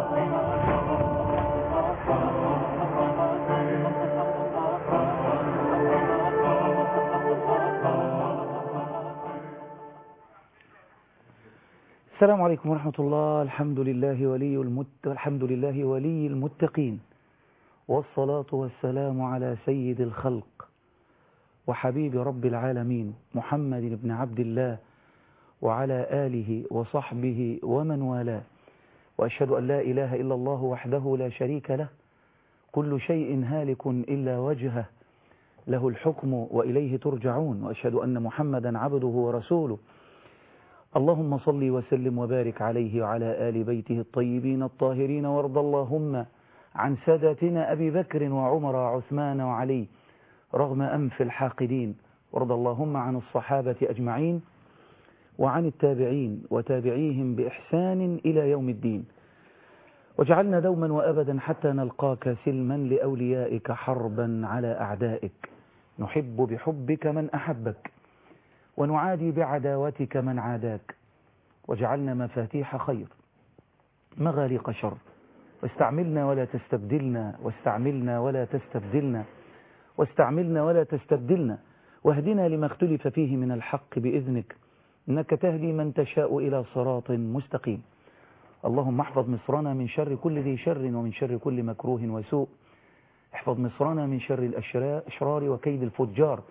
السلام عليكم ورحمة الله الحمد لله ولي المت... الحمد لله ولي المتقين والصلاة والسلام على سيد الخلق وحبيب رب العالمين محمد بن عبد الله وعلى آله وصحبه ومن والاه وأشهد أن لا إله إلا الله وحده لا شريك له كل شيء هالك إلا وجهه له الحكم وإليه ترجعون وأشهد أن محمدا عبده ورسوله اللهم صل وسلم وبارك عليه وعلى آل بيته الطيبين الطاهرين وارض اللهم عن سادتنا أبي بكر وعمر وعثمان وعلي رغم أنف الحاقدين وارض اللهم عن الصحابة أجمعين وعن التابعين وتابعيهم بإحسان إلى يوم الدين وجعلنا دوما وأبدا حتى نلقاك سلما لأوليائك حربا على أعدائك نحب بحبك من أحبك ونعادي بعداوتك من عاداك وجعلنا مفاتيح خير مغاليق شر واستعملنا ولا تستبدلنا واستعملنا ولا تستبدلنا واستعملنا ولا تستبدلنا واهدنا لما اختلف فيه من الحق بإذنك إنك تهدي من تشاء إلى صراط مستقيم اللهم احفظ مصرنا من شر كل ذي شر ومن شر كل مكروه وسوء احفظ مصرنا من شر الأشرار وكيد الفجار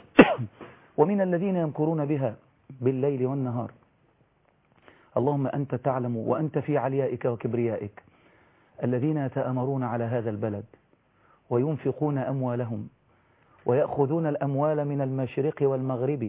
ومن الذين يمكرون بها بالليل والنهار اللهم أنت تعلم وأنت في عليائك وكبريائك الذين يتأمرون على هذا البلد وينفقون أموالهم ويأخذون الأموال من المشرق والمغرب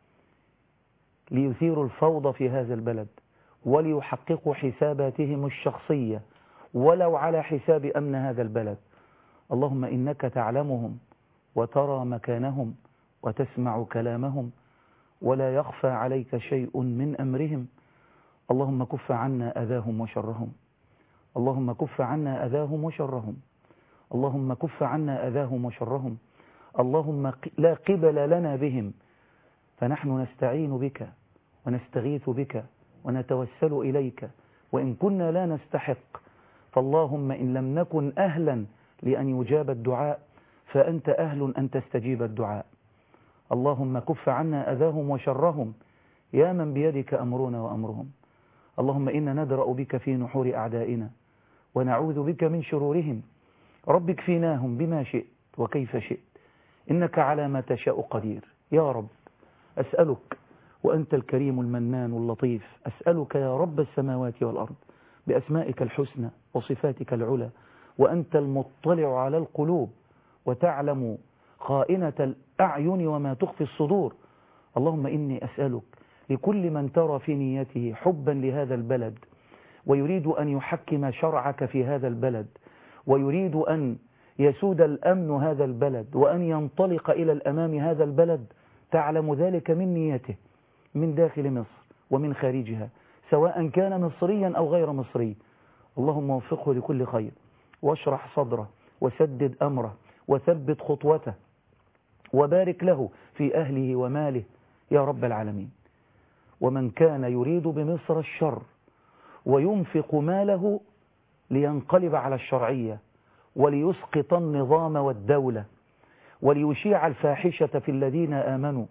ليثيروا الفوضى في هذا البلد وليحققوا حساباتهم الشخصية ولو على حساب أمن هذا البلد اللهم إنك تعلمهم وترى مكانهم وتسمع كلامهم ولا يخفى عليك شيء من أمرهم اللهم كف عنا أذاهم وشرهم اللهم كف عنا أذاهم وشرهم اللهم كف عنا أذاهم وشرهم اللهم لا قبل لنا بهم فنحن نستعين بك ونستغيث بك ونتوسل إليك وإن كنا لا نستحق فاللهم إن لم نكن أهلا لأن يجاب الدعاء فأنت أهل أن تستجيب الدعاء اللهم كف عنا أذاهم وشرهم يا من بيدك أمرنا وأمرهم اللهم إنا ندرأ بك في نحور أعدائنا ونعوذ بك من شرورهم رب اكفيناهم بما شئت وكيف شئت إنك على ما تشاء قدير يا رب أسألك وأنت الكريم المنان اللطيف أسألك يا رب السماوات والأرض بأسمائك الحسنى وصفاتك العلى وأنت المطلع على القلوب وتعلم خائنة الأعين وما تخفي الصدور اللهم إني أسألك لكل من ترى في نيته حبا لهذا البلد ويريد أن يحكم شرعك في هذا البلد ويريد أن يسود الأمن هذا البلد وأن ينطلق إلى الأمام هذا البلد تعلم ذلك من نيته من داخل مصر ومن خارجها سواء كان مصريا أو غير مصري اللهم وفقه لكل خير واشرح صدره وسدد أمره وثبت خطوته وبارك له في أهله وماله يا رب العالمين ومن كان يريد بمصر الشر وينفق ماله لينقلب على الشرعية وليسقط النظام والدولة وليشيع الفاحشة في الذين آمنوا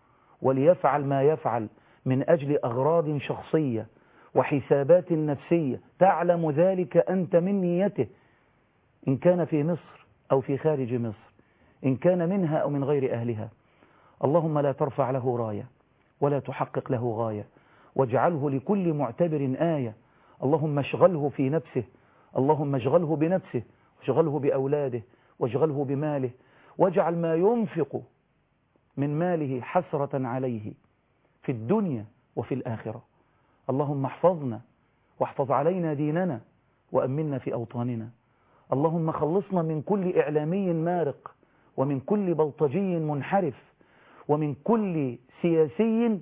وليفعل ما يفعل من أجل أغراض شخصية وحسابات نفسية تعلم ذلك أنت من نيته إن كان في مصر أو في خارج مصر إن كان منها أو من غير أهلها اللهم لا ترفع له راية ولا تحقق له غاية واجعله لكل معتبر آية اللهم اشغله في نفسه اللهم اشغله بنفسه واشغله بأولاده واشغله بماله واجعل ما ينفق من ماله حسرة عليه في الدنيا وفي الآخرة اللهم احفظنا واحفظ علينا ديننا وأمنا في أوطاننا اللهم خلصنا من كل إعلامي مارق ومن كل بلطجي منحرف ومن كل سياسي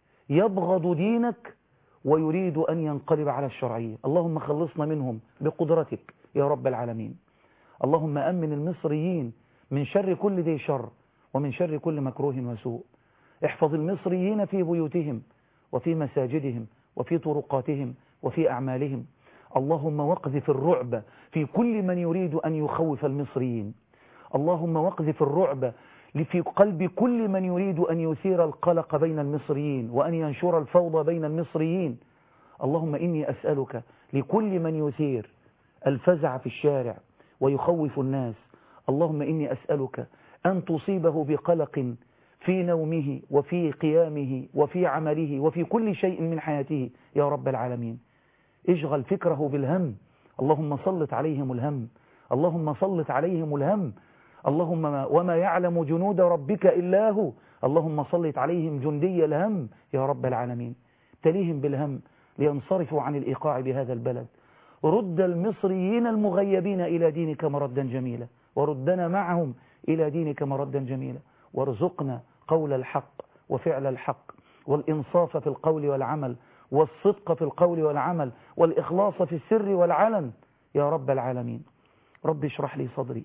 يبغض دينك ويريد أن ينقلب على الشرعية اللهم خلصنا منهم بقدرتك يا رب العالمين اللهم أمن المصريين من شر كل ذي شر ومن شر كل مكروه وسوء احفظ المصريين في بيوتهم وفي مساجدهم وفي طرقاتهم وفي أعمالهم اللهم واقذف الرعب في كل من يريد أن يخوف المصريين اللهم واقذف الرعب في قلب كل من يريد أن يثير القلق بين المصريين وأن ينشر الفوضى بين المصريين اللهم إني أسألك لكل من يثير الفزع في الشارع ويخوف الناس اللهم إني أسألك أن تصيبه بقلق في نومه وفي قيامه وفي عمله وفي كل شيء من حياته يا رب العالمين اشغل فكره بالهم اللهم سلط عليهم الهم اللهم سلط عليهم الهم اللهم ما وما يعلم جنود ربك إلا هو اللهم سلط عليهم جندي الهم يا رب العالمين تليهم بالهم لينصرفوا عن الإيقاع بهذا البلد رد المصريين المغيبين إلى دينك مردا جميلا وردنا معهم إلى دينك مردا جميلا وارزقنا قول الحق وفعل الحق والإنصاف في القول والعمل والصدق في القول والعمل والإخلاص في السر والعلن يا رب العالمين رب اشرح لي صدري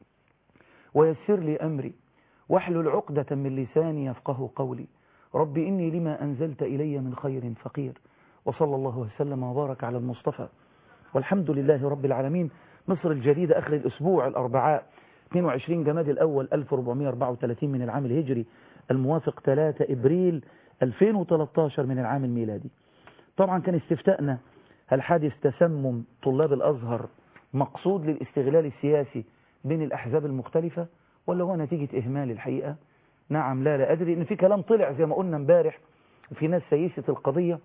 ويسر لي أمري واحلل عقدة من لساني يفقه قولي رب إني لما أنزلت إلي من خير فقير وصلى الله وسلم وبارك على المصطفى والحمد لله رب العالمين مصر الجديدة آخر الأسبوع الأربعاء 22 جماد الأول 1434 من العام الهجري الموافق 3 إبريل 2013 من العام الميلادي طبعا كان استفتاءنا هل حادث تسمم طلاب الأزهر مقصود للاستغلال السياسي بين الأحزاب المختلفة ولا هو نتيجة إهمال الحقيقة نعم لا لا أدري إن في كلام طلع زي ما قلنا امبارح في ناس سيست القضية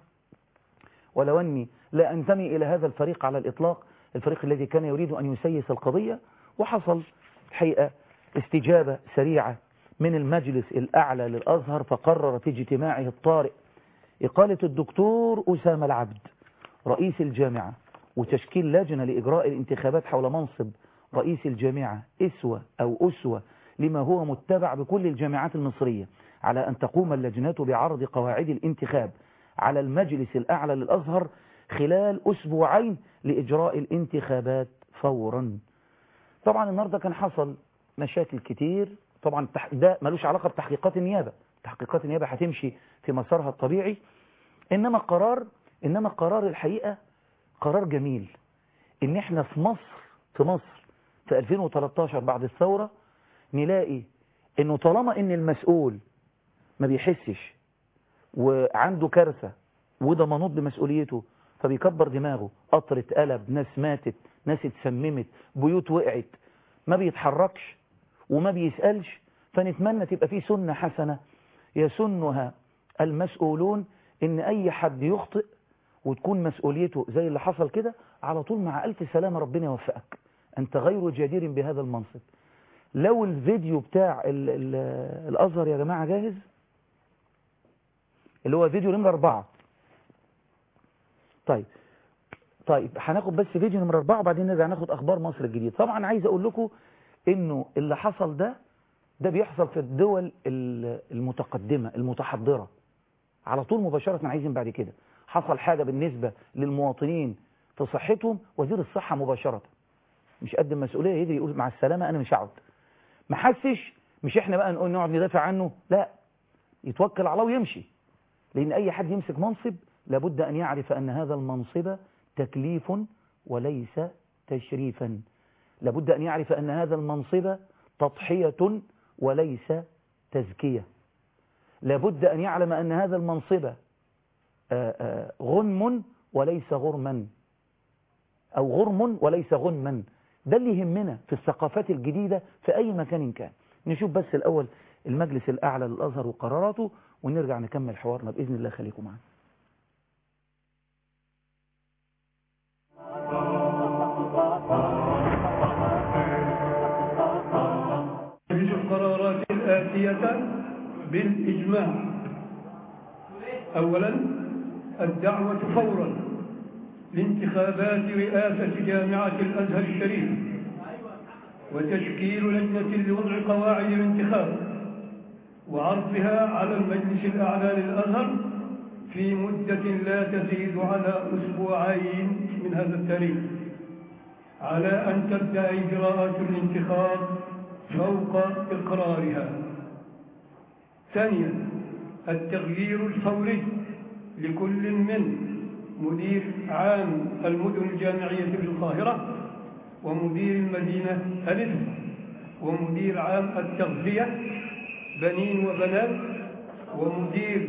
ولو أني لا أنتمي إلى هذا الفريق على الإطلاق الفريق الذي كان يريد أن يسيس القضية وحصل الحقيقة استجابة سريعة من المجلس الأعلى للأزهر فقرر في اجتماعه الطارئ إقالة الدكتور أسامة العبد رئيس الجامعة وتشكيل لجنة لإجراء الانتخابات حول منصب رئيس الجامعة إسوة أو أسوة لما هو متبع بكل الجامعات المصرية على أن تقوم اللجنة بعرض قواعد الانتخاب على المجلس الأعلى للأزهر خلال أسبوعين لإجراء الانتخابات فورا طبعا النهاردة كان حصل مشاكل كتير طبعا ده ملوش علاقة بتحقيقات النيابة تحقيقات النيابة هتمشي في مسارها الطبيعي إنما قرار إنما قرار الحقيقة قرار جميل إن إحنا في مصر في مصر في 2013 بعد الثورة نلاقي إنه طالما إن المسؤول ما بيحسش وعنده كارثة وده منوط بمسؤوليته فبيكبر دماغه قطر اتقلب ناس ماتت ناس اتسممت بيوت وقعت ما بيتحركش وما بيسألش فنتمنى تبقى في سنة حسنة يسنها المسؤولون ان اي حد يخطئ وتكون مسؤوليته زي اللي حصل كده على طول مع ألف سلامة ربنا يوفقك أنت غير جدير بهذا المنصب لو الفيديو بتاع ال ال الأزهر يا جماعة جاهز اللي هو فيديو نمرة أربعة طيب طيب هناخد بس فيديو نمرة أربعة وبعدين نرجع ناخد أخبار مصر الجديد طبعا عايز أقول لكم إنه اللي حصل ده ده بيحصل في الدول المتقدمة المتحضرة على طول مباشرة عايزين بعد كده حصل حاجة بالنسبة للمواطنين في صحتهم وزير الصحة مباشرة مش قد المسؤولية يدري يقول مع السلامة أنا مش هقعد ما حسش مش احنا بقى نقول نقعد ندافع عنه لا يتوكل على الله ويمشي لأن أي حد يمسك منصب لابد أن يعرف أن هذا المنصب تكليف وليس تشريفا لابد أن يعرف أن هذا المنصب تضحية وليس تزكية لابد أن يعلم أن هذا المنصب غنم وليس غرما أو غرم وليس غنما ده اللي يهمنا في الثقافات الجديدة في أي مكان كان نشوف بس الأول المجلس الأعلى للأزهر وقراراته ونرجع نكمل حوارنا بإذن الله خليكم معنا القرارات الآتية بالإجماع أولا الدعوة فورا لانتخابات رئاسة جامعة الأزهر الشريف وتشكيل لجنة لوضع قواعد الانتخاب وعرضها على المجلس الأعلى للأزهر في مدة لا تزيد على أسبوعين من هذا التاريخ على أن تبدأ إجراءات الانتخاب فوق إقرارها ثانيا التغيير الفوري لكل من مدير عام المدن الجامعية في القاهرة ومدير المدينة ألف ومدير عام التغذية بنين وبنات ومدير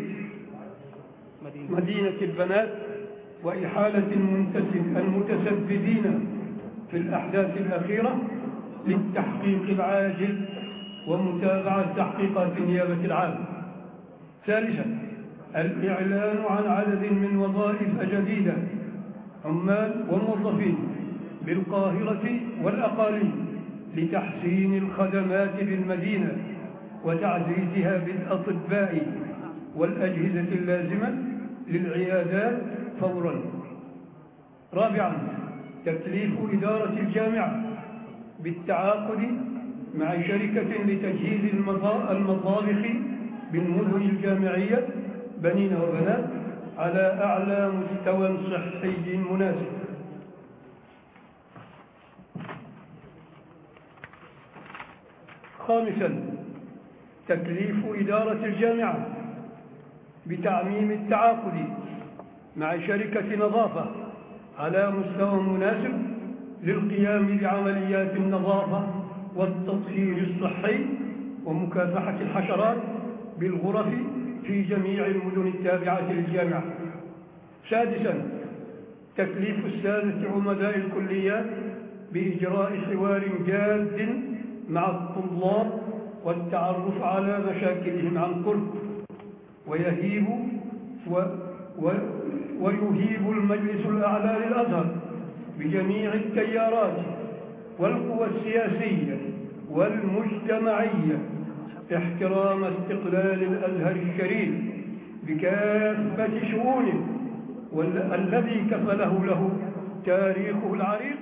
مدينة البنات وإحالة المنتسب المتسببين في الأحداث الأخيرة للتحقيق العاجل ومتابعة تحقيقات النيابة العامة ثالثا الإعلان عن عدد من وظائف جديدة عمال وموظفين بالقاهرة والأقاليم لتحسين الخدمات بالمدينة وتعزيزها بالأطباء والأجهزة اللازمة للعيادات فورا رابعا تكليف إدارة الجامعة بالتعاقد مع شركة لتجهيز المطابخ بالمدن الجامعية بنين وبنات على أعلى مستوى صحي مناسب خامسا تكليف إدارة الجامعة بتعميم التعاقد مع شركة نظافة على مستوى مناسب للقيام بعمليات النظافة والتطهير الصحي ومكافحة الحشرات بالغرف في جميع المدن التابعة للجامعة سادسا تكليف السادة عمداء الكليات بإجراء حوار جاد مع الطلاب والتعرف على مشاكلهم عن قرب ويهيب و و ويهيب المجلس الأعلى للأزهر بجميع التيارات والقوى السياسية والمجتمعية احترام استقلال الأزهر الشريف بكافة شؤونه والذي كفله له تاريخه العريق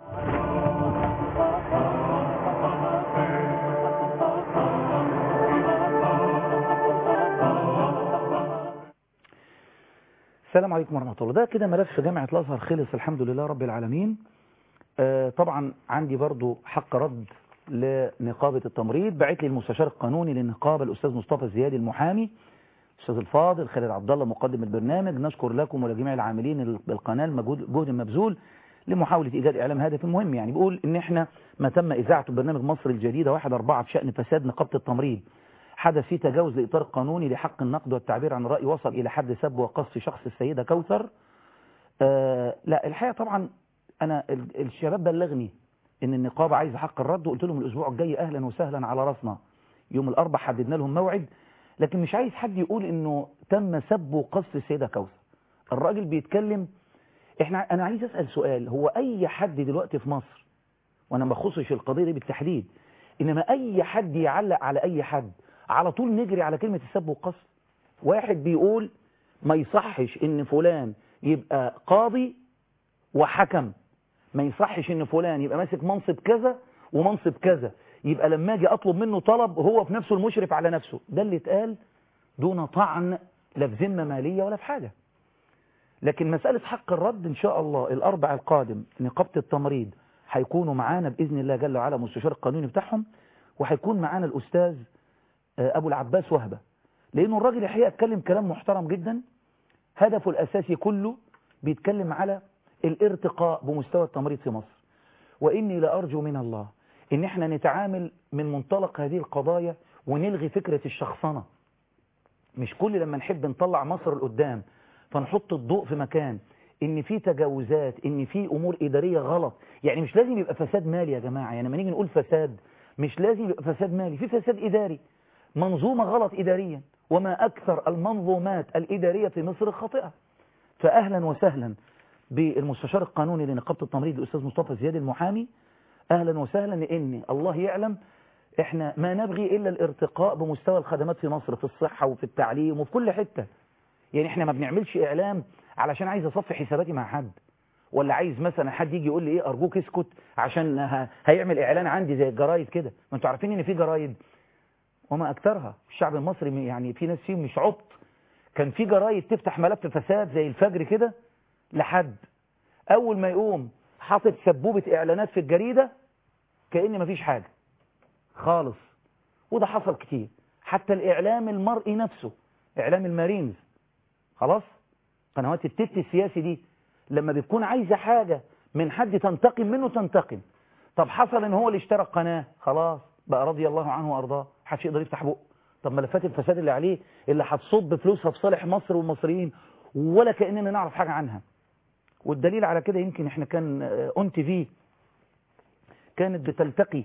السلام عليكم ورحمة الله ده كده ملف جامعة الأزهر خلص الحمد لله رب العالمين آه طبعا عندي برضو حق رد لنقابة التمريض بعت لي المستشار القانوني للنقابة الأستاذ مصطفى زيادي المحامي الأستاذ الفاضل خالد عبد الله مقدم البرنامج نشكر لكم ولجميع العاملين بالقناة المجهود جهد مبذول لمحاولة إيجاد إعلام هدف مهم يعني بيقول إن إحنا ما تم إذاعته برنامج مصر الجديدة واحد أربعة في شأن فساد نقابة التمريض حدث فيه تجاوز لإطار القانوني لحق النقد والتعبير عن الرأي وصل إلى حد سب وقصف شخص السيدة كوثر آه لا الحقيقة طبعا أنا الشباب بلغني إن النقابة عايزة حق الرد وقلت لهم الأسبوع الجاي أهلا وسهلا على راسنا يوم الأربع حددنا لهم موعد لكن مش عايز حد يقول إنه تم سب وقصف السيدة كوثر الراجل بيتكلم احنا أنا عايز أسأل سؤال هو أي حد دلوقتي في مصر وأنا ما بخصش القضية دي بالتحديد إنما أي حد يعلق على أي حد على طول نجري على كلمة السب والقصف واحد بيقول ما يصحش ان فلان يبقى قاضي وحكم ما يصحش ان فلان يبقى ماسك منصب كذا ومنصب كذا يبقى لما اجي اطلب منه طلب هو في نفسه المشرف على نفسه ده اللي اتقال دون طعن لا في ذمه ماليه ولا في حاجه لكن مساله حق الرد ان شاء الله الاربع القادم نقابه التمريض هيكونوا معانا باذن الله جل وعلا مستشار القانوني بتاعهم وهيكون معانا الاستاذ أبو العباس وهبة لأنه الراجل الحقيقة اتكلم كلام محترم جدا هدفه الأساسي كله بيتكلم على الارتقاء بمستوى التمريض في مصر وإني لأرجو من الله إن احنا نتعامل من منطلق هذه القضايا ونلغي فكرة الشخصنة مش كل لما نحب نطلع مصر لقدام فنحط الضوء في مكان ان في تجاوزات ان في امور اداريه غلط يعني مش لازم يبقى فساد مالي يا جماعه يعني لما نيجي نقول فساد مش لازم يبقى فساد مالي في فساد اداري منظومة غلط إداريا وما أكثر المنظومات الإدارية في مصر خاطئة فأهلا وسهلا بالمستشار القانوني لنقابة التمريض الأستاذ مصطفى زياد المحامي أهلا وسهلا لأن الله يعلم إحنا ما نبغي إلا الارتقاء بمستوى الخدمات في مصر في الصحة وفي التعليم وفي كل حتة يعني إحنا ما بنعملش إعلام علشان عايز أصفي حساباتي مع حد ولا عايز مثلا حد يجي يقول لي إيه أرجوك اسكت عشان هيعمل إعلان عندي زي الجرايد كده ما أنتوا عارفين إن في جرايد وما أكثرها الشعب المصري يعني في ناس فيهم مش عبط كان في جرايد تفتح ملف فساد زي الفجر كده لحد أول ما يقوم حاطط سبوبة إعلانات في الجريدة كأن مفيش حاجة خالص وده حصل كتير حتى الإعلام المرئي نفسه إعلام المارينز خلاص قنوات التت السياسي دي لما بتكون عايزة حاجة من حد تنتقم منه تنتقم طب حصل ان هو اللي اشترى القناة خلاص بقى رضي الله عنه وارضاه محدش يقدر يفتح بقه طب ملفات الفساد اللي عليه اللي هتصب فلوسها في صالح مصر والمصريين ولا كأننا نعرف حاجة عنها والدليل على كده يمكن احنا كان اون تي في كانت بتلتقي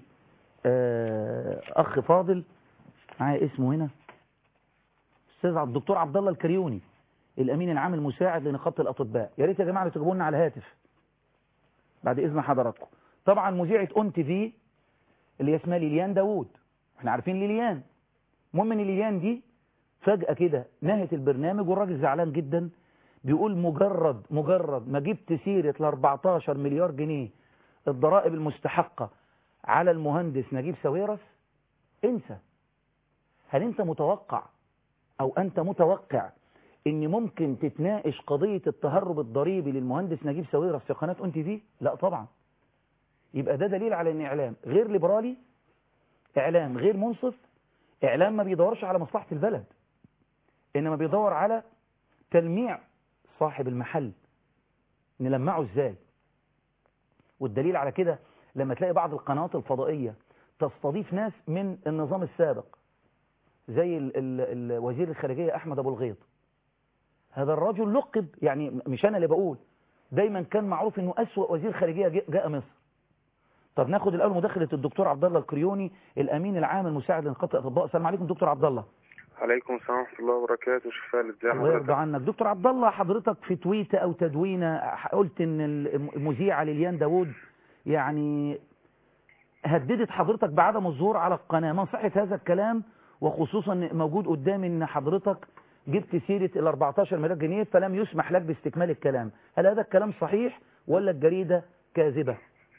آه، اخ فاضل معايا اسمه هنا استاذ الدكتور عبد الله الكريوني الامين العام المساعد لنقابه الاطباء يا ريت يا جماعه تجيبوا لنا على الهاتف بعد اذن حضراتكم طبعا مذيعه اون تي في اللي اسمها ليليان داوود احنا عارفين ليليان المهم ان ليليان دي فجاه كده نهت البرنامج والراجل زعلان جدا بيقول مجرد مجرد ما جبت سيره ل 14 مليار جنيه الضرائب المستحقه على المهندس نجيب ساويرس انسى هل انت متوقع او انت متوقع ان ممكن تتناقش قضية التهرب الضريبي للمهندس نجيب ساويرس في قناة اون تي في لا طبعا يبقى ده دليل على ان اعلام غير ليبرالي اعلام غير منصف اعلام ما بيدورش على مصلحة البلد انما بيدور على تلميع صاحب المحل نلمعه ازاي والدليل على كده لما تلاقي بعض القنوات الفضائية تستضيف ناس من النظام السابق زي ال ال ال وزير الخارجية أحمد أبو الغيط هذا الرجل لقب يعني مش أنا اللي بقول دايما كان معروف أنه أسوأ وزير خارجية جاء مصر طب ناخد الأول مداخلة الدكتور عبد الله الكريوني الأمين العام المساعد لنقابة الأطباء السلام عليكم دكتور عبد الله عليكم السلام ورحمة الله وبركاته شفاء ازي الله يرضى عنك دكتور عبد الله حضرتك في تويته أو تدوينه قلت أن المذيعة ليليان داوود يعني هددت حضرتك بعدم الظهور على القناة ما صحة هذا الكلام وخصوصا موجود قدامي ان حضرتك جبت سيرة ال 14 مليار جنيه فلم يسمح لك باستكمال الكلام هل هذا الكلام صحيح ولا الجريدة كاذبة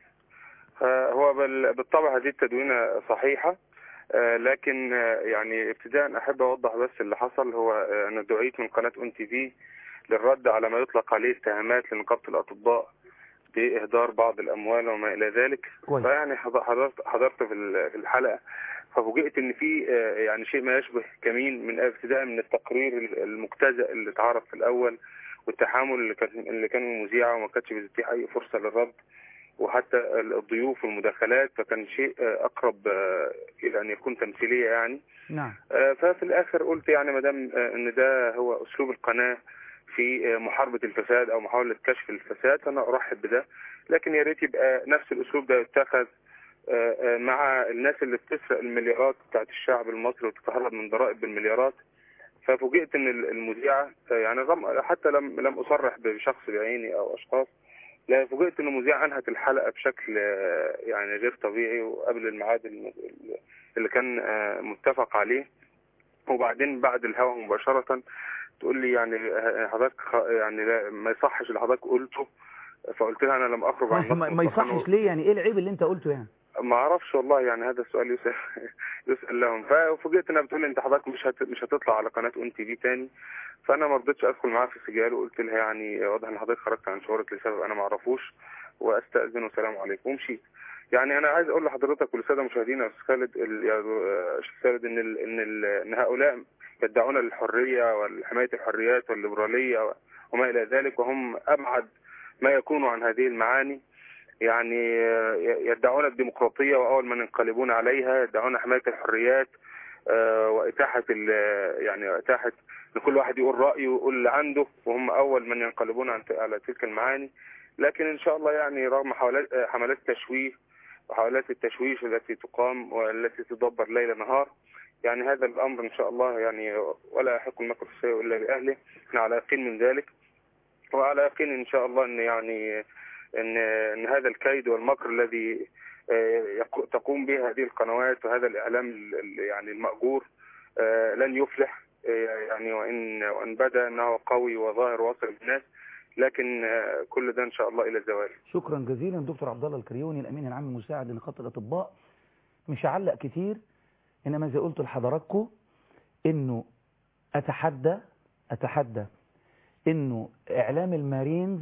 آه هو بالطبع هذه التدوينة صحيحة آه لكن آه يعني ابتداء احب اوضح بس اللي حصل هو انا دعيت من قناة اون تي في للرد على ما يطلق عليه اتهامات لنقابة الاطباء باهدار بعض الاموال وما الى ذلك كويس. فيعني حضرت حضرت في الحلقة ففوجئت ان في يعني شيء ما يشبه كمين من ابتداء من التقرير المجتزأ اللي اتعرض في الاول والتحامل اللي كان اللي كان المذيعه وما كانتش بتتيح اي فرصه للرد وحتى الضيوف والمداخلات فكان شيء اقرب الى ان يكون تمثيليه يعني نعم ففي الاخر قلت يعني ما دام ان ده هو اسلوب القناه في محاربه الفساد او محاوله كشف الفساد فانا ارحب بده لكن يا ريت يبقى نفس الاسلوب ده يتخذ مع الناس اللي بتسرق المليارات بتاعت الشعب المصري وتتهرب من ضرائب بالمليارات ففوجئت ان المذيعه يعني حتى لم لم اصرح بشخص بعيني او اشخاص لا فوجئت ان المذيعه انهت الحلقه بشكل يعني غير طبيعي وقبل الميعاد اللي كان متفق عليه وبعدين بعد الهوا مباشره تقول لي يعني حضرتك يعني لا ما يصحش اللي حضرتك قلته فقلت لها انا لم اخرج عن ما, ما يصحش ليه يعني ايه العيب اللي انت قلته يعني ما اعرفش والله يعني هذا السؤال يسأل يسأل لهم ففوجئت انها بتقول لي انت حضرتك مش هت... مش هتطلع على قناه اون تي في تاني فانا ما رضيتش ادخل معاها في سجال وقلت لها يعني واضح ان حضرتك خرجت عن شعورك لسبب انا ما اعرفوش واستاذن والسلام عليكم ومشيت يعني انا عايز اقول لحضرتك وللساده المشاهدين يا استاذ خالد ال... يا استاذ خالد ان ال... ان ال... ان هؤلاء يدعون الحريه وحمايه الحريات والليبراليه وما الى ذلك وهم ابعد ما يكون عن هذه المعاني يعني يدعون الديمقراطية وأول من ينقلبون عليها يدعون حماية الحريات وإتاحة يعني إتاحة إن كل واحد يقول رأيه ويقول اللي عنده وهم أول من ينقلبون على تلك المعاني لكن إن شاء الله يعني رغم حملات حملات التشويه وحملات التشويش التي تقام والتي تدبر ليل نهار يعني هذا الأمر إن شاء الله يعني ولا يحق المكر السيء إلا بأهله احنا على يقين من ذلك وعلى يقين إن شاء الله إن يعني ان ان هذا الكيد والمكر الذي تقوم به هذه القنوات وهذا الاعلام يعني المأجور لن يفلح يعني وان وان بدا انه قوي وظاهر واصل للناس لكن كل ده ان شاء الله الى الزوال شكرا جزيلا دكتور عبد الله الكريوني الامين العام المساعد لنقابه الاطباء مش هعلق كتير انما زي قلت لحضراتكم انه اتحدى اتحدى انه اعلام المارينز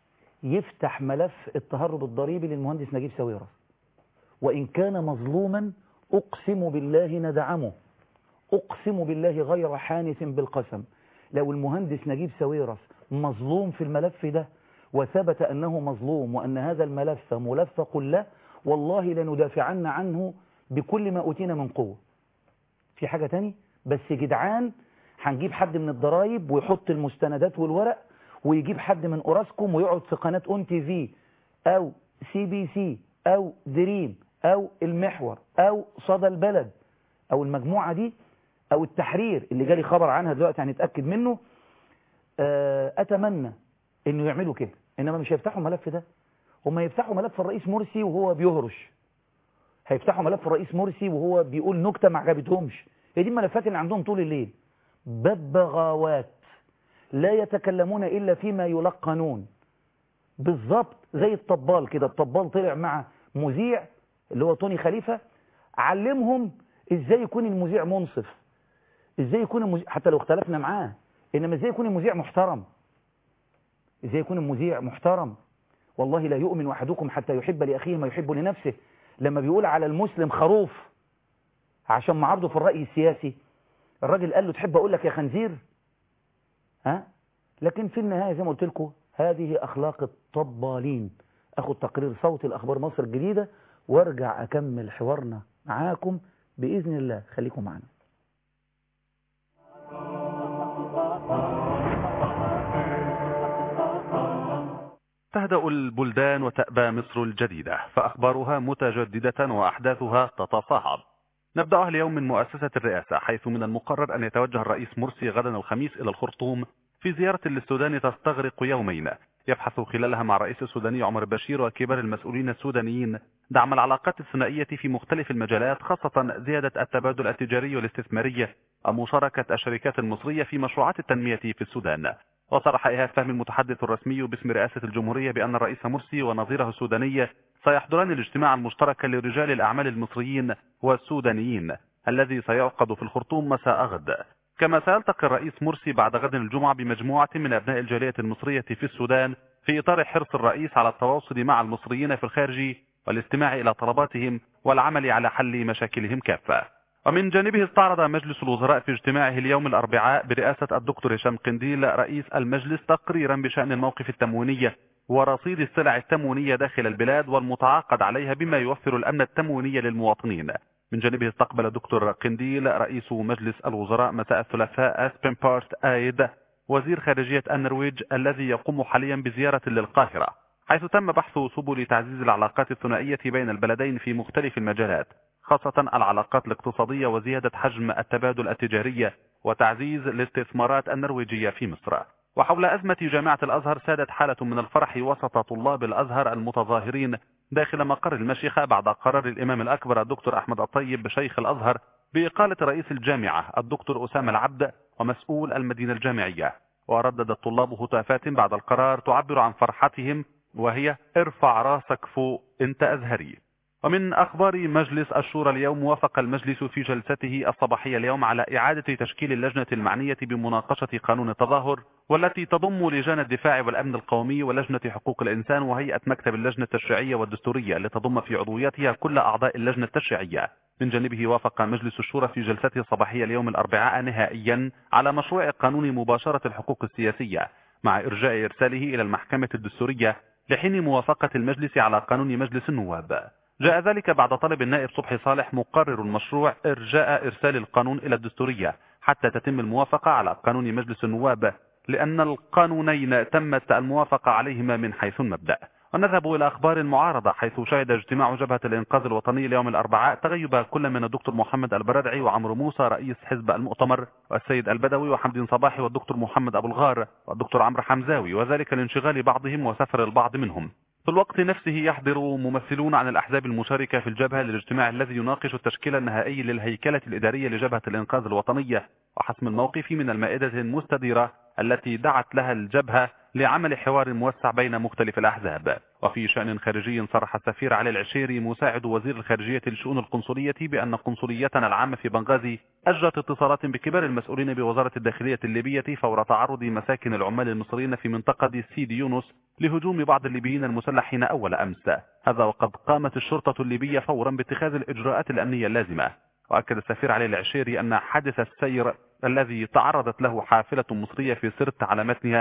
يفتح ملف التهرب الضريبي للمهندس نجيب ساويرس وإن كان مظلوما أقسم بالله ندعمه أقسم بالله غير حانث بالقسم لو المهندس نجيب ساويرس مظلوم في الملف ده وثبت أنه مظلوم وأن هذا الملف ملفق له والله لندافعن عنه بكل ما أوتينا من قوة في حاجة تاني بس جدعان هنجيب حد من الضرايب ويحط المستندات والورق ويجيب حد من أوراسكوم ويقعد في قناة اون تي في أو سي بي سي أو دريم أو المحور أو صدى البلد أو المجموعة دي أو التحرير اللي جالي خبر عنها دلوقتي هنتأكد منه أتمنى إنه يعملوا كده إنما مش هيفتحوا الملف ده هم يفتحوا ملف الرئيس مرسي وهو بيهرش هيفتحوا ملف الرئيس مرسي وهو بيقول نكتة ما عجبتهمش هي دي الملفات اللي عندهم طول الليل ببغاوات لا يتكلمون إلا فيما يلقنون بالظبط زي الطبال كده الطبال طلع مع مذيع اللي هو توني خليفة علمهم ازاي يكون المذيع منصف ازاي يكون المذيع حتى لو اختلفنا معاه انما ازاي يكون المذيع محترم ازاي يكون المذيع محترم والله لا يؤمن احدكم حتى يحب لاخيه ما يحب لنفسه لما بيقول على المسلم خروف عشان معارضه في الرأي السياسي الراجل قال له تحب اقول لك يا خنزير ها لكن في النهاية زي ما قلت لكم هذه اخلاق الطبالين اخد تقرير صوتي الاخبار مصر الجديدة وارجع اكمل حوارنا معاكم باذن الله خليكم معنا تهدأ البلدان وتأبى مصر الجديدة فأخبارها متجددة وأحداثها تتصاعد نبدأها اليوم من مؤسسة الرئاسة حيث من المقرر أن يتوجه الرئيس مرسي غدا الخميس إلى الخرطوم في زيارة للسودان تستغرق يومين يبحث خلالها مع الرئيس السوداني عمر بشير وكبار المسؤولين السودانيين دعم العلاقات الثنائية في مختلف المجالات خاصة زيادة التبادل التجاري والاستثماري ومشاركة الشركات المصرية في مشروعات التنمية في السودان وصرح إيهاب فهمي المتحدث الرسمي باسم رئاسة الجمهورية بأن الرئيس مرسي ونظيره السوداني سيحضران الاجتماع المشترك لرجال الأعمال المصريين والسودانيين الذي سيعقد في الخرطوم مساء غد كما سيلتقي الرئيس مرسي بعد غد الجمعة بمجموعة من أبناء الجالية المصرية في السودان في إطار حرص الرئيس على التواصل مع المصريين في الخارج والاستماع إلى طلباتهم والعمل على حل مشاكلهم كافة ومن جانبه استعرض مجلس الوزراء في اجتماعه اليوم الأربعاء برئاسة الدكتور هشام قنديل رئيس المجلس تقريرا بشأن الموقف التمويني ورصيد السلع التموينية داخل البلاد والمتعاقد عليها بما يوفر الأمن التمويني للمواطنين من جانبه استقبل الدكتور قنديل رئيس مجلس الوزراء مساء الثلاثاء اسبن بارت آيد وزير خارجية النرويج الذي يقوم حاليا بزيارة للقاهرة حيث تم بحث سبل تعزيز العلاقات الثنائية بين البلدين في مختلف المجالات خاصة العلاقات الاقتصادية وزيادة حجم التبادل التجاري وتعزيز الاستثمارات النرويجية في مصر وحول أزمة جامعة الأزهر سادت حالة من الفرح وسط طلاب الأزهر المتظاهرين داخل مقر المشيخة بعد قرار الإمام الأكبر الدكتور أحمد الطيب شيخ الأزهر بإقالة رئيس الجامعة الدكتور أسامة العبد ومسؤول المدينة الجامعية وردد الطلاب هتافات بعد القرار تعبر عن فرحتهم وهي ارفع راسك فوق انت أزهري ومن أخبار مجلس الشورى اليوم وافق المجلس في جلسته الصباحية اليوم على إعادة تشكيل اللجنة المعنية بمناقشة قانون التظاهر والتي تضم لجان الدفاع والأمن القومي ولجنة حقوق الإنسان وهيئة مكتب اللجنة التشريعية والدستورية لتضم في عضويتها كل أعضاء اللجنة التشريعية من جانبه وافق مجلس الشورى في جلسته الصباحية اليوم الأربعاء نهائيا على مشروع قانون مباشرة الحقوق السياسية مع إرجاء إرساله إلى المحكمة الدستورية لحين موافقة المجلس على قانون مجلس النواب جاء ذلك بعد طلب النائب صبحي صالح مقرر المشروع إرجاء إرسال القانون إلى الدستورية حتى تتم الموافقة على قانون مجلس النواب لأن القانونين تمت الموافقة عليهما من حيث المبدأ ونذهب إلى أخبار المعارضة حيث شهد اجتماع جبهة الإنقاذ الوطني اليوم الأربعاء تغيب كل من الدكتور محمد البردعي وعمرو موسى رئيس حزب المؤتمر والسيد البدوي وحمد صباحي والدكتور محمد أبو الغار والدكتور عمرو حمزاوي وذلك لانشغال بعضهم وسفر البعض منهم في الوقت نفسه يحضر ممثلون عن الأحزاب المشاركة في الجبهة للاجتماع الذي يناقش التشكيل النهائي للهيكلة الإدارية لجبهة الإنقاذ الوطنية وحسم الموقف من المائدة المستديرة التي دعت لها الجبهة لعمل حوار موسع بين مختلف الأحزاب وفي شأن خارجي صرح السفير علي العشيري مساعد وزير الخارجية للشؤون القنصلية بأن قنصليتنا العامة في بنغازي أجرت اتصالات بكبار المسؤولين بوزارة الداخلية الليبية فور تعرض مساكن العمال المصريين في منطقة سيدي يونس لهجوم بعض الليبيين المسلحين أول أمس هذا وقد قامت الشرطة الليبية فورا باتخاذ الإجراءات الأمنية اللازمة وأكد السفير علي العشيري أن حادث السير الذي تعرضت له حافلة مصرية في سرت على متنها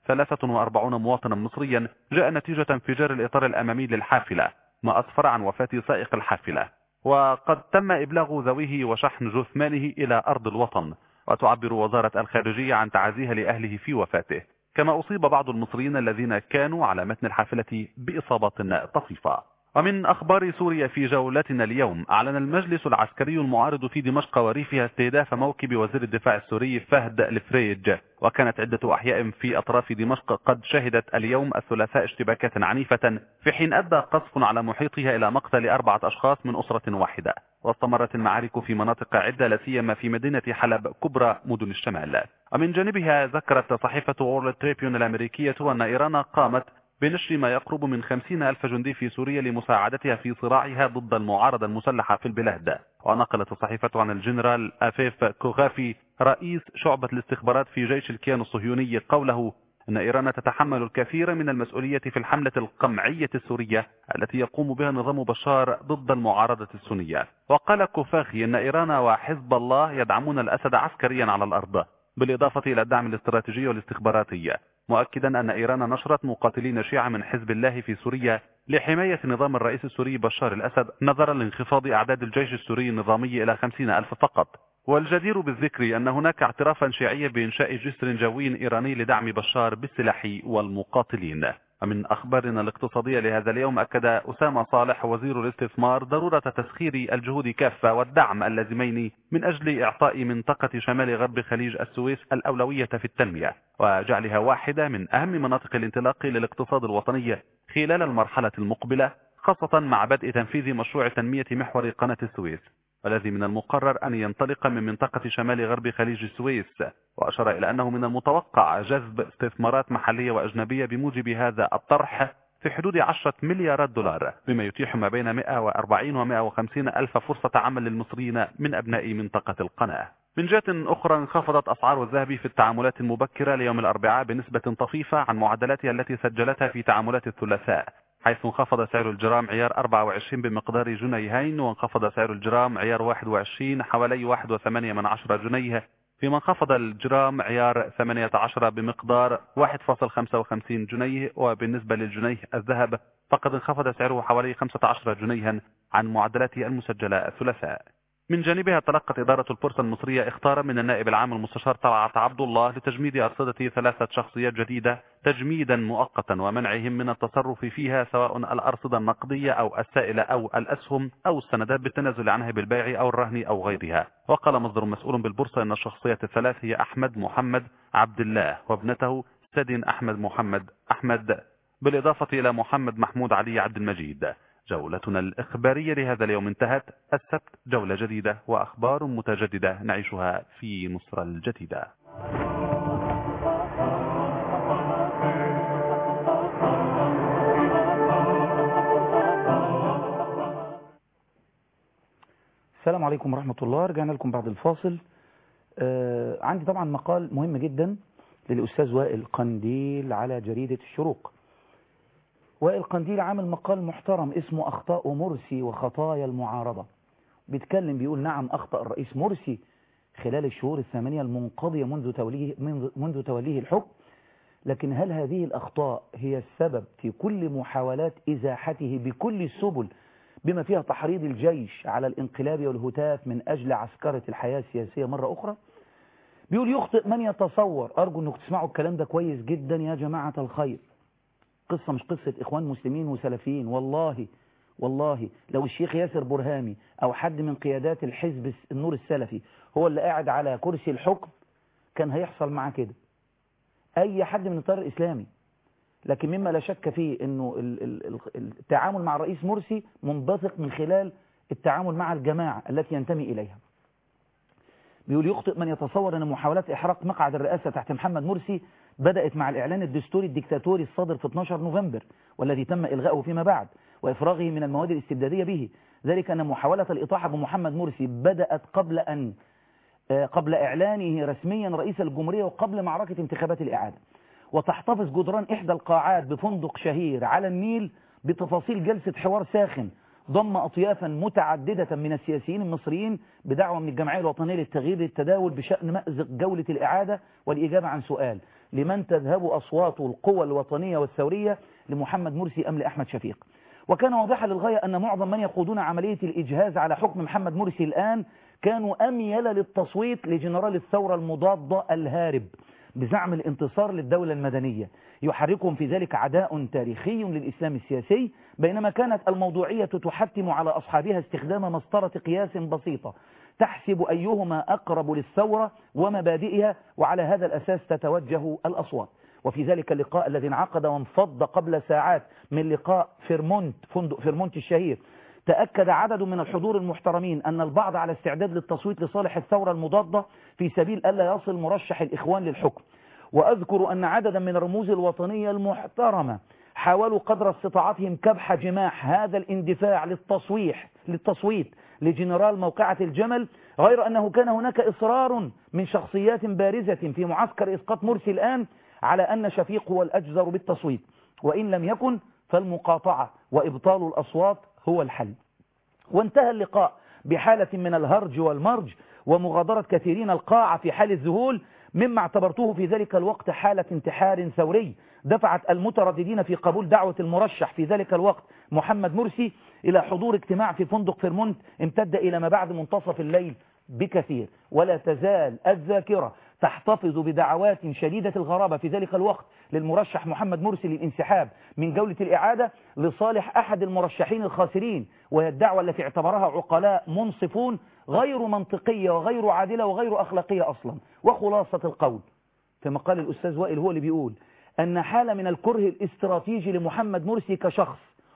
43 مواطنا مصريا جاء نتيجة انفجار الإطار الأمامي للحافلة ما أسفر عن وفاة سائق الحافلة وقد تم إبلاغ ذويه وشحن جثمانه إلى أرض الوطن وتعبر وزارة الخارجية عن تعازيها لأهله في وفاته كما أصيب بعض المصريين الذين كانوا على متن الحافلة بإصابات طفيفة ومن أخبار سوريا في جولتنا اليوم أعلن المجلس العسكري المعارض في دمشق وريفها استهداف موكب وزير الدفاع السوري فهد الفريج وكانت عدة أحياء في أطراف دمشق قد شهدت اليوم الثلاثاء اشتباكات عنيفة في حين أدى قصف على محيطها إلى مقتل أربعة أشخاص من أسرة واحدة واستمرت المعارك في مناطق عدة لا سيما في مدينة حلب كبرى مدن الشمال ومن جانبها ذكرت صحيفة وورلد تريبيون الأمريكية أن إيران قامت بنشر ما يقرب من خمسين ألف جندي في سوريا لمساعدتها في صراعها ضد المعارضة المسلحة في البلاد ونقلت الصحيفة عن الجنرال أفيف كوغافي رئيس شعبة الاستخبارات في جيش الكيان الصهيوني قوله أن إيران تتحمل الكثير من المسؤولية في الحملة القمعية السورية التي يقوم بها نظام بشار ضد المعارضة السنية وقال كوفاخي أن إيران وحزب الله يدعمون الأسد عسكريا على الأرض بالإضافة إلى الدعم الاستراتيجي والاستخباراتي مؤكدا أن إيران نشرت مقاتلين شيعة من حزب الله في سوريا لحماية نظام الرئيس السوري بشار الأسد نظرا لانخفاض أعداد الجيش السوري النظامي إلى خمسين ألف فقط والجدير بالذكر أن هناك اعترافا شيعيا بإنشاء جسر جوي إيراني لدعم بشار بالسلاح والمقاتلين ومن أخبارنا الاقتصادية لهذا اليوم أكد أسامة صالح وزير الاستثمار ضرورة تسخير الجهود كافة والدعم اللازمين من أجل إعطاء منطقة شمال غرب خليج السويس الأولوية في التنمية وجعلها واحدة من أهم مناطق الانطلاق للاقتصاد الوطني خلال المرحلة المقبلة خاصة مع بدء تنفيذ مشروع تنمية محور قناة السويس والذي من المقرر أن ينطلق من منطقة شمال غرب خليج السويس وأشار إلى أنه من المتوقع جذب استثمارات محلية وأجنبية بموجب هذا الطرح في حدود 10 مليارات دولار بما يتيح ما بين 140 و 150 ألف فرصة عمل للمصريين من أبناء منطقة القناة من جهة أخرى انخفضت أسعار الذهب في التعاملات المبكرة ليوم الأربعاء بنسبة طفيفة عن معدلاتها التي سجلتها في تعاملات الثلاثاء حيث انخفض سعر الجرام عيار 24 بمقدار جنيهين وانخفض سعر الجرام عيار 21 حوالي 1.8 من عشرة جنيه فيما انخفض الجرام عيار 18 بمقدار 1.55 جنيه وبالنسبة للجنيه الذهب فقد انخفض سعره حوالي 15 جنيها عن معدلاته المسجلة الثلاثاء من جانبها تلقت إدارة البورصة المصرية اختارا من النائب العام المستشار طلعت عبد الله لتجميد أرصدة ثلاثة شخصيات جديدة تجميدا مؤقتا ومنعهم من التصرف فيها سواء الأرصدة النقدية أو السائلة أو الأسهم أو السندات بالتنازل عنها بالبيع أو الرهن أو غيرها وقال مصدر مسؤول بالبورصة أن الشخصيات الثلاث هي أحمد محمد عبد الله وابنته سدين أحمد محمد أحمد بالإضافة إلى محمد محمود علي عبد المجيد جولتنا الإخبارية لهذا اليوم انتهت السبت جولة جديدة وأخبار متجددة نعيشها في مصر الجديدة السلام عليكم ورحمة الله رجعنا لكم بعد الفاصل آه عندي طبعا مقال مهم جدا للأستاذ وائل قنديل على جريدة الشروق وائل قنديل عامل مقال محترم اسمه أخطاء مرسي وخطايا المعارضة بيتكلم بيقول نعم أخطأ الرئيس مرسي خلال الشهور الثمانية المنقضية منذ توليه, منذ توليه الحكم لكن هل هذه الأخطاء هي السبب في كل محاولات إزاحته بكل السبل بما فيها تحريض الجيش على الانقلاب والهتاف من أجل عسكرة الحياة السياسية مرة أخرى بيقول يخطئ من يتصور أرجو أنك تسمعوا الكلام ده كويس جدا يا جماعة الخير قصة مش قصة إخوان مسلمين وسلفيين والله والله لو الشيخ ياسر برهامي أو حد من قيادات الحزب النور السلفي هو اللي قاعد على كرسي الحكم كان هيحصل معاه كده أي حد من التيار الإسلامي لكن مما لا شك فيه أنه التعامل مع الرئيس مرسي منبثق من خلال التعامل مع الجماعة التي ينتمي إليها بيقول يخطئ من يتصور أن محاولات إحراق مقعد الرئاسة تحت محمد مرسي بدأت مع الإعلان الدستوري الدكتاتوري الصادر في 12 نوفمبر والذي تم إلغاؤه فيما بعد وإفراغه من المواد الاستبدادية به ذلك أن محاولة الإطاحة بمحمد مرسي بدأت قبل أن قبل إعلانه رسميا رئيس الجمهورية وقبل معركة انتخابات الإعادة وتحتفظ جدران إحدى القاعات بفندق شهير على النيل بتفاصيل جلسة حوار ساخن ضم أطيافا متعددة من السياسيين المصريين بدعوة من الجمعية الوطنية للتغيير للتداول بشأن مأزق جولة الإعادة والإجابة عن سؤال لمن تذهب أصوات القوى الوطنية والثورية لمحمد مرسي أم لأحمد شفيق وكان واضحا للغاية أن معظم من يقودون عملية الإجهاز على حكم محمد مرسي الآن كانوا أميل للتصويت لجنرال الثورة المضادة الهارب بزعم الانتصار للدولة المدنية يحركهم في ذلك عداء تاريخي للإسلام السياسي بينما كانت الموضوعية تحتم على أصحابها استخدام مسطرة قياس بسيطة تحسب أيهما أقرب للثورة ومبادئها وعلى هذا الأساس تتوجه الأصوات وفي ذلك اللقاء الذي انعقد وانفض قبل ساعات من لقاء فيرمونت فندق فيرمونت الشهير تأكد عدد من الحضور المحترمين أن البعض على استعداد للتصويت لصالح الثورة المضادة في سبيل ألا يصل مرشح الإخوان للحكم وأذكر أن عددا من الرموز الوطنية المحترمة حاولوا قدر استطاعتهم كبح جماح هذا الاندفاع للتصويح للتصويت لجنرال موقعة الجمل غير أنه كان هناك إصرار من شخصيات بارزة في معسكر إسقاط مرسي الآن على أن شفيق هو الأجزر بالتصويت وإن لم يكن فالمقاطعة وإبطال الأصوات هو الحل وانتهى اللقاء بحالة من الهرج والمرج ومغادرة كثيرين القاعة في حال الذهول مما اعتبرته في ذلك الوقت حالة انتحار ثوري دفعت المترددين في قبول دعوة المرشح في ذلك الوقت محمد مرسي إلى حضور اجتماع في فندق فيرمونت امتد إلى ما بعد منتصف الليل بكثير ولا تزال الذاكرة تحتفظ بدعوات شديدة الغرابة في ذلك الوقت للمرشح محمد مرسي للانسحاب من جولة الإعادة لصالح أحد المرشحين الخاسرين وهي الدعوة التي اعتبرها عقلاء منصفون غير منطقية وغير عادلة وغير أخلاقية أصلا وخلاصة القول في مقال الأستاذ وائل هو اللي بيقول أن حالة من الكره الاستراتيجي لمحمد مرسي كشخص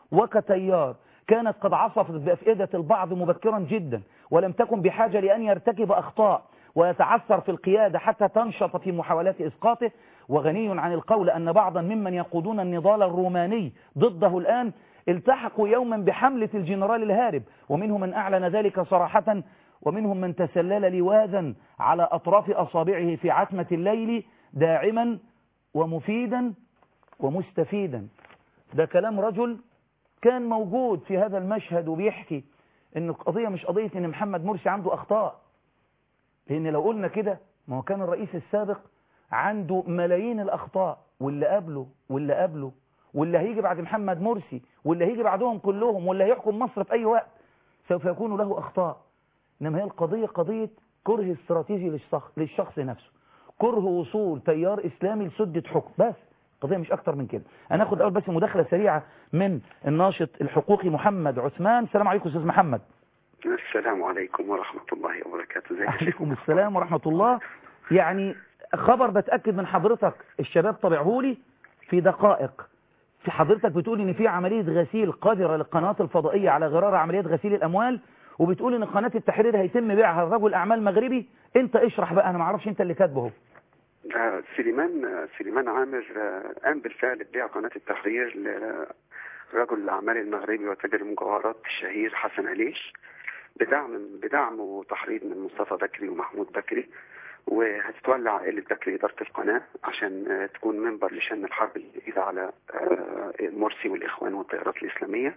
وكتيار كانت قد عصفت بأفئدة البعض مبكرا جدا ولم تكن بحاجة لأن يرتكب أخطاء ويتعثر في القيادة حتى تنشط في محاولات إسقاطه وغني عن القول أن بعضا ممن يقودون النضال الروماني ضده الآن التحقوا يوما بحملة الجنرال الهارب ومنهم من أعلن ذلك صراحة ومنهم من تسلل لواذا على أطراف أصابعه في عتمة الليل داعما ومفيدا ومستفيدا ده كلام رجل كان موجود في هذا المشهد وبيحكي ان القضية مش قضية ان محمد مرسي عنده اخطاء لان لو قلنا كده ما هو كان الرئيس السابق عنده ملايين الاخطاء واللي قبله واللي قبله واللي هيجي بعد محمد مرسي واللي هيجي بعدهم كلهم واللي هيحكم مصر في اي وقت سوف يكون له اخطاء انما هي القضية قضية كره استراتيجي للشخص, للشخص نفسه كره وصول تيار اسلامي لسدة حكم بس القضية مش أكتر من كده أنا أخذ أول بس مداخلة سريعة من الناشط الحقوقي محمد عثمان السلام عليكم أستاذ محمد السلام عليكم ورحمة الله وبركاته ازيك يا شيخ عليكم محمد؟ السلام ورحمة الله يعني خبر بتأكد من حضرتك الشباب طبعهولي في دقائق في حضرتك بتقول ان في عملية غسيل قذرة للقناة الفضائية على غرار عمليات غسيل الأموال وبتقول ان قناة التحرير هيتم بيعها لرجل أعمال مغربي انت اشرح بقى انا ما اعرفش انت اللي كاتبه اهو آه، سليمان آه، سليمان عامر آه، قام بالفعل ببيع قناة التحرير لرجل الأعمال المغربي وتاجر المجوهرات الشهير حسن عليش بدعم بدعم وتحريض من مصطفى بكري ومحمود بكري وهتتولى عائلة بكري إدارة القناة عشان آه، تكون منبر لشن الحرب الجديدة على آه، مرسي والإخوان والتيارات الإسلامية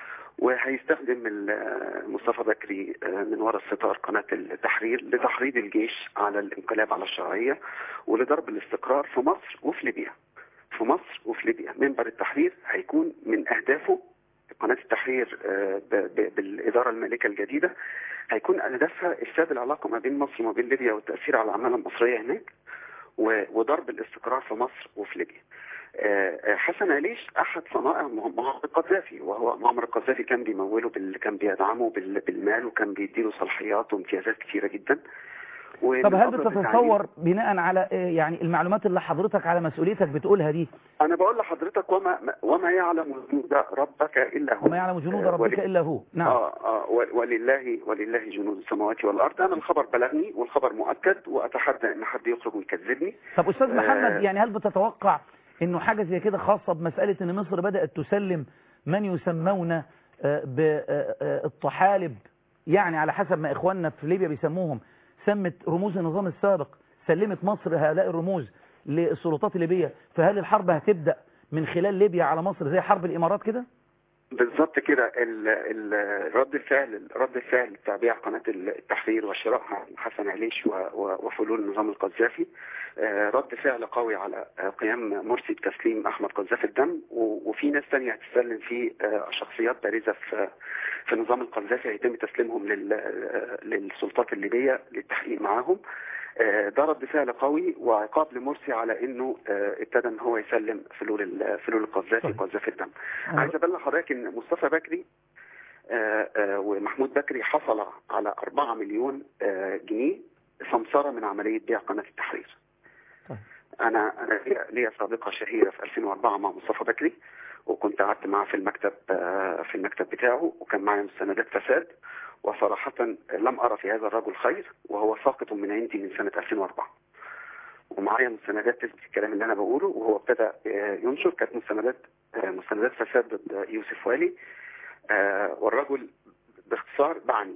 وهيستخدم ال- مصطفى بكري آه، من وراء الستار قناة التحرير لتحريض الجيش على الانقلاب على الشرعية ولضرب الاستقرار في مصر وفي ليبيا في مصر وفي ليبيا منبر التحرير هيكون من أهدافه قناة التحرير آه، ب- ب- بالإدارة المالكة الجديدة هيكون هدفها إفساد العلاقة ما بين مصر وما بين ليبيا والتأثير على العمالة المصرية هناك و- وضرب الاستقرار في مصر وفي ليبيا آه، آه، حسن عليش احد صنائع معمر القذافي وهو معمر القذافي كان بيموله بال... كان بيدعمه بال... بالمال وكان بيديله صلاحيات وامتيازات كثيره جدا ومن طب هل أبرز بتتصور بناء على آه، يعني المعلومات اللي حضرتك على مسؤوليتك بتقولها دي انا بقول لحضرتك وما وما يعلم جنود ربك الا هو وما يعلم جنود آه، ربك ول- إلا هو نعم اه اه و- ولله ولله جنود السماوات والارض انا الخبر بلغني والخبر مؤكد واتحدى ان حد يخرج ويكذبني طب أستاذ آه. محمد يعني هل بتتوقع انه حاجة زي كده خاصة بمسألة ان مصر بدأت تسلم من يسمون بالطحالب يعني على حسب ما اخواننا في ليبيا بيسموهم سمت رموز النظام السابق سلمت مصر هؤلاء الرموز للسلطات الليبية فهل الحرب هتبدأ من خلال ليبيا على مصر زي حرب الامارات كده بالظبط كده ال- ال- رد الفعل رد الفعل بتاع بيع قناه التحرير وشرائها من حسن عليش و- و- وفلول النظام القذافي آه، رد فعل قوي على آه، قيام مرسي بتسليم احمد قذافي الدم و- وفي ناس تانية هتستسلم في آه، شخصيات بارزه في في نظام القذافي هيتم تسليمهم لل- آه، للسلطات الليبيه للتحقيق معاهم آه، ده رد فعل قوي وعقاب لمرسي على انه آه، ابتدى ان هو يسلم فلول ال- فلول القذافي طيب. قذافي الدم أنا- عايز ابلغ حضرتك ان مصطفى بكري آه، آه، ومحمود بكري حصل على 4 مليون آه، جنيه سمسرة من عملية بيع قناة التحرير طيب. أنا أنا ليا- ليا سابقة شهيرة في 2004 مع مصطفى بكري وكنت قعدت معاه في المكتب آه، في المكتب بتاعه وكان معايا مستندات فساد وصراحة لم أرى في هذا الرجل خير وهو ساقط من عندي من سنة 2004 ومعايا مستندات تثبت الكلام اللي أنا بقوله وهو ابتدى آه، ينشر كانت مستندات آه، مستندات فساد ضد يوسف والي آه، والرجل باختصار بعني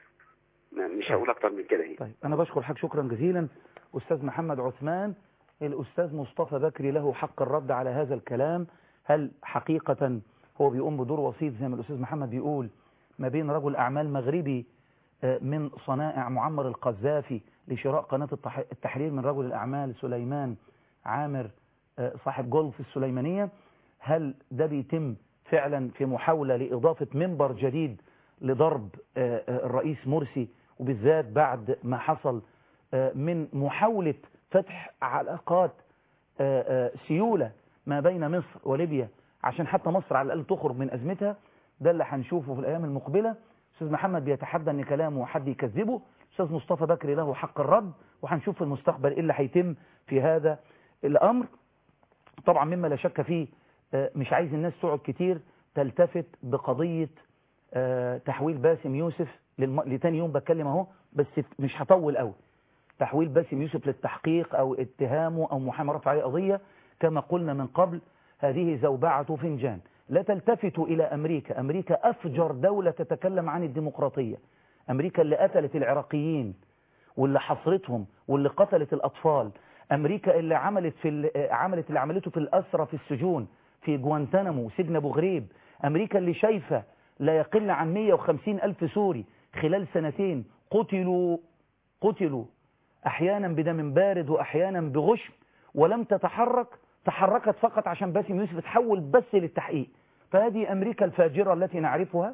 مش هقول اكتر من كده يعني طيب أنا بشكر حضرتك شكرا جزيلا أستاذ محمد عثمان الأستاذ مصطفى بكري له حق الرد على هذا الكلام هل حقيقة هو بيقوم بدور وسيط زي ما الأستاذ محمد بيقول ما بين رجل أعمال مغربي آه، من صنائع معمر القذافي لشراء قناة التح- التحرير من رجل الأعمال سليمان عامر آه، صاحب جولف السليمانية هل ده بيتم فعلا في محاولة لإضافة منبر جديد لضرب آه، آه، الرئيس مرسي وبالذات بعد ما حصل آه، من محاولة فتح علاقات آه، آه، سيولة ما بين مصر وليبيا عشان حتى مصر على الأقل تخرج من أزمتها ده اللي هنشوفه في الأيام المقبلة أستاذ محمد بيتحدى أن كلامه حد يكذبه أستاذ مصطفى بكري له حق الرد وهنشوف في المستقبل إيه اللي هيتم في هذا الأمر طبعا مما لا شك فيه آه، مش عايز الناس تقعد كتير تلتفت بقضية آه، تحويل باسم يوسف للم... لتاني يوم بتكلم اهو بس مش هطول قوي تحويل باسم يوسف للتحقيق او اتهامه او محاماه رفع عليه قضيه كما قلنا من قبل هذه زوبعه فنجان لا تلتفتوا الى امريكا امريكا افجر دوله تتكلم عن الديمقراطيه امريكا اللي قتلت العراقيين واللي حصرتهم واللي قتلت الاطفال امريكا اللي عملت في ال- عملت اللي عملته في الاسرى في السجون في جوانتانامو سجن ابو غريب امريكا اللي شايفه لا يقل عن 150 الف سوري خلال سنتين قتلوا قتلوا احيانا بدم بارد واحيانا بغشم ولم تتحرك تحركت فقط عشان باسم يوسف تحول بس للتحقيق فهذه امريكا الفاجره التي نعرفها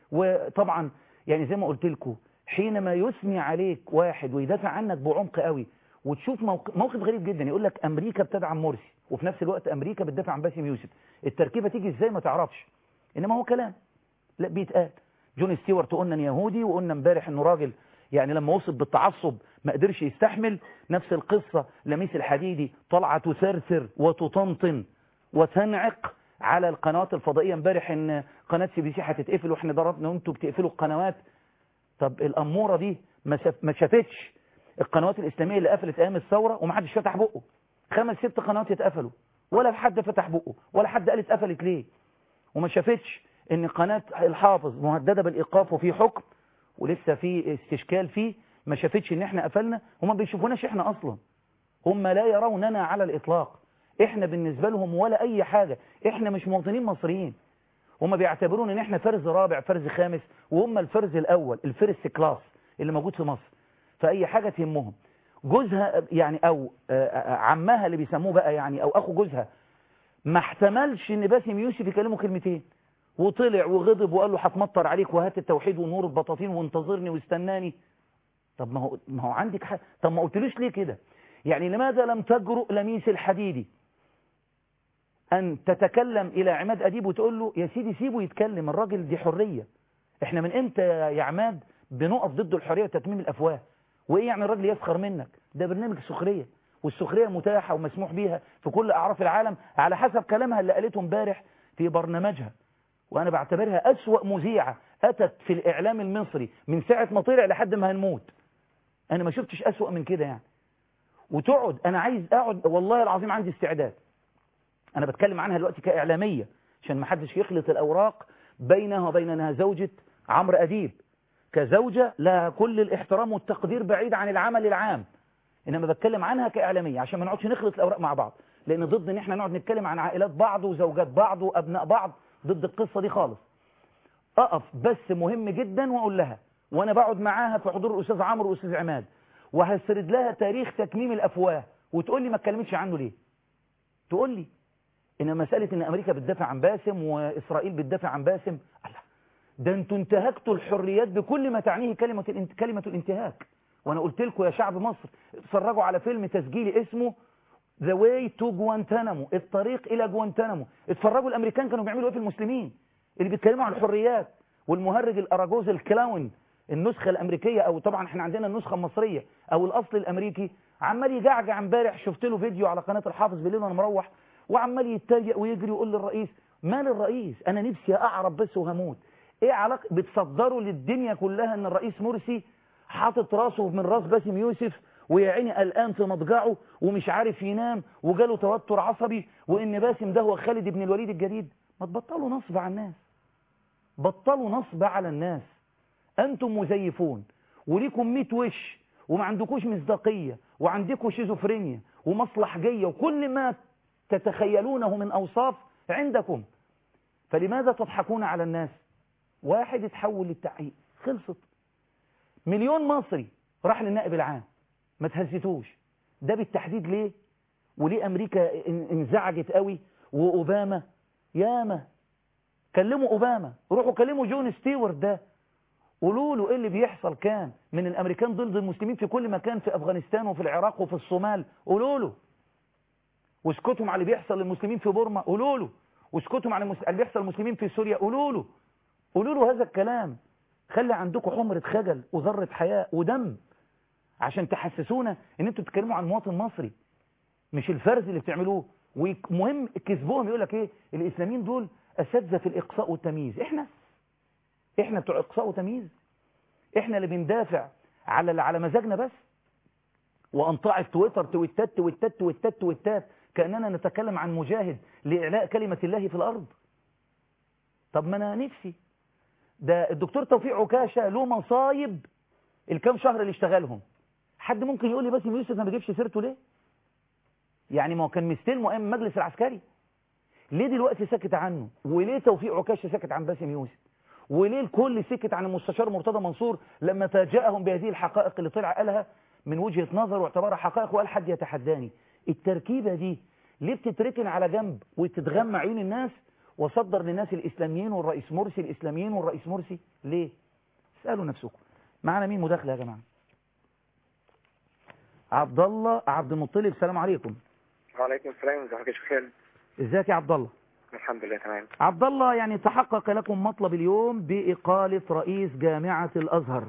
وطبعا يعني زي ما قلت لكم حينما يثني عليك واحد ويدافع عنك بعمق قوي وتشوف موقف, موقف غريب جدا يقول لك امريكا بتدعم مرسي وفي نفس الوقت امريكا بتدافع عن باسم يوسف التركيبه تيجي ازاي ما تعرفش انما هو كلام لا بيتقال جون ستيوارت قلنا إن يهودي وقلنا امبارح انه راجل يعني لما وصف بالتعصب ما قدرش يستحمل نفس القصة لميس الحديدي طالعة تثرثر وتطنطن وتنعق على القنوات الفضائية امبارح ان قناة سي بي سي هتتقفل واحنا ضربنا وانتوا بتقفلوا القنوات طب الأمورة دي ما شاف- ما شافتش القنوات الإسلامية اللي قفلت أيام الثورة ومحدش فتح بقه خمس ست قنوات يتقفلوا ولا حد فتح بقه ولا حد قال اتقفلت ليه وما شافتش ان قناة الحافظ مهددة بالإيقاف وفي حكم ولسه في استشكال فيه ما شافتش ان احنا قفلنا وما بيشوفوناش احنا اصلا هم لا يروننا على الإطلاق احنا بالنسبة لهم ولا اي حاجة احنا مش مواطنين مصريين هم بيعتبرون ان احنا فرز رابع فرز خامس وهم الفرز الاول الفيرست كلاس اللي موجود في مصر فاي حاجة تهمهم جوزها يعني او آه، آه، عمها اللي بيسموه بقى يعني او اخو جوزها ما احتملش ان باسم يوسف يكلمه كلمتين وطلع وغضب وقال له هتمطر عليك وهات التوحيد ونور البطاطين وانتظرني واستناني طب ما هو ما هو عندك حق طب ما قلتلوش ليه كده يعني لماذا لم تجرؤ لميس الحديدي أن تتكلم إلى عماد أديب وتقول له يا سيدي سيبه يتكلم الراجل دي حرية احنا من امتى يا عماد بنقف ضد الحرية وتتميم الأفواه وإيه يعني الراجل يسخر منك ده برنامج سخرية والسخرية متاحة ومسموح بيها في كل أعراف العالم على حسب كلامها اللي قالته امبارح في برنامجها وأنا بعتبرها أسوأ مذيعة أتت في الإعلام المصري من ساعة ما طلع لحد ما هنموت أنا ما شفتش أسوأ من كده يعني وتقعد أنا عايز أقعد والله العظيم عندي استعداد أنا بتكلم عنها دلوقتي كإعلامية عشان ما حدش يخلط الأوراق بينها وبين أنها زوجة عمرو أديب كزوجة لها كل الاحترام والتقدير بعيد عن العمل العام إنما بتكلم عنها كإعلامية عشان ما نقعدش نخلط الأوراق مع بعض لأن ضد إن إحنا نقعد نتكلم عن عائلات بعض وزوجات بعض وأبناء بعض ضد القصة دي خالص اقف بس مهم جدا واقول لها وانا بقعد معاها في حضور الاستاذ عمرو والاستاذ عماد وهسرد لها تاريخ تكميم الافواه وتقول لي ما اتكلمتش عنه ليه تقول لي ان مساله ان امريكا بتدافع عن باسم واسرائيل بتدافع عن باسم الله ده انتوا انتهكتوا الحريات بكل ما تعنيه كلمه الانت... كلمه الانتهاك وانا قلت لكم يا شعب مصر اتفرجوا على فيلم تسجيلي اسمه ذا واي تو جوانتانامو الطريق الى جوانتانامو اتفرجوا الامريكان كانوا بيعملوا ايه في المسلمين اللي بيتكلموا عن الحريات والمهرج الاراجوز الكلاون النسخه الامريكيه او طبعا احنا عندنا النسخه المصريه او الاصل الامريكي عمال يجعجع امبارح شفت له فيديو على قناه الحافظ بالليل وانا مروح وعمال يتريق ويجري ويقول للرئيس مال الرئيس انا نفسي اعرف بس وهموت ايه علاقه بتصدروا للدنيا كلها ان الرئيس مرسي حاطط راسه من راس باسم يوسف ويا عيني قلقان في مضجعه ومش عارف ينام وجاله توتر عصبي وان باسم ده هو خالد بن الوليد الجديد ما تبطلوا نصب على الناس بطلوا نصب على الناس انتم مزيفون وليكم 100 وش وما عندكوش مصداقيه وعندكم شيزوفرينيا ومصلحجيه وكل ما تتخيلونه من اوصاف عندكم فلماذا تضحكون على الناس واحد اتحول للتحقيق خلصت مليون مصري راح للنائب العام ما تهزتوش ده بالتحديد ليه وليه امريكا انزعجت قوي واوباما ياما كلموا اوباما روحوا كلموا جون ستيوارت ده قولوا له ايه اللي بيحصل كان من الامريكان ضد المسلمين في كل مكان في افغانستان وفي العراق وفي الصومال قولوا له واسكتوا على اللي بيحصل للمسلمين في بورما قولوا له واسكتوا على اللي بيحصل للمسلمين في سوريا قولوا له قولوا له هذا الكلام خلي عندكم حمرة خجل وذرة حياء ودم عشان تحسسونا ان انتوا بتتكلموا عن مواطن مصري مش الفرز اللي بتعملوه ومهم كذبهم يقول لك ايه الاسلاميين دول اساتذه في الاقصاء والتمييز احنا احنا بتوع اقصاء وتمييز احنا اللي بندافع على على مزاجنا بس وانطاع تويتر تويتات تويتات تويتات تويتات كاننا نتكلم عن مجاهد لاعلاء كلمه الله في الارض طب ما انا نفسي ده الدكتور توفيق عكاشه له مصايب الكام شهر اللي اشتغلهم حد ممكن يقول لي باسم يوسف ما بجيبش سيرته ليه يعني ما هو كان مستلمه ايام المجلس العسكري ليه دلوقتي سكت عنه وليه توفيق عكاشه سكت عن باسم يوسف وليه الكل سكت عن المستشار مرتضى منصور لما فاجأهم بهذه الحقائق اللي طلع قالها من وجهة نظر واعتبارها حقائق وقال حد يتحداني التركيبة دي ليه بتتركن على جنب وتتغمى عيون الناس وصدر للناس الإسلاميين والرئيس مرسي الإسلاميين والرئيس مرسي ليه اسألوا نفسكم معنا مين مداخلة يا جماعة عبد الله عبد المطلب السلام عليكم وعليكم السلام ازيك يا شيخ خالد ازيك يا عبد الله الحمد لله تمام عبد الله يعني تحقق لكم مطلب اليوم بإقالة رئيس جامعة الأزهر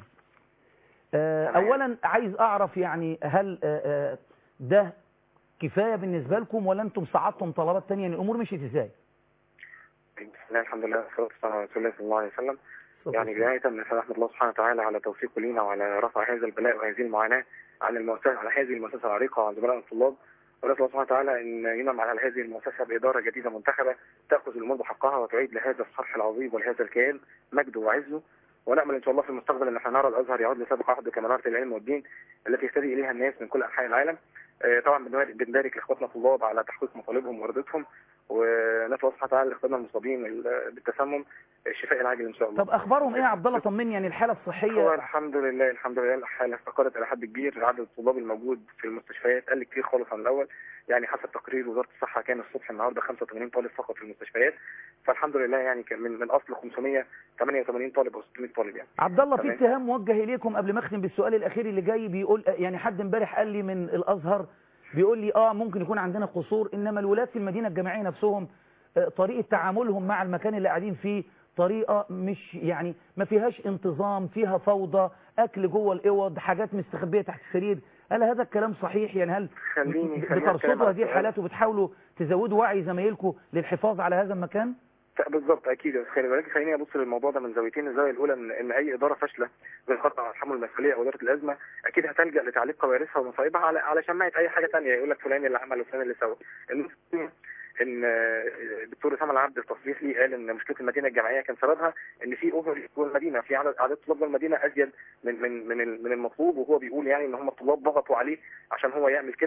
آه تمام. أولا عايز أعرف يعني هل آه آه ده كفاية بالنسبة لكم ولا أنتم صعدتم طلبات تانية يعني الأمور مشيت إزاي بسم الله الحمد لله والصلاة والسلام على رسول الله صلى الله عليه وسلم يعني بداية نسأل رحمة الله سبحانه وتعالى على توفيقه لينا وعلى رفع هذا البلاء وهذه المعاناة عن المؤسسة على هذه المؤسسة العريقة وعن زملاء الطلاب ونسأل الله سبحانه وتعالى أن ينعم على هذه المؤسسة بإدارة جديدة منتخبة تأخذ الأمور بحقها وتعيد لهذا الصرح العظيم ولهذا الكيان مجده وعزه ونأمل إن شاء الله في المستقبل أن احنا نرى الأزهر يعود لسابق عهده كمنارة العلم والدين التي يهتدي إليها الناس من كل أنحاء العالم آه، طبعا بنبارك- بنبارك لإخواتنا الطلاب على تحقيق مطالبهم وردتهم ونسأل الله سبحانه وتعالى لإخواننا المصابين ال- بالتسمم الشفاء العاجل إن شاء الله طب أخبارهم إيه يا عبد الله طمني يعني الحالة هو الصحية الحمد لله الحمد لله الحالة استقرت إلى حد كبير عدد الطلاب الموجود في المستشفيات قل كتير خالص عن الأول يعني حسب تقرير وزارة الصحة كان الصبح النهاردة 85 طالب فقط في المستشفيات فالحمد لله يعني كان من من أصل 588 طالب أو 600 طالب يعني عبد الله في تمام. اتهام موجه إليكم قبل ما أختم بالسؤال الأخير اللي جاي بيقول يعني حد امبارح قال لي من الأزهر بيقول لي آه ممكن يكون عندنا قصور إنما الولاد في المدينة الجامعية نفسهم آه، طريقة تعاملهم مع المكان اللي قاعدين فيه طريقة مش يعني ما فيهاش انتظام فيها فوضى أكل جوه الأوض حاجات مستخبية تحت السرير هل هذا الكلام صحيح يعني هل خليني خليني أتكلم بترصدوا عن هذه الحالات وبتحاولوا تزودوا وعي زمايلكم للحفاظ على هذا المكان؟ بالظبط اكيد بس خلي بالك خليني ابص للموضوع ده من زاويتين الزاويه الاولى ان, إن اي اداره فاشله زي الخطا على تحمل المسؤوليه او اداره الازمه اكيد هتلجا لتعليق كوارثها ومصايبها على على شماعه اي حاجه ثانيه يقول لك فلان اللي عمل وفلان اللي سوى النقطة الثانية ان آه، الدكتور اسامه العبد التصريح ليه قال ان مشكله المدينه الجامعيه كان سببها ان في اوفر جوه المدينه في عدد اعداد طلاب جوه المدينه ازيد من من من ال- من المطلوب وهو بيقول يعني ان هم الطلاب ضغطوا عليه عشان هو يعمل كده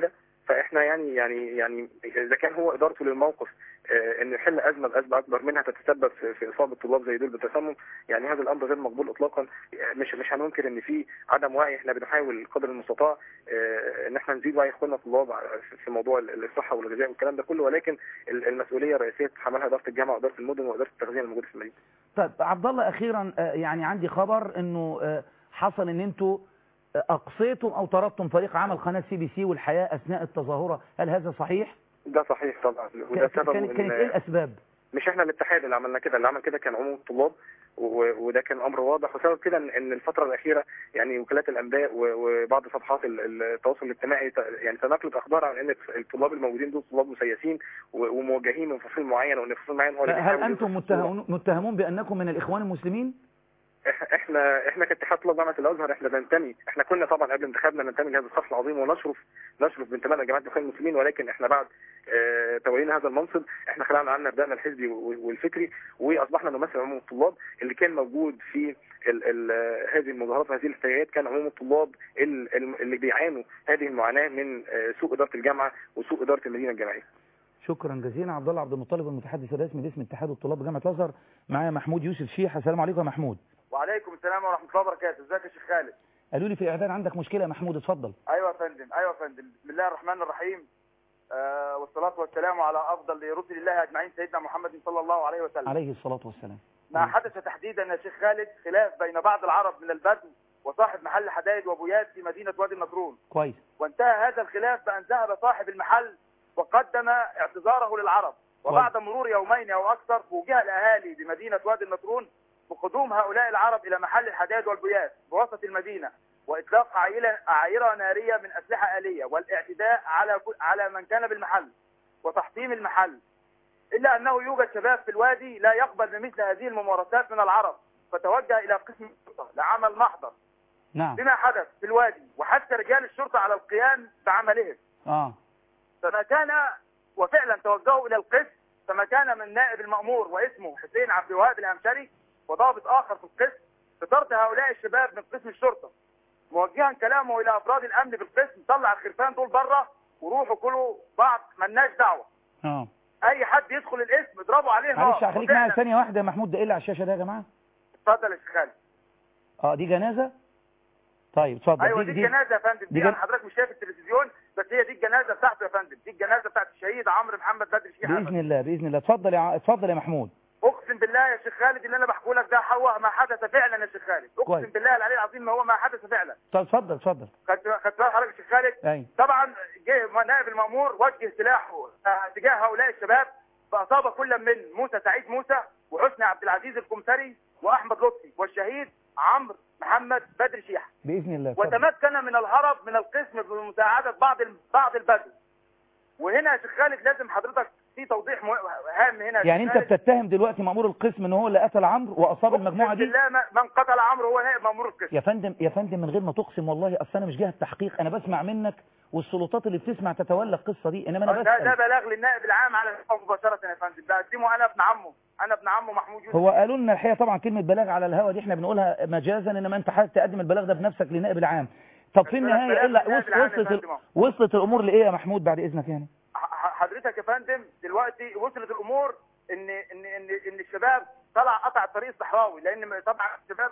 فاحنا يعني يعني يعني اذا كان هو ادارته للموقف آه، انه يحل ازمه بازمه اكبر منها تتسبب في, في اصابه طلاب زي دول بالتسمم يعني هذا الامر غير مقبول اطلاقا آه، مش مش هننكر ان في عدم وعي احنا بنحاول قدر المستطاع آه، ان احنا نزيد وعي اخواننا الطلاب في- في موضوع الصحه والغذاء والكلام ده كله ولكن ال- المسؤوليه الرئيسيه تتحملها اداره الجامعه واداره المدن واداره التغذيه الموجوده في المدينه طيب عبد الله اخيرا آه، يعني عندي خبر انه آه، حصل ان انتوا آه، اقصيتم او طردتم فريق عمل قناه سي بي سي والحياه اثناء التظاهره هل هذا صحيح ده صحيح طبعا وده كان- سببه كانت كانت ايه ان الاسباب مش احنا الاتحاد اللي عملنا كده اللي عمل كده كان عموم الطلاب و- وده كان امر واضح وسبب كده ان إن الفتره الاخيره يعني وكالات الانباء و- وبعض صفحات ال- التواصل الاجتماعي ت- يعني تناقلت اخبار عن ان الطلاب الموجودين دول طلاب مسيسين و- وموجهين من فصيل معين وان فصيل معين هو اللي هل بيحاول انتم يوصل الصورة. متهمون متهمون بانكم من الاخوان المسلمين إح- احنا احنا كاتحاد طلاب جامعه الازهر احنا بننتمي احنا كنا طبعا قبل انتخابنا ننتمي لهذا الصف العظيم ونشرف نشرف بانتمائنا لجماعه الاخوان المسلمين ولكن احنا بعد اه تولينا هذا المنصب احنا خلعنا عنا مبدأنا الحزبي و- والفكري واصبحنا نمثل عموم الطلاب اللي كان موجود في ال ال هذه المظاهرات وهذه الاحتجاجات كان عموم الطلاب ال- ال- اللي بيعانوا هذه المعاناه من اه سوء اداره الجامعه وسوء اداره المدينه الجامعيه شكرا جزيلا عبد الله عبد المطلب المتحدث الرسمي باسم اتحاد الطلاب بجامعه الازهر معايا محمود يوسف شيحه السلام عليكم يا محمود وعليكم السلام ورحمه الله وبركاته ازيك يا شيخ خالد قالوا لي في اعداد عندك مشكله يا محمود اتفضل ايوه يا فندم ايوه يا فندم بسم الله الرحمن الرحيم آه والصلاه والسلام على افضل رسل الله اجمعين سيدنا محمد صلى الله عليه وسلم عليه الصلاه والسلام ما حدث تحديدا يا شيخ خالد خلاف بين بعض العرب من البدو وصاحب محل حدائد وبويات في مدينه وادي النطرون كويس وانتهى هذا الخلاف بان ذهب صاحب المحل وقدم اعتذاره للعرب وبعد مرور يومين او اكثر فوجئ الاهالي بمدينه وادي النطرون بقدوم هؤلاء العرب الى محل الحدائد والبويات بوسط المدينه واطلاق عائله عائره ناريه من اسلحه اليه والاعتداء على كل- على من كان بالمحل وتحطيم المحل الا انه يوجد شباب في الوادي لا يقبل بمثل هذه الممارسات من العرب فتوجه الى قسم الشرطه لعمل محضر نعم بما حدث في الوادي وحث رجال الشرطه على القيام بعملهم اه فما كان وفعلا توجهوا الى القسم فما كان من نائب المأمور واسمه حسين عبد الوهاب الامشري وضابط اخر في القسم بطرد هؤلاء الشباب من قسم الشرطه موجها كلامه الى افراد الامن بالقسم طلع الخرفان دول بره وروحوا كلوا بعض ملناش دعوه اه اي حد يدخل الاسم اضربوا عليه نار معلش خليك معايا وفعلاً- ثانيه واحده يا محمود ده ايه اللي على الشاشه ده يا جماعه اتفضل يا شيخ خالد اه دي جنازه طيب اتفضل ايوه دي الجنازه يا فندم دي دي جن- انا حضرتك مش شايف التلفزيون بس هي دي الجنازه بتاعته يا فندم دي الجنازه بتاعت الشهيد عمرو محمد بدر شيحه باذن الله باذن الله اتفضل يا ع- اتفضل يا محمود اقسم بالله يا شيخ خالد اللي انا بحكي لك ده هو ما حدث فعلا يا شيخ خالد اقسم كويس. بالله العلي العظيم ما هو ما حدث فعلا طب اتفضل اتفضل خدت خدت بالك حضرتك يا شيخ خالد ايوه طبعا جه نائب المامور وجه سلاحه آه، تجاه هؤلاء الشباب فاصاب كل من موسى سعيد موسى وحسني عبد العزيز الكمثري واحمد لطفي والشهيد عمرو محمد بدر شيحه باذن الله اتفضل. وتمكن من الهرب من القسم بمساعدة بعض ال- بعض البدو وهنا يا شيخ خالد لازم حضرتك في توضيح مه- هام هنا يا يعني شيخ انت خالد. بتتهم دلوقتي مأمور القسم ان هو اللي قتل عمرو واصاب المجموعه أقسم دي بالله ما- من قتل عمرو هو نائب مامور القسم يا فندم يا فندم من غير ما تقسم والله اصل انا مش جهه تحقيق انا بسمع منك والسلطات اللي بتسمع تتولى القصه دي انما انا ده, ده بسال بلاغ للنائب العام على الهواء مباشرة يا فندم بقدمه انا ابن عمه انا ابن عمه محمود يوسف هو قالوا لنا الحقيقه طبعا كلمه بلاغ على الهوا دي احنا بنقولها مجازا انما انت حابب تقدم البلاغ ده بنفسك للنائب العام طب في بس النهايه بلاغ الا للنائب وص- العام يا وصلت ال- فندم أهو. وصلت الامور لايه يا محمود بعد اذنك يعني ح- حضرتك يا فندم دلوقتي وصلت الامور ان ان ان ان الشباب طلع قطع الطريق الصحراوي لان طبعا الشباب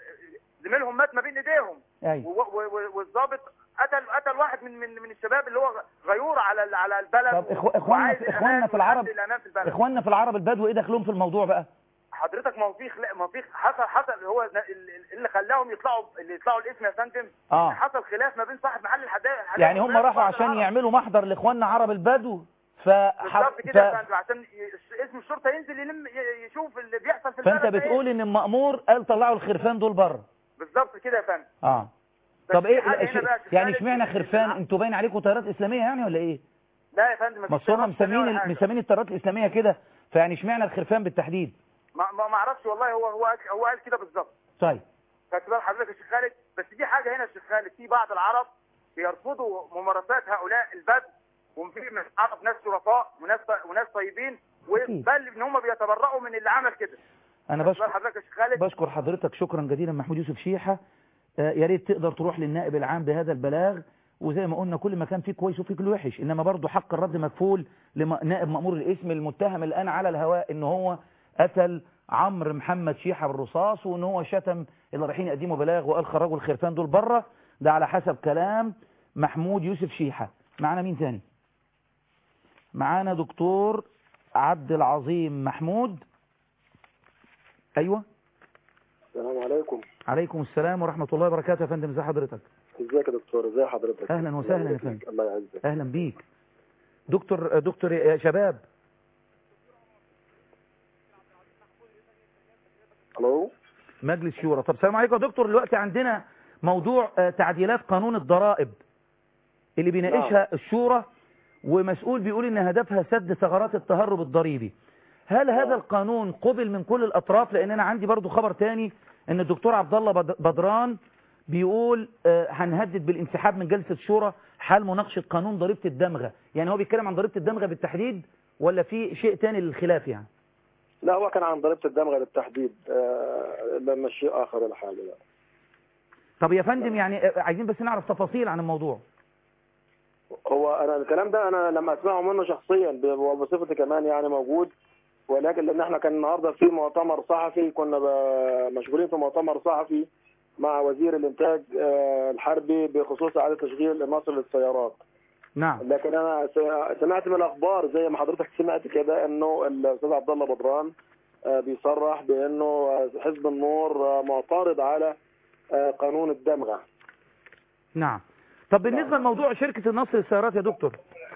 زميلهم مات ما بين ايديهم ايوه و- و- و- والضابط قتل قتل واحد من من من الشباب اللي هو غيور على ال- على البلد طب إخو- اخواننا وعايز في الأمان اخواننا في والأمن العرب الأمان في البلد. اخواننا في العرب البدو ايه دخلهم في الموضوع بقى حضرتك ما هو في خلا- ما هو في حصل حصل هو ن- ال- اللي خلاهم يطلعوا اللي يطلعوا الاسم يا فندم آه. إن حصل خلاف ما بين صاحب محل الحدائق يعني هم راحوا عشان يعملوا محضر لاخواننا عرب البدو ف... بالظبط كده يا ف... فندم عشان ي- اسم الشرطه ينزل يلم ي- يشوف اللي بيحصل في البلد فانت ده إيه. بتقول ان المأمور قال طلعوا الخرفان دول بره بالظبط كده يا فندم اه بس طب في ايه حاجة هنا ش- بقى يا شيخ يعني خالد، اشمعنى إن خرفان الع- انتوا باين عليكم طيارات اسلاميه يعني ولا ايه لا يا فندم ما مفيش هم شرط مسمين ولا ال- حاجة. مسمين الطيارات الاسلاميه كده فيعني اشمعنى الخرفان بالتحديد ما ما ما اعرفش والله هو هو قال- هو قال كده بالظبط طيب خدت بال حضرتك يا شيخ خالد بس دي حاجه هنا يا شيخ خالد في بعض العرب بيرفضوا ممارسات هؤلاء البدو وفي من العرب ناس شرفاء وناس وناس طيبين أكيد. وبل ان هم بيتبرؤوا من اللي عمل كده انا خدت بال بشكر حضرتك يا شيخ خالد بشكر حضرتك شكرا جزيلا محمود يوسف شيحه آه، يا ريت تقدر تروح للنائب العام بهذا البلاغ وزي ما قلنا كل ما كان فيه كويس وفيه كل وحش انما برضه حق الرد مكفول لنائب مأمور الاسم المتهم الان على الهواء ان هو قتل عمرو محمد شيحة بالرصاص وان هو شتم اللي رايحين يقدموا بلاغ وقال خرجوا الخرفان دول بره ده على حسب كلام محمود يوسف شيحة معانا مين تاني معانا دكتور عبد العظيم محمود ايوه السلام عليكم عليكم السلام ورحمة الله وبركاته يا فندم ازي حضرتك ازيك يا دكتور ازي حضرتك اهلا وسهلا يا فندم الله يعزك اهلا بيك دكتور دكتور يا شباب الو مجلس شورى طب سلام عليكم يا دكتور دلوقتي عندنا موضوع آه، تعديلات قانون الضرائب اللي بيناقشها الشورى ومسؤول بيقول ان هدفها سد ثغرات التهرب الضريبي هل هذا القانون قبل من كل الاطراف لان انا عندي برضو خبر تاني ان الدكتور عبد الله بد- بدران بيقول آه، هنهدد بالانسحاب من جلسة الشورى حال مناقشة قانون ضريبة الدمغة يعني هو بيتكلم عن ضريبة الدمغة بالتحديد ولا في شيء تاني للخلاف يعني لا هو كان عن ضريبه الدمغه بالتحديد آه لما شيء اخر ولا حاجه لا طب يا فندم يعني آه، عايزين بس نعرف تفاصيل عن الموضوع هو انا الكلام ده انا لما اسمعه منه شخصيا ب- وبصفتي كمان يعني موجود ولكن لان احنا كان النهارده في مؤتمر صحفي كنا ب- مشغولين في مؤتمر صحفي مع وزير الانتاج آه، الحربي بخصوص اعاده تشغيل مصر للسيارات نعم لكن انا س- سمعت من الاخبار زي ما حضرتك سمعت كده انه الاستاذ عبد الله بدران آه، بيصرح بانه آه، حزب النور آه، معترض على آه، قانون الدمغه نعم طب بالنسبة لموضوع شركة النصر للسيارات يا دكتور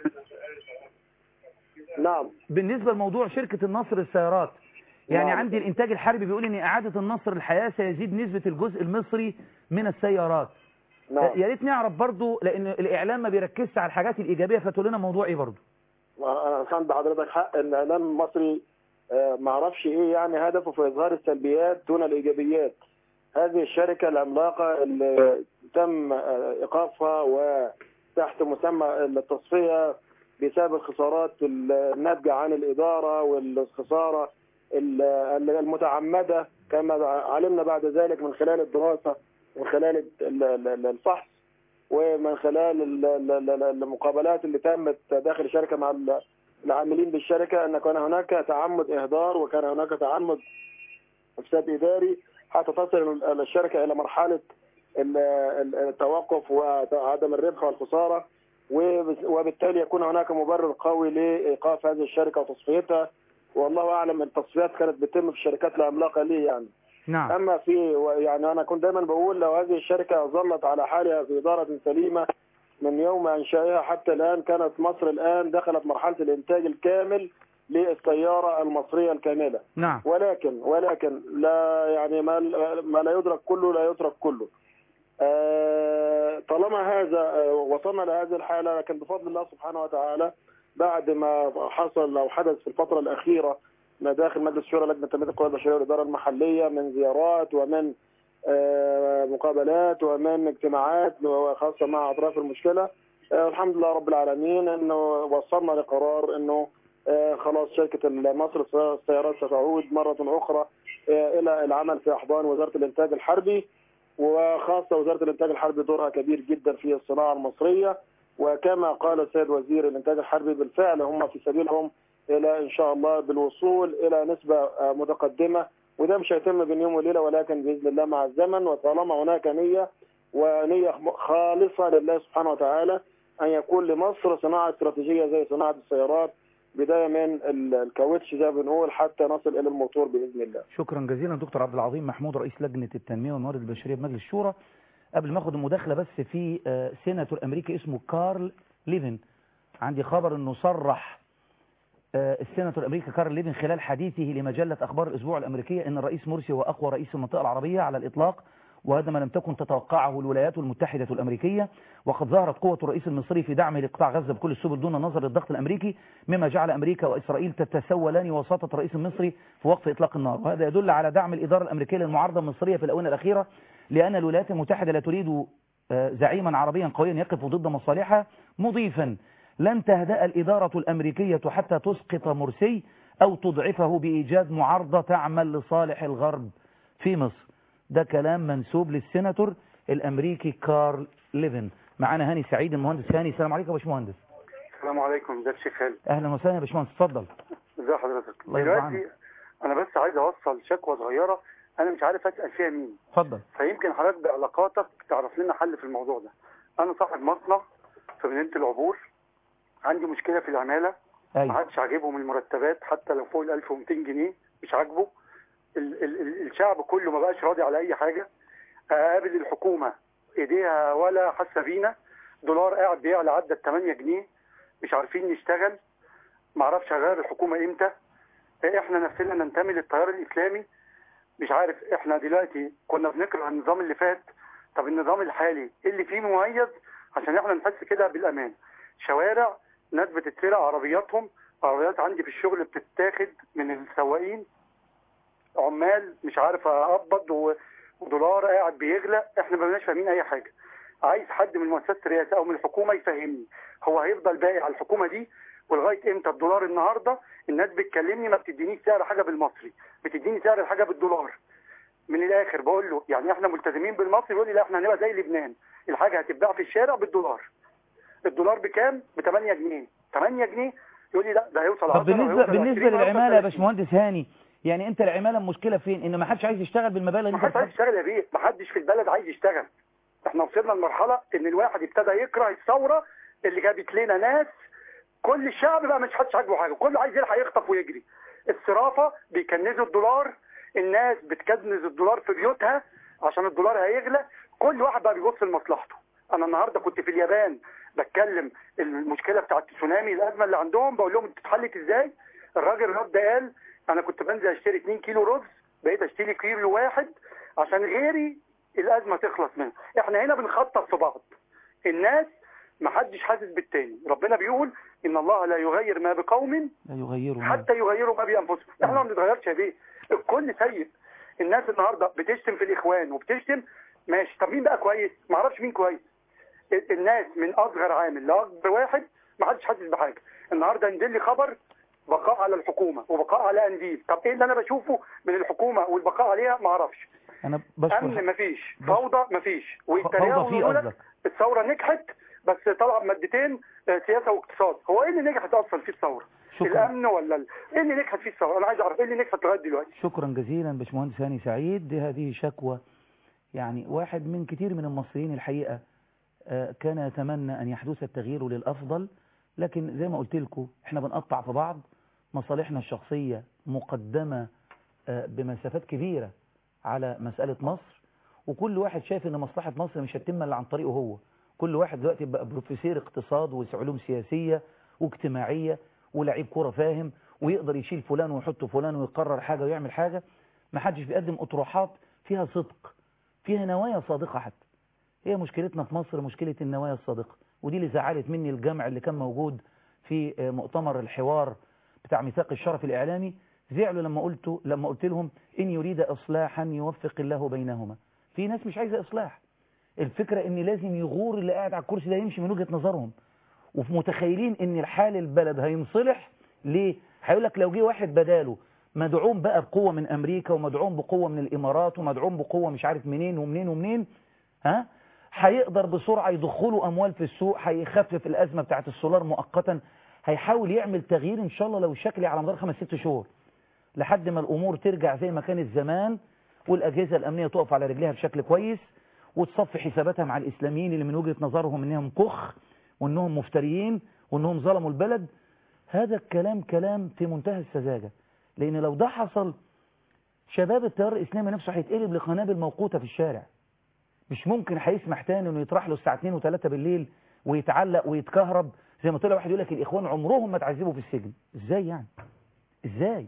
نعم بالنسبة لموضوع شركة النصر للسيارات يعني نعم. عندي الانتاج الحربي بيقول ان اعادة النصر الحياة سيزيد نسبة الجزء المصري من السيارات نعم يا ريت نعرف برضو لان الاعلام ما بيركزش على الحاجات الايجابية فتقول لنا موضوع ايه برضو انا عند حضرتك حق ان الاعلام المصري آه، ما اعرفش ايه يعني هدفه في اظهار السلبيات دون الايجابيات هذه الشركه العملاقه اللي تم آه، ايقافها وتحت مسمى التصفيه بسبب الخسارات الناتجه عن الاداره والخساره ال- المتعمده كما علمنا بعد ذلك من خلال الدراسه ومن خلال ال- ال- الفحص ومن خلال ال- ال- ال- المقابلات اللي تمت داخل الشركه مع ال- العاملين بالشركه ان كان هناك تعمد اهدار وكان هناك تعمد افساد اداري حتى تصل ال- الشركه الى مرحله ال- ال- التوقف وعدم الربح والخساره وبس- وبالتالي يكون هناك مبرر قوي لايقاف هذه الشركه وتصفيتها والله اعلم التصفيات كانت بتتم في الشركات العملاقه ليه يعني نعم اما في يعني انا كنت دايما بقول لو هذه الشركه ظلت على حالها في اداره سليمه من يوم انشائها حتى الان كانت مصر الان دخلت مرحله الانتاج الكامل للسياره المصريه الكامله نعم ولكن ولكن لا يعني ما ما لا يدرك كله لا يترك كله آه، طالما هذا آه، وصلنا لهذه الحاله لكن بفضل الله سبحانه وتعالى بعد ما حصل او حدث في الفتره الاخيره ما داخل مجلس الشورى لجنه تنميه القوى البشريه والاداره المحليه من زيارات ومن آه، مقابلات ومن اجتماعات خاصه مع اطراف المشكله آه، الحمد لله رب العالمين انه وصلنا لقرار انه آه، خلاص شركه مصر السيارات ستعود مره اخرى آه، الى العمل في احضان وزاره الانتاج الحربي وخاصه وزاره الانتاج الحربي دورها كبير جدا في الصناعه المصريه وكما قال السيد وزير الانتاج الحربي بالفعل هم في سبيلهم الى ان شاء الله بالوصول الى نسبه آه، متقدمه وده مش هيتم بين يوم وليله ولكن باذن الله مع الزمن وطالما هناك نيه ونيه خالصه لله سبحانه وتعالى ان يكون لمصر صناعه استراتيجيه زي صناعه السيارات بدايه من ال- الكاوتش زي ما بنقول حتى نصل الى الموتور باذن الله. شكرا جزيلا دكتور عبد العظيم محمود رئيس لجنة التنمية والموارد البشرية بمجلس الشورى قبل ما اخد المداخلة بس في آه، سيناتور امريكي اسمه كارل ليفن عندي خبر انه صرح آه، السيناتور الامريكي كارل ليفن خلال حديثه لمجلة اخبار الاسبوع الامريكية ان الرئيس مرسي هو اقوى رئيس في المنطقة العربية على الاطلاق وهذا ما لم تكن تتوقعه الولايات المتحدة الأمريكية وقد ظهرت قوة الرئيس المصري في دعمه لقطاع غزة بكل السبل دون النظر للضغط الأمريكي مما جعل أمريكا وإسرائيل تتسولان وساطة الرئيس المصري في وقف إطلاق النار وهذا يدل على دعم الإدارة الأمريكية للمعارضة المصرية في الآونة الأخيرة لأن الولايات المتحدة لا تريد آه، زعيما عربيا قويا يقف ضد مصالحها مضيفا لن تهدأ الإدارة الأمريكية حتى تسقط مرسي أو تضعفه بإيجاد معارضة تعمل لصالح الغرب في مصر ده كلام منسوب للسيناتور الأمريكي كارل ليفن معانا هاني سعيد المهندس هاني السلام عليكم يا باشمهندس السلام عليكم ده الشيخ خالد اهلا وسهلا يا باشمهندس اتفضل ازي حضرتك الله يرضى دلوقتي انا بس عايز اوصل شكوى صغيره انا مش عارف اسال فيها مين اتفضل فيمكن حضرتك بعلاقاتك تعرف لنا حل في الموضوع ده انا صاحب مصنع في مدينه العبور عندي مشكله في العماله ما ايوه عادش عاجبهم المرتبات حتى لو فوق ال 1200 جنيه مش عاجبه ال ال ال الشعب كله ما بقاش راضي على اي حاجه اقابل الحكومه ايديها ولا حاسه بينا دولار قاعد بيعلى عدى ال 8 جنيه مش عارفين نشتغل ما اعرفش اغير الحكومه امتى احنا نفسنا ننتمي للتيار الاسلامي مش عارف احنا دلوقتي كنا بنكره النظام اللي فات طب النظام الحالي ايه اللي فيه مميز عشان احنا نحس كده بالامان شوارع ناس بتتسرق عربياتهم عربيات عندي في الشغل بتتاخد من السواقين عمال مش عارف اقبض و- ودولار قاعد بيغلى احنا ما بقناش فاهمين اي حاجه عايز حد من مؤسسه الرئاسه او من الحكومه يفهمني هو هيفضل باقي على الحكومه دي ولغايه امتى الدولار النهارده الناس بتكلمني ما بتدينيش سعر حاجه بالمصري بتديني سعر الحاجه بالدولار من الاخر بقول له يعني احنا ملتزمين بالمصري يقول لي لا احنا هنبقى زي لبنان الحاجه هتتباع في الشارع بالدولار الدولار بكام ب 8 جنيه 8 جنيه يقول لي لا ده هيوصل طب 10 بالنسبه وهيوصل بالنسبه 20 للعماله يا وهيوصل 30. باشمهندس هاني يعني انت العماله المشكله فين ان ما حدش عايز يشتغل بالمبالغ اللي ما انت حدش عايز بتحط- يشتغل يا بيه ما حدش في البلد عايز يشتغل احنا وصلنا لمرحله ان الواحد ابتدى يكره الثوره اللي جابت لنا ناس كل الشعب بقى مش حدش عاجبه حاجه كله عايز يلحق يخطف ويجري الصرافه بيكنزوا الدولار الناس بتكنز الدولار في بيوتها عشان الدولار هيغلى كل واحد بقى بيبص لمصلحته انا النهارده كنت في اليابان بتكلم المشكله بتاعت التسونامي الازمه اللي عندهم بقول لهم اتحلت ازاي الراجل رد قال انا كنت بنزل اشتري 2 كيلو رز بقيت اشتري كيلو واحد عشان غيري الازمه تخلص منها احنا هنا بنخطط في بعض الناس ما حدش حاسس بالتاني ربنا بيقول ان الله لا يغير ما بقوم لا يغيروا ما- حتى يغيروا ما بانفسهم احنا ما بنتغيرش يا بيه الكل سيء الناس النهارده بتشتم في الاخوان وبتشتم ماشي طب مين بقى كويس ما اعرفش مين كويس ال- الناس من اصغر عامل لاكبر واحد ما حدش حاسس بحاجه النهارده نزل لي خبر بقاء على الحكومه وبقاء على انديل طب ايه اللي انا بشوفه من الحكومه والبقاء عليها ما اعرفش انا امن بشكر مفيش بس- فوضى مفيش ويتريقوا فوضى فيه ويقولوا لك قصدك الثوره نجحت بس طلع بمادتين آه، سياسه واقتصاد هو ايه اللي نجحت اصلا في الثوره شكرا الامن ولا ال... ايه اللي نجحت فيه الثوره انا عايز اعرف ايه اللي نجحت لغايه دلوقتي شكرا جزيلا باشمهندس هاني سعيد دي هذه شكوى يعني واحد من كتير من المصريين الحقيقة آه، كان يتمنى أن يحدث التغيير للأفضل لكن زي ما قلت لكم احنا بنقطع في بعض مصالحنا الشخصية مقدمة آه، بمسافات كبيرة على مسألة مصر وكل واحد شايف ان مصلحة مصر مش هتتم الا عن طريقه هو كل واحد دلوقتي بقى بروفيسور اقتصاد وعلوم سياسية واجتماعية ولاعيب كرة فاهم ويقدر يشيل فلان ويحط فلان ويقرر حاجة ويعمل حاجة ما حدش بيقدم اطروحات فيها صدق فيها نوايا صادقة حتى هي مشكلتنا في مصر مشكلة النوايا الصادقة ودي اللي زعلت مني الجمع اللي كان موجود في آه، مؤتمر الحوار بتاع ميثاق الشرف الإعلامي زعلوا لما قلت لما قلت لهم إن يريد إصلاحا يوفق الله بينهما في ناس مش عايزة إصلاح الفكرة إن لازم يغور اللي قاعد على الكرسي ده يمشي من وجهة نظرهم وفي متخيلين إن الحال البلد هينصلح ليه؟ هيقول لك لو جه واحد بداله مدعوم بقى بقوة من أمريكا ومدعوم بقوة من الإمارات ومدعوم بقوة مش عارف منين ومنين ومنين ها هيقدر بسرعة يدخلوا أموال في السوق هيخفف الأزمة بتاعت السولار مؤقتا هيحاول يعمل تغيير إن شاء الله لو شكلي على مدار خمس ست شهور لحد ما الأمور ترجع زي ما كانت زمان والأجهزة الأمنية تقف على رجليها بشكل كويس وتصفي حساباتها مع الإسلاميين اللي من وجهة نظرهم إنهم كخ وإنهم مفتريين وإنهم ظلموا البلد هذا الكلام كلام في منتهى السذاجة لأن لو ده حصل شباب التيار الإسلامي نفسه هيتقلب لقنابل موقوتة في الشارع مش ممكن هيسمح تاني انه يطرح له الساعه 2 و3 بالليل ويتعلق ويتكهرب زي ما طلع واحد يقول لك الاخوان عمرهم ما اتعذبوا في السجن ازاي يعني ازاي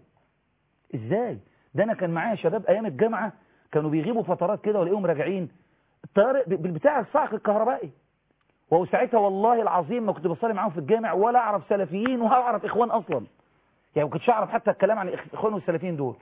ازاي ده انا كان معايا شباب ايام الجامعه كانوا بيغيبوا فترات كده والاقيهم راجعين الطيار ب- بتاع الصعق الكهربائي وهو ساعتها والله العظيم ما كنت بصلي معاهم في الجامع ولا اعرف سلفيين ولا اعرف اخوان اصلا يعني ما كنتش اعرف حتى الكلام عن الاخوان والسلفيين دول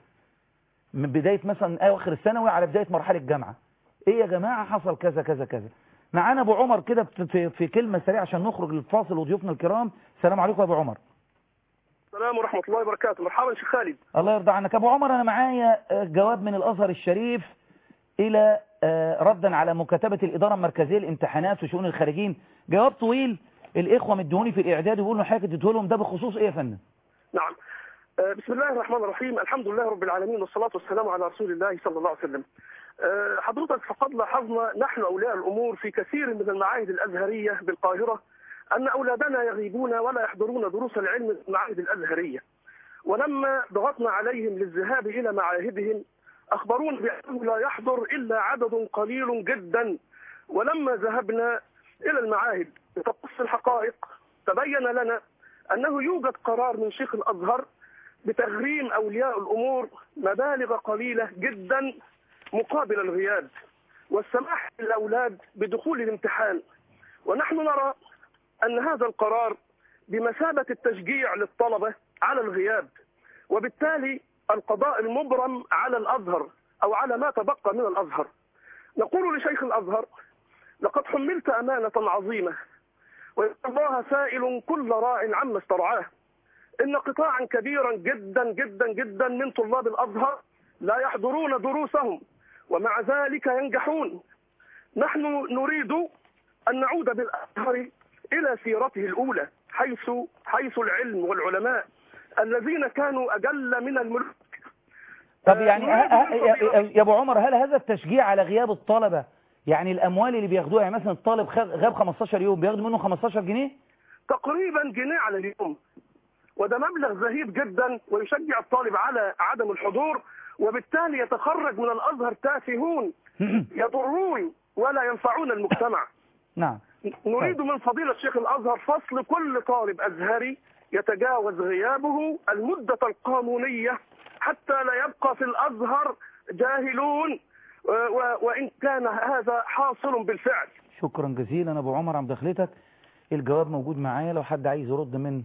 من بدايه مثلا اواخر الثانوي على بدايه مرحله الجامعه ايه يا جماعة حصل كذا كذا كذا معانا ابو عمر كده في- في, في كلمة سريعة عشان نخرج للفاصل وضيوفنا الكرام السلام عليكم يا ابو عمر السلام ورحمة الله وبركاته مرحبا شيخ خالد الله يرضى عنك ابو عمر انا معايا آه، جواب من الازهر الشريف الى آه، ردا على مكاتبة الإدارة المركزية للامتحانات وشؤون الخارجين جواب طويل الإخوة مدهوني في الإعداد ويقولوا حضرتك اديته لهم ده بخصوص إيه يا فندم نعم آه، بسم الله الرحمن الرحيم الحمد لله رب العالمين والصلاة والسلام على رسول الله صلى الله عليه وسلم آه، حضرتك فقد لاحظنا نحن أولياء الأمور في كثير من المعاهد الأزهرية بالقاهرة أن أولادنا يغيبون ولا يحضرون دروس العلم في المعاهد الأزهرية ولما ضغطنا عليهم للذهاب إلى معاهدهم أخبرونا بأنه لا يحضر إلا عدد قليل جدا ولما ذهبنا إلى المعاهد لتقص الحقائق تبين لنا أنه يوجد قرار من شيخ الأزهر بتغريم أولياء الأمور مبالغ قليلة جدا مقابل الغياب والسماح للأولاد بدخول الامتحان ونحن نرى أن هذا القرار بمثابة التشجيع للطلبة على الغياب وبالتالي القضاء المبرم على الأزهر أو على ما تبقى من الأزهر نقول لشيخ الأزهر لقد حملت أمانة عظيمة وإن الله سائل كل راع عما استرعاه إن قطاعا كبيرا جدا جدا جدا من طلاب الأزهر لا يحضرون دروسهم ومع ذلك ينجحون نحن نريد أن نعود بالأزهر إلى سيرته الأولى حيث حيث العلم والعلماء الذين كانوا أجل من الملوك طب يعني ه- ه- يا- يا أبو عمر هل هذا التشجيع على غياب الطلبة يعني الأموال اللي بياخدوها يعني مثلا الطالب خ- غاب 15 يوم بياخدوا منه 15 جنيه تقريبا جنيه على اليوم وده مبلغ زهيد جدا ويشجع الطالب على عدم الحضور وبالتالي يتخرج من الازهر تافهون يضرون ولا ينفعون المجتمع نعم نريد من فضيلة شيخ الازهر فصل كل طالب ازهري يتجاوز غيابه المدة القانونية حتى لا يبقى في الازهر جاهلون و- و- وان كان هذا حاصل بالفعل شكرا جزيلا أبو عمر عن دخلتك الجواب موجود معايا لو حد عايز يرد من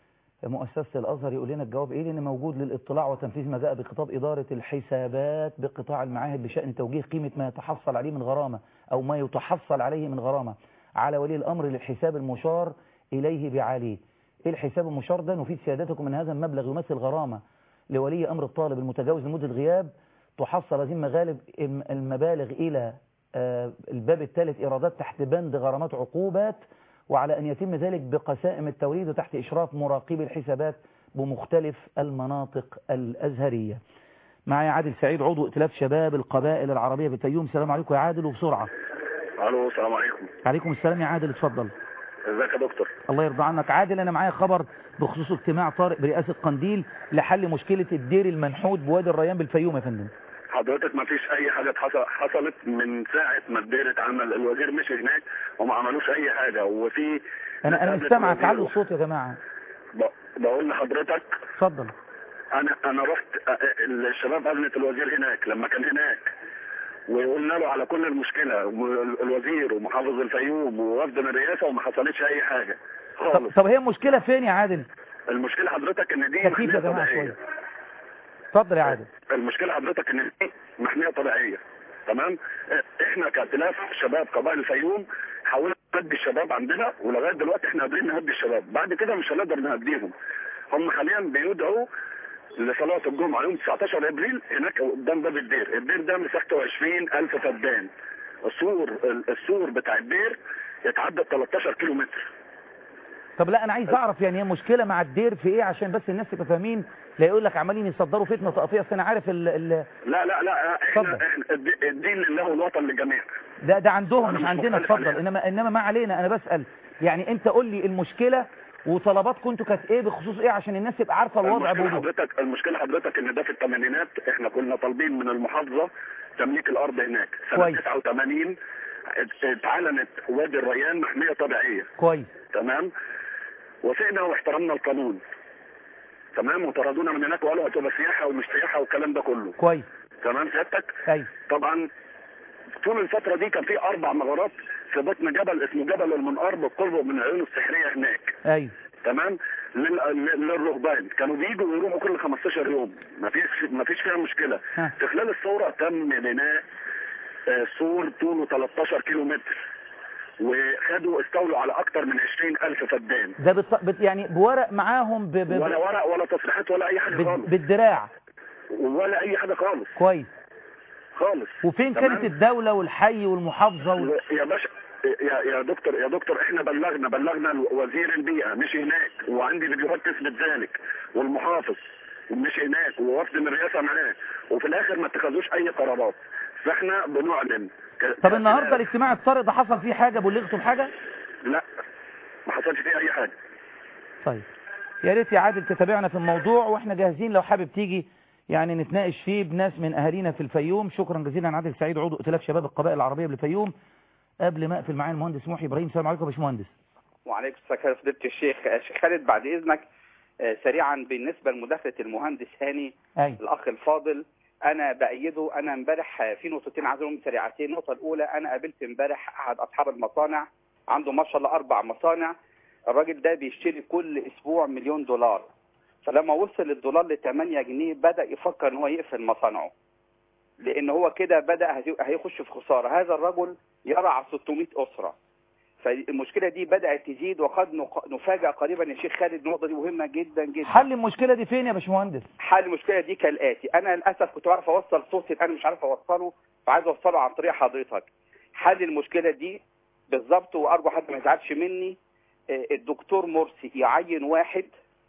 مؤسسة الأزهر يقول لنا الجواب إيه لأن موجود للاطلاع وتنفيذ ما جاء بخطاب إدارة الحسابات بقطاع المعاهد بشأن توجيه قيمة ما يتحصل عليه من غرامة أو ما يتحصل عليه من غرامة على ولي الأمر للحساب المشار إليه بعاليه إيه الحساب المشار ده نفيد سيادتكم أن هذا المبلغ يمثل غرامة لولي أمر الطالب المتجاوز لمدة الغياب تحصل هذه المغالب المبالغ إلى آه، الباب الثالث إيرادات تحت بند غرامات عقوبات وعلى أن يتم ذلك بقسائم التوريد وتحت إشراف مراقبي الحسابات بمختلف المناطق الأزهرية معي عادل سعيد عضو ائتلاف شباب القبائل العربية بالفيوم السلام عليكم يا عادل وبسرعة الو السلام عليكم عليكم السلام يا عادل اتفضل ازيك يا دكتور الله يرضى عنك عادل أنا معايا خبر بخصوص اجتماع طارئ برئاسة قنديل لحل مشكلة الدير المنحوت بوادي الريان بالفيوم يا فندم حضرتك ما فيش اي حاجه حصل حصلت من ساعه ما الدير اتعمل الوزير مشي هناك وما عملوش اي حاجه وفي أنا أنا مش قابلت سامعك الوزير علوا الصوت يا جماعة ب- بقول لحضرتك اتفضل انا انا رحت أ- أ- الشباب قابلت الوزير هناك لما كان هناك وقلنا له على كل المشكله وال- الوزير ومحافظ الفيوم ووفد من الرئاسه وما حصلتش اي حاجه طب, خالص طب هي المشكلة فين يا عادل المشكله حضرتك ان دي كثيف يا محميه جماعة طبيعيه شوية اتفضل يا عادل المشكله حضرتك ان دي محميه طبيعيه تمام احنا كائتلاف شباب قبائل الفيوم حاولنا نهدي الشباب عندنا ولغايه دلوقتي احنا قادرين نهدي الشباب بعد كده مش هنقدر نهديهم هم حاليا بيدعوا لصلاه الجمعه يوم 19 ابريل هناك قدام باب الدير الدير ده مساحته 20000 فدان السور السور بتاع الدير يتعدى 13 كيلو متر طب لا انا عايز اعرف يعني هي مشكله مع الدير في ايه عشان بس الناس تبقى فاهمين لا يقول لك عمالين يصدروا فتنه طائفيه اصل انا عارف ال ال لا لا لا احنا, اتفضل. احنا الدي- الدين لله والوطن للجميع ده ده عندهم أنا مش مش عندنا مختلف اتفضل عليها. انما انما ما علينا انا بسال يعني انت قول لي المشكله وطلباتكم انتوا كانت ايه بخصوص ايه عشان الناس تبقى عارفه الوضع المشكلة بوضوح حضرتك المشكلة حضرتك ان ده في الثمانينات احنا كنا طالبين من المحافظة تمليك الارض هناك سنة كويس. 89 ات- اتعلنت وادي الريان محمية طبيعية كويس تمام وافقنا واحترمنا القانون تمام وطردونا من هناك وقالوا هتبقى سياحة ومش سياحة والكلام ده كله كويس تمام سيادتك ايوه طبعا طول الفترة دي كان في أربع مغارات في بطن جبل اسمه جبل المنقار بالقرب من العيون السحرية هناك ايوه تمام لل- لل- للرهبان كانوا بيجوا ويروحوا كل 15 يوم ما فيش ما فيش فيها مشكله ها. في خلال الثوره تم بناء آه، سور طوله 13 كيلو متر وخدوا استولوا على اكتر من 20 الف فدان ده بت... بت... يعني بورق معاهم ب... ب... ولا ورق ولا تصريحات ولا اي حاجه ب... خالص بالدراع ولا اي حاجه خالص كويس خالص وفين تمام؟ كانت الدولة والحي والمحافظة وال... يا باشا يا يا دكتور يا دكتور احنا بلغنا بلغنا وزير البيئه مش هناك وعندي فيديوهات تثبت ذلك والمحافظ مش هناك ووفد من الرئاسه معاه وفي الاخر ما اتخذوش اي قرارات فاحنا بنعلن ك- طب النهاردة الاجتماع الطارئ ده حصل فيه حاجة بلغتوا بحاجة لا ما حصلش فيه اي حاجه طيب يا ريت يا عادل تتابعنا في الموضوع واحنا جاهزين لو حابب تيجي يعني نتناقش فيه بناس من اهالينا في الفيوم شكرا جزيلا عادل سعيد عضو ائتلاف شباب القبائل العربيه بالفيوم قبل ما اقفل معايا المهندس محي ابراهيم السلام عليكم يا باشمهندس وعليكم السلام فضيلة الشيخ آه، شيخ خالد بعد إذنك آه، سريعا بالنسبة لمداخلة المهندس هاني اي الأخ الفاضل أنا بأيده أنا امبارح آه، في نقطتين عايز أقولهم سريعتين النقطة الأولى أنا قابلت امبارح أحد أصحاب المصانع عنده ما شاء الله أربع مصانع الراجل ده بيشتري كل أسبوع مليون دولار فلما وصل الدولار ل 8 جنيه بدأ يفكر إن هو يقفل مصانعه لأن هو كده بدأ هي- هيخش في خسارة هذا الرجل يرعى 600 أسرة فالمشكلة دي بدأت تزيد وقد نق- نفاجأ قريبا يا شيخ خالد النقطة دي مهمة جدا جدا حل المشكله دي فين يا باشمهندس حل المشكلة دي كالآتي أنا للأسف كنت بعرف أوصل صوتي الآن مش عارف أوصله فعايز أوصله عن طريق حضرتك حل المشكلة دي بالظبط وأرجو حد ما يزعلش مني آه، الدكتور مرسي يعين واحد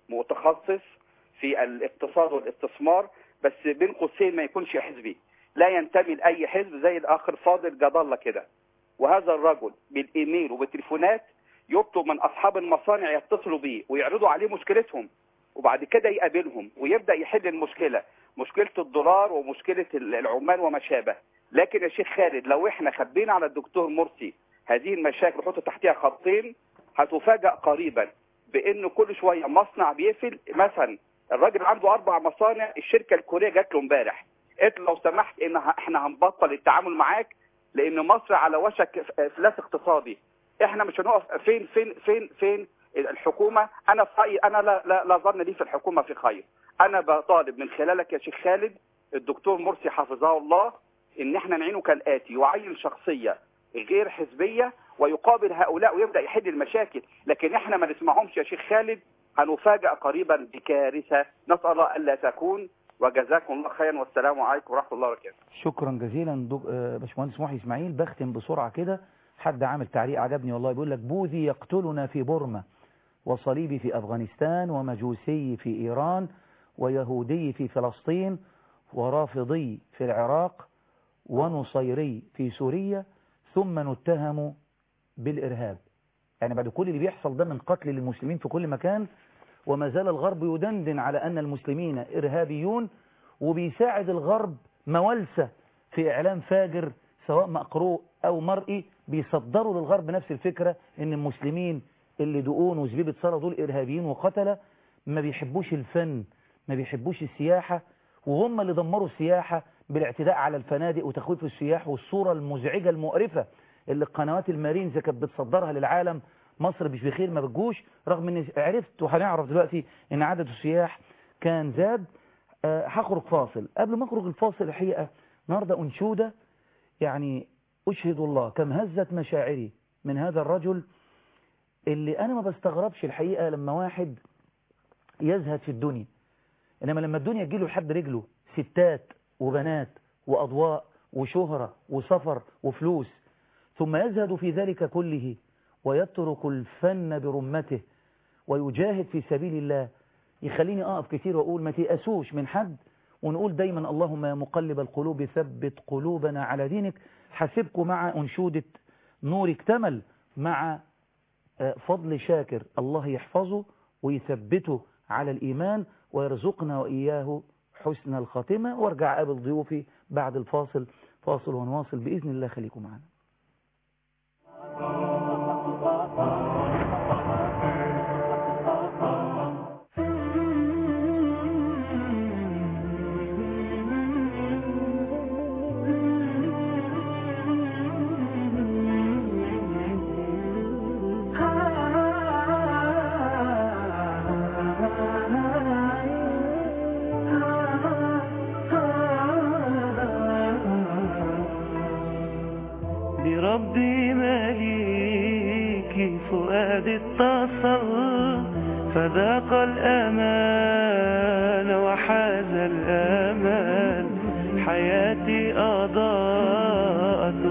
متخصص في الاقتصاد والاستثمار بس بين قوسين ما يكونش حزبي لا ينتمي لأي حزب زي الأخ الفاضل جد الله كده وهذا الرجل بالإيميل وبالتليفونات يطلب من أصحاب المصانع يتصلوا بيه ويعرضوا عليه مشكلتهم وبعد كده يقابلهم ويبدأ يحل المشكلة مشكلة الدولار ومشكلة العمال وما شابه لكن يا شيخ خالد لو احنا خبينا على الدكتور مرسي هذه المشاكل وحط تحتها خطين هتفاجأ قريبا بان كل شوية مصنع بيقفل مثلا الراجل عنده اربع مصانع الشركة الكورية جات له امبارح قالت له لو سمحت ان ه- احنا هنبطل التعامل معاك لان مصر على وشك ف- افلاس اقتصادي احنا مش هنقف فين فين فين فين الحكومه انا في رايي انا لا لا, لا ظن لي في الحكومه في خير انا بطالب من خلالك يا شيخ خالد الدكتور مرسي حفظه الله ان احنا نعينه كالاتي يعين شخصيه غير حزبيه ويقابل هؤلاء ويبدا يحل المشاكل لكن احنا ما نسمعهمش يا شيخ خالد هنفاجأ قريبا بكارثه نسال الله الا تكون وجزاكم الله خيرا والسلام عليكم ورحمه الله وبركاته شكرا جزيلا دك... آه، باشمهندس محي اسماعيل بختم بسرعه كده حد عامل تعليق عجبني والله بيقول لك بوذي يقتلنا في بورما وصليبي في افغانستان ومجوسي في ايران ويهودي في فلسطين ورافضي في العراق ونصيري في سوريا ثم نتهم بالارهاب يعني بعد كل اللي بيحصل ده من قتل للمسلمين في كل مكان وما زال الغرب يدندن على ان المسلمين ارهابيون وبيساعد الغرب موالسة في إعلام فاجر سواء مقروء أو مرئي بيصدروا للغرب نفس الفكرة إن المسلمين اللي دقون وزبيبة صلاة دول إرهابيين وقتلة ما بيحبوش الفن ما بيحبوش السياحة وهم اللي دمروا السياحة بالاعتداء على الفنادق وتخويف السياح والصورة المزعجة المقرفة اللي القنوات المارينز كانت بتصدرها للعالم مصر مش بخير ما بتجوش رغم ان عرفت وهنعرف دلوقتي ان عدد السياح كان زاد آه، هخرج فاصل قبل ما اخرج الفاصل الحقيقة النهارده أنشودة يعني أشهد الله كم هزت مشاعري من هذا الرجل اللي أنا ما بستغربش الحقيقة لما واحد يزهد في الدنيا إنما لما الدنيا تجيله لحد رجله ستات وبنات وأضواء وشهرة وسفر وفلوس ثم يزهد في ذلك كله ويترك الفن برمته ويجاهد في سبيل الله يخليني أقف كتير وأقول ما تيأسوش من حد ونقول دايما اللهم يا مقلب القلوب ثبت قلوبنا على دينك حسبكم مع أنشودة نور اكتمل مع آه، فضل شاكر الله يحفظه ويثبته على الإيمان ويرزقنا وإياه حسن الخاتمة وارجع قابل ضيوفي بعد الفاصل فاصل ونواصل بإذن الله خليكم معنا بربي مالكي فؤاد اتصل فذاق الأمان وحاز الأمان حياتي أضاء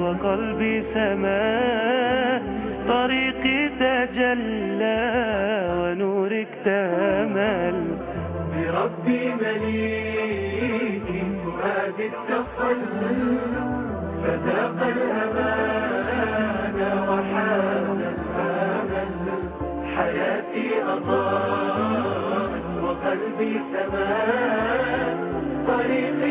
وقلبي سما طريقي تجلى ونورك تمل بربي مليك فؤاد التقل فذاق الأمان وحان الأمل حياتي أضاءت وقلبي سما طريقي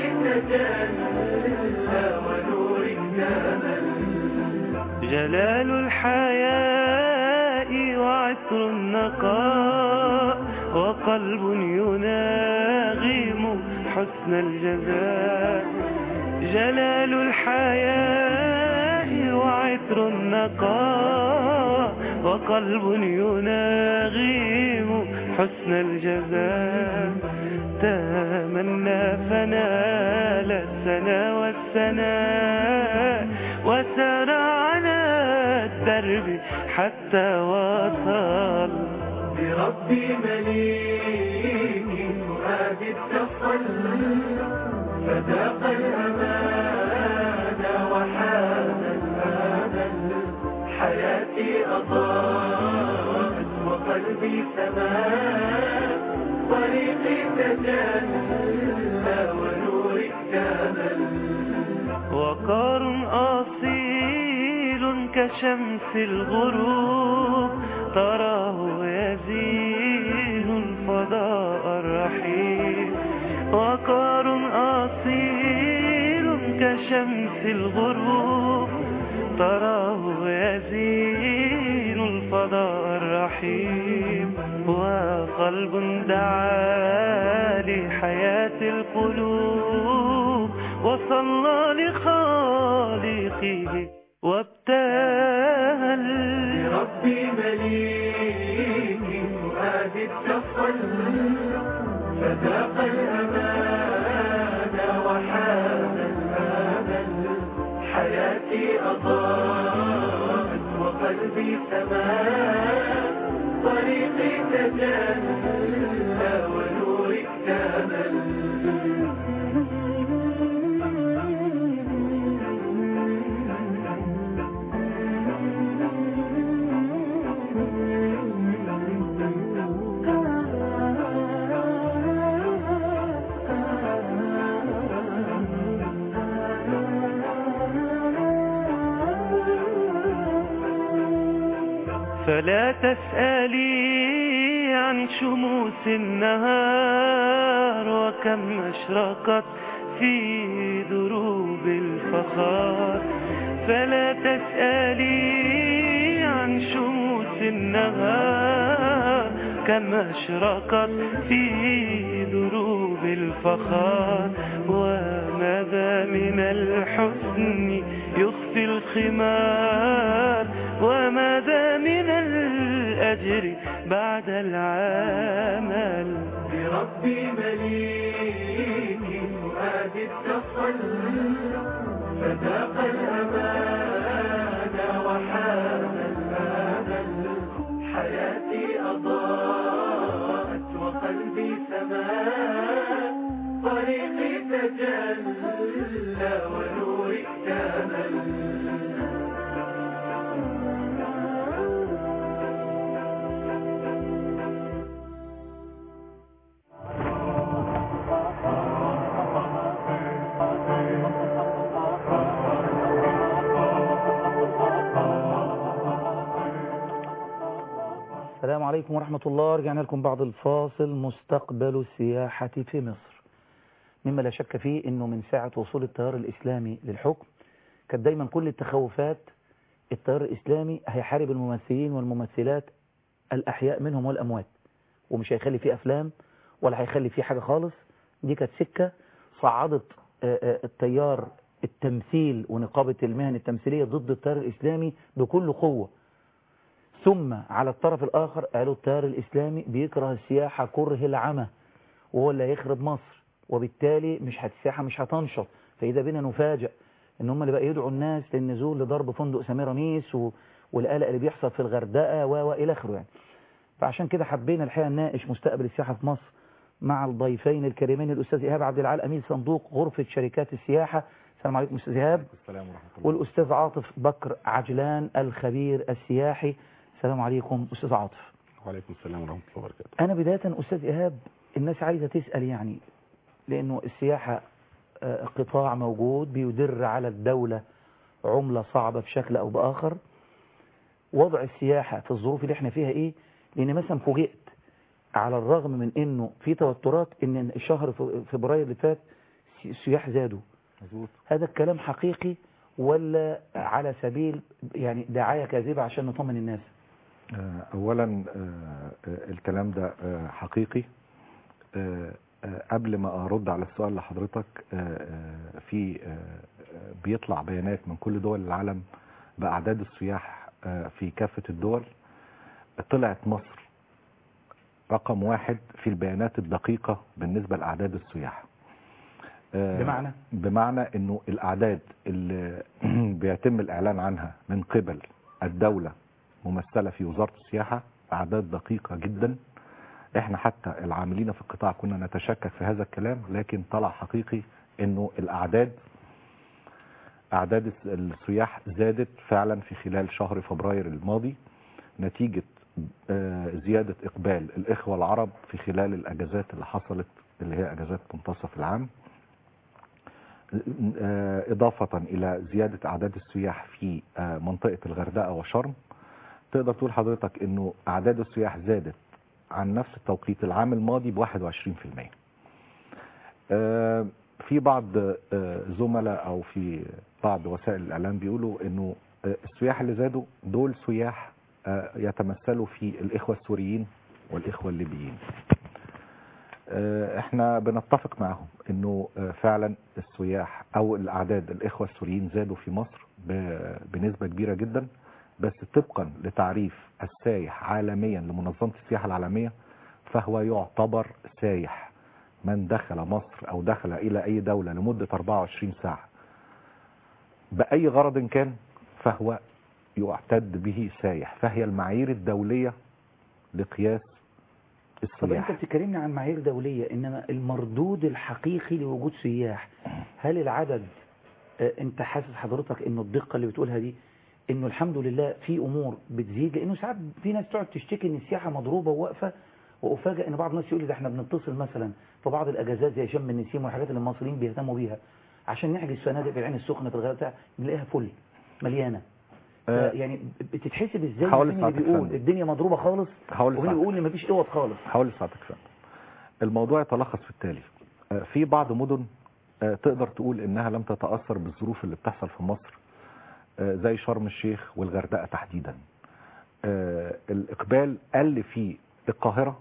تجلى ونورك كامل جلال الحياء وعطر النقاء وقلب يناغم حسن الجزاء جلال الحياء وعطر النقاء وقلب يناغم حسن الجزاء تمنى فنال السنا والسناء وسار على الدرب حتى وصل بربي مليك فؤاد التقل فذاق الأمان وحان الأمل حياتي أضاءت وقلبي سما طريقي تجلى ونورك كامل وقار أصيل كشمس الغروب تراه يزين الفضاء الرحيم وقار أصيل كشمس الغروب تراه يزين الفضاء الرحيم وقلب دعا لحياة القلوب وصلى لخالقه وابتهل بربي مليك فؤاد التقل فذاق الأمان وحان الأمل حياتي أضاءت وقلبي سما طريقي تجلى ونورك كامل فلا تسألي عن شموس النهار وكم أشرقت في دروب الفخار فلا تسألي عن شموس النهار كم أشرقت في دروب الفخار وماذا من الحسن يخفي الخمار وماذا من الأجر بعد العمل بربي مليك فؤاد التقل فذاق الأمان وحان الأمل حياتي أضاءت وقلبي سما طريقي تجلى ونورك كامل السلام عليكم ورحمة الله رجعنا لكم بعد الفاصل مستقبل السياحة في مصر مما لا شك فيه انه من ساعة وصول التيار الاسلامي للحكم كانت دايما كل التخوفات التيار الاسلامي هيحارب الممثلين والممثلات الاحياء منهم والاموات ومش هيخلي فيه افلام ولا هيخلي فيه حاجة خالص دي كانت سكة صعدت آه، آه، التيار التمثيل ونقابة المهن التمثيلية ضد التيار الاسلامي بكل قوة ثم على الطرف الآخر قالوا التيار الإسلامي بيكره السياحة كره العمى وهو اللي هيخرب مصر وبالتالي مش هتسياحة مش هتنشط فإذا بنا نفاجأ إن هم اللي بقى يدعوا الناس للنزول لضرب فندق سميراميس و... والقلق اللي بيحصل في الغردقة و... وإلى آخره يعني فعشان كده حبينا الحقيقة نناقش مستقبل السياحة في مصر مع الضيفين الكريمين الأستاذ إيهاب عبد العال أمين صندوق غرفة شركات السياحة السلام عليكم أستاذ إيهاب السلام ورحمة الله والأستاذ عاطف بكر عجلان الخبير السياحي السلام عليكم أستاذ عاطف وعليكم السلام ورحمة الله وبركاته أنا بداية أستاذ إيهاب الناس عايزة تسأل يعني لأنه السياحة آه، قطاع موجود بيدر على الدولة عملة صعبة بشكل أو بآخر وضع السياحة في الظروف اللي احنا فيها إيه لأن مثلا فوجئت على الرغم من أنه في توترات أن الشهر ف- فبراير اللي فات السي- السياح زادوا مظبوط هذا الكلام حقيقي ولا على سبيل يعني دعاية كاذبة عشان نطمن الناس آه، اولا آه، آه، الكلام ده آه، حقيقي آه، آه، قبل ما ارد على السؤال لحضرتك آه، آه، في آه، آه، بيطلع بيانات من كل دول العالم باعداد السياح آه، في كافة الدول طلعت مصر رقم واحد في البيانات الدقيقة بالنسبة لأعداد السياح آه، بمعنى؟ بمعنى انه الاعداد اللي بيتم الاعلان عنها من قبل الدولة ممثلة في وزارة السياحة اعداد دقيقة جدا احنا حتى العاملين في القطاع كنا نتشكك في هذا الكلام لكن طلع حقيقي انه الاعداد اعداد الس- السياح زادت فعلا في خلال شهر فبراير الماضي نتيجة آه، زيادة اقبال الاخوة العرب في خلال الاجازات اللي حصلت اللي هي اجازات منتصف العام آه، إضافة إلى زيادة أعداد السياح في آه، منطقة الغردقة وشرم تقدر تقول حضرتك أنه أعداد السياح زادت عن نفس التوقيت العام الماضي ب 21% آه، في بعض آه، زملاء أو في بعض وسائل الإعلام بيقولوا أنه آه، السياح اللي زادوا دول سياح آه، يتمثلوا في الإخوة السوريين والإخوة الليبيين آه، احنا بنتفق معهم انه آه، فعلا السياح او الاعداد الاخوه السوريين زادوا في مصر ب- بنسبه كبيره جدا بس طبقا لتعريف السايح عالميا لمنظمه السياحه العالميه فهو يعتبر سايح من دخل مصر او دخل الى اي دوله لمده 24 ساعه باي غرض كان فهو يعتد به سايح فهي المعايير الدوليه لقياس طب السياح انت بتكلمني عن معايير دولية انما المردود الحقيقي لوجود سياح هل العدد آه، انت حاسس حضرتك انه الدقة اللي بتقولها دي انه الحمد لله في امور بتزيد لانه ساعات في ناس تقعد تشتكي ان السياحة مضروبة وواقفة وافاجئ ان بعض الناس يقول لي ده احنا بنتصل مثلا في بعض الاجازات زي شم النسيم والحاجات اللي المصريين بيهتموا بيها عشان نحجز فنادق في العين السخنة في الغردقة نلاقيها فل مليانة آه، يعني بتتحسب ازاي هقول مين اللي لسعادتك بيقول فندم. الدنيا مضروبة خالص هقول ومين اللي لسعادتك. بيقول ان مفيش اوض خالص هقول لسعادتك فندم الموضوع يتلخص في التالي آه، في بعض مدن آه، تقدر تقول انها لم تتاثر بالظروف اللي بتحصل في مصر آه، زي شرم الشيخ والغردقه تحديدا آه، الاقبال قل في القاهره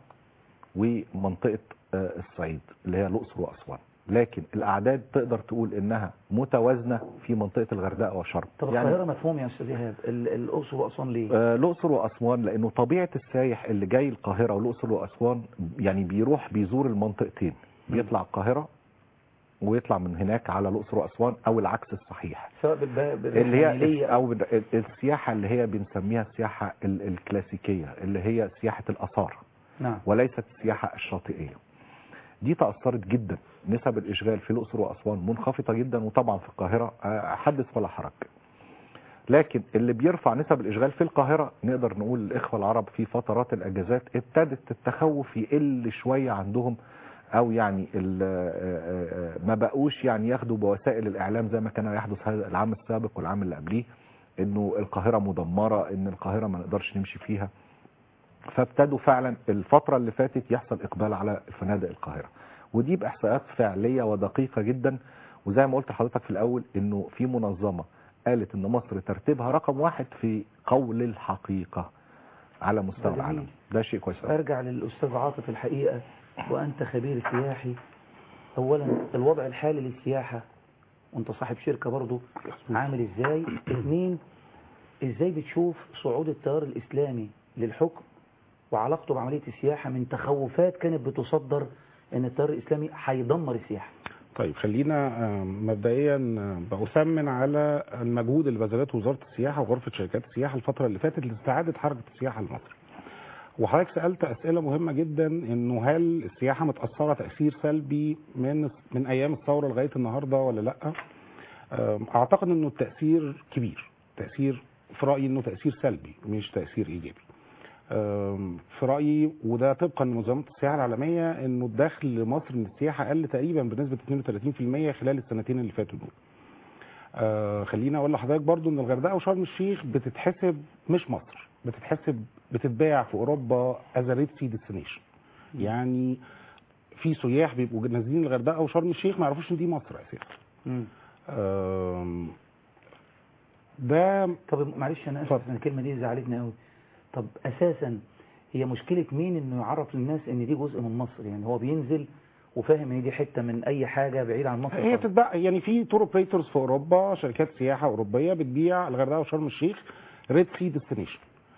ومنطقه آه، الصعيد اللي هي الاقصر واسوان لكن الاعداد تقدر تقول انها متوازنه في منطقه الغردقه وشرم طب القاهرة مفهوم يا أستاذ إيهاب ال- الأقصر وأسوان ليه؟ آه، الأقصر وأسوان لأنه طبيعة السايح اللي جاي القاهرة والأقصر وأسوان يعني بيروح بيزور المنطقتين بيطلع القاهرة ويطلع من هناك على الأقصر وأسوان أو العكس الصحيح سواء بالب- اللي هي بالرحمانية أو بال- السياحة اللي هي بنسميها السياحة ال- الكلاسيكية اللي هي سياحة الآثار نعم وليست السياحة الشاطئية دي تأثرت جدا نسب الإشغال في الأقصر وأسوان منخفضة جدا وطبعا في القاهرة آه، حدث ولا حرج لكن اللي بيرفع نسب الإشغال في القاهرة نقدر نقول الإخوة العرب في فترات الأجازات ابتدت التخوف يقل شوية عندهم أو يعني ال- آه، آه، ما بقوش يعني ياخدوا بوسائل الإعلام زي ما كان يحدث هذا العام السابق والعام اللي قبليه إنه القاهرة مدمرة إن القاهرة ما نقدرش نمشي فيها فابتدوا فعلا الفترة اللي فاتت يحصل إقبال على فنادق القاهرة ودي بإحصاءات فعلية ودقيقة جدا وزي ما قلت لحضرتك في الأول إنه في منظمة قالت إن مصر ترتيبها رقم واحد في قول الحقيقة على مستوى جميل. العالم ده شيء كويس أوي. أرجع للأستاذ عاطف الحقيقة وأنت خبير سياحي أولا الوضع الحالي للسياحة وأنت صاحب شركة برضو عامل إزاي اثنين إزاي بتشوف صعود التيار الإسلامي للحكم وعلاقته بعملية السياحة من تخوفات كانت بتصدر أن التيار الإسلامي هيدمر السياحة طيب خلينا آم، مبدئيا آم، بأثمن على المجهود اللي بذلته وزارة السياحة وغرفة شركات السياحة الفترة اللي فاتت لاستعادة حركة السياحة لمصر. وحضرتك سألت أسئلة مهمة جدا إنه هل السياحة متأثرة تأثير سلبي من من أيام الثورة لغاية النهاردة ولا لأ؟ أم، اعتقد انه التاثير كبير تاثير في رايي انه تاثير سلبي مش تاثير ايجابي أم، في رايي وده طبقا لمنظمه السياحه العالميه انه الدخل لمصر من السياحه قل تقريبا بنسبه 32% خلال السنتين اللي فاتوا دول آه خليني اقول لحضرتك برضو ان الغردقه وشرم الشيخ بتتحسب مش مصر بتتحسب بتتباع في اوروبا از ريد سي ديستنيشن يعني في سياح بيبقوا نازلين الغردقه وشرم الشيخ ما يعرفوش ان دي مصر اساسا آم، ده طب معلش انا اسف أنا الكلمه دي زعلتني قوي طب اساسا هي مشكله مين انه يعرف للناس ان دي جزء من مصر يعني هو بينزل وفاهم ان دي حته من اي حاجه بعيد عن مصر هي خالص. بتتباع يعني في تور اوبريتورز في اوروبا شركات سياحه اوروبيه بتبيع الغردقه وشرم الشيخ ريد سي ديستنيشن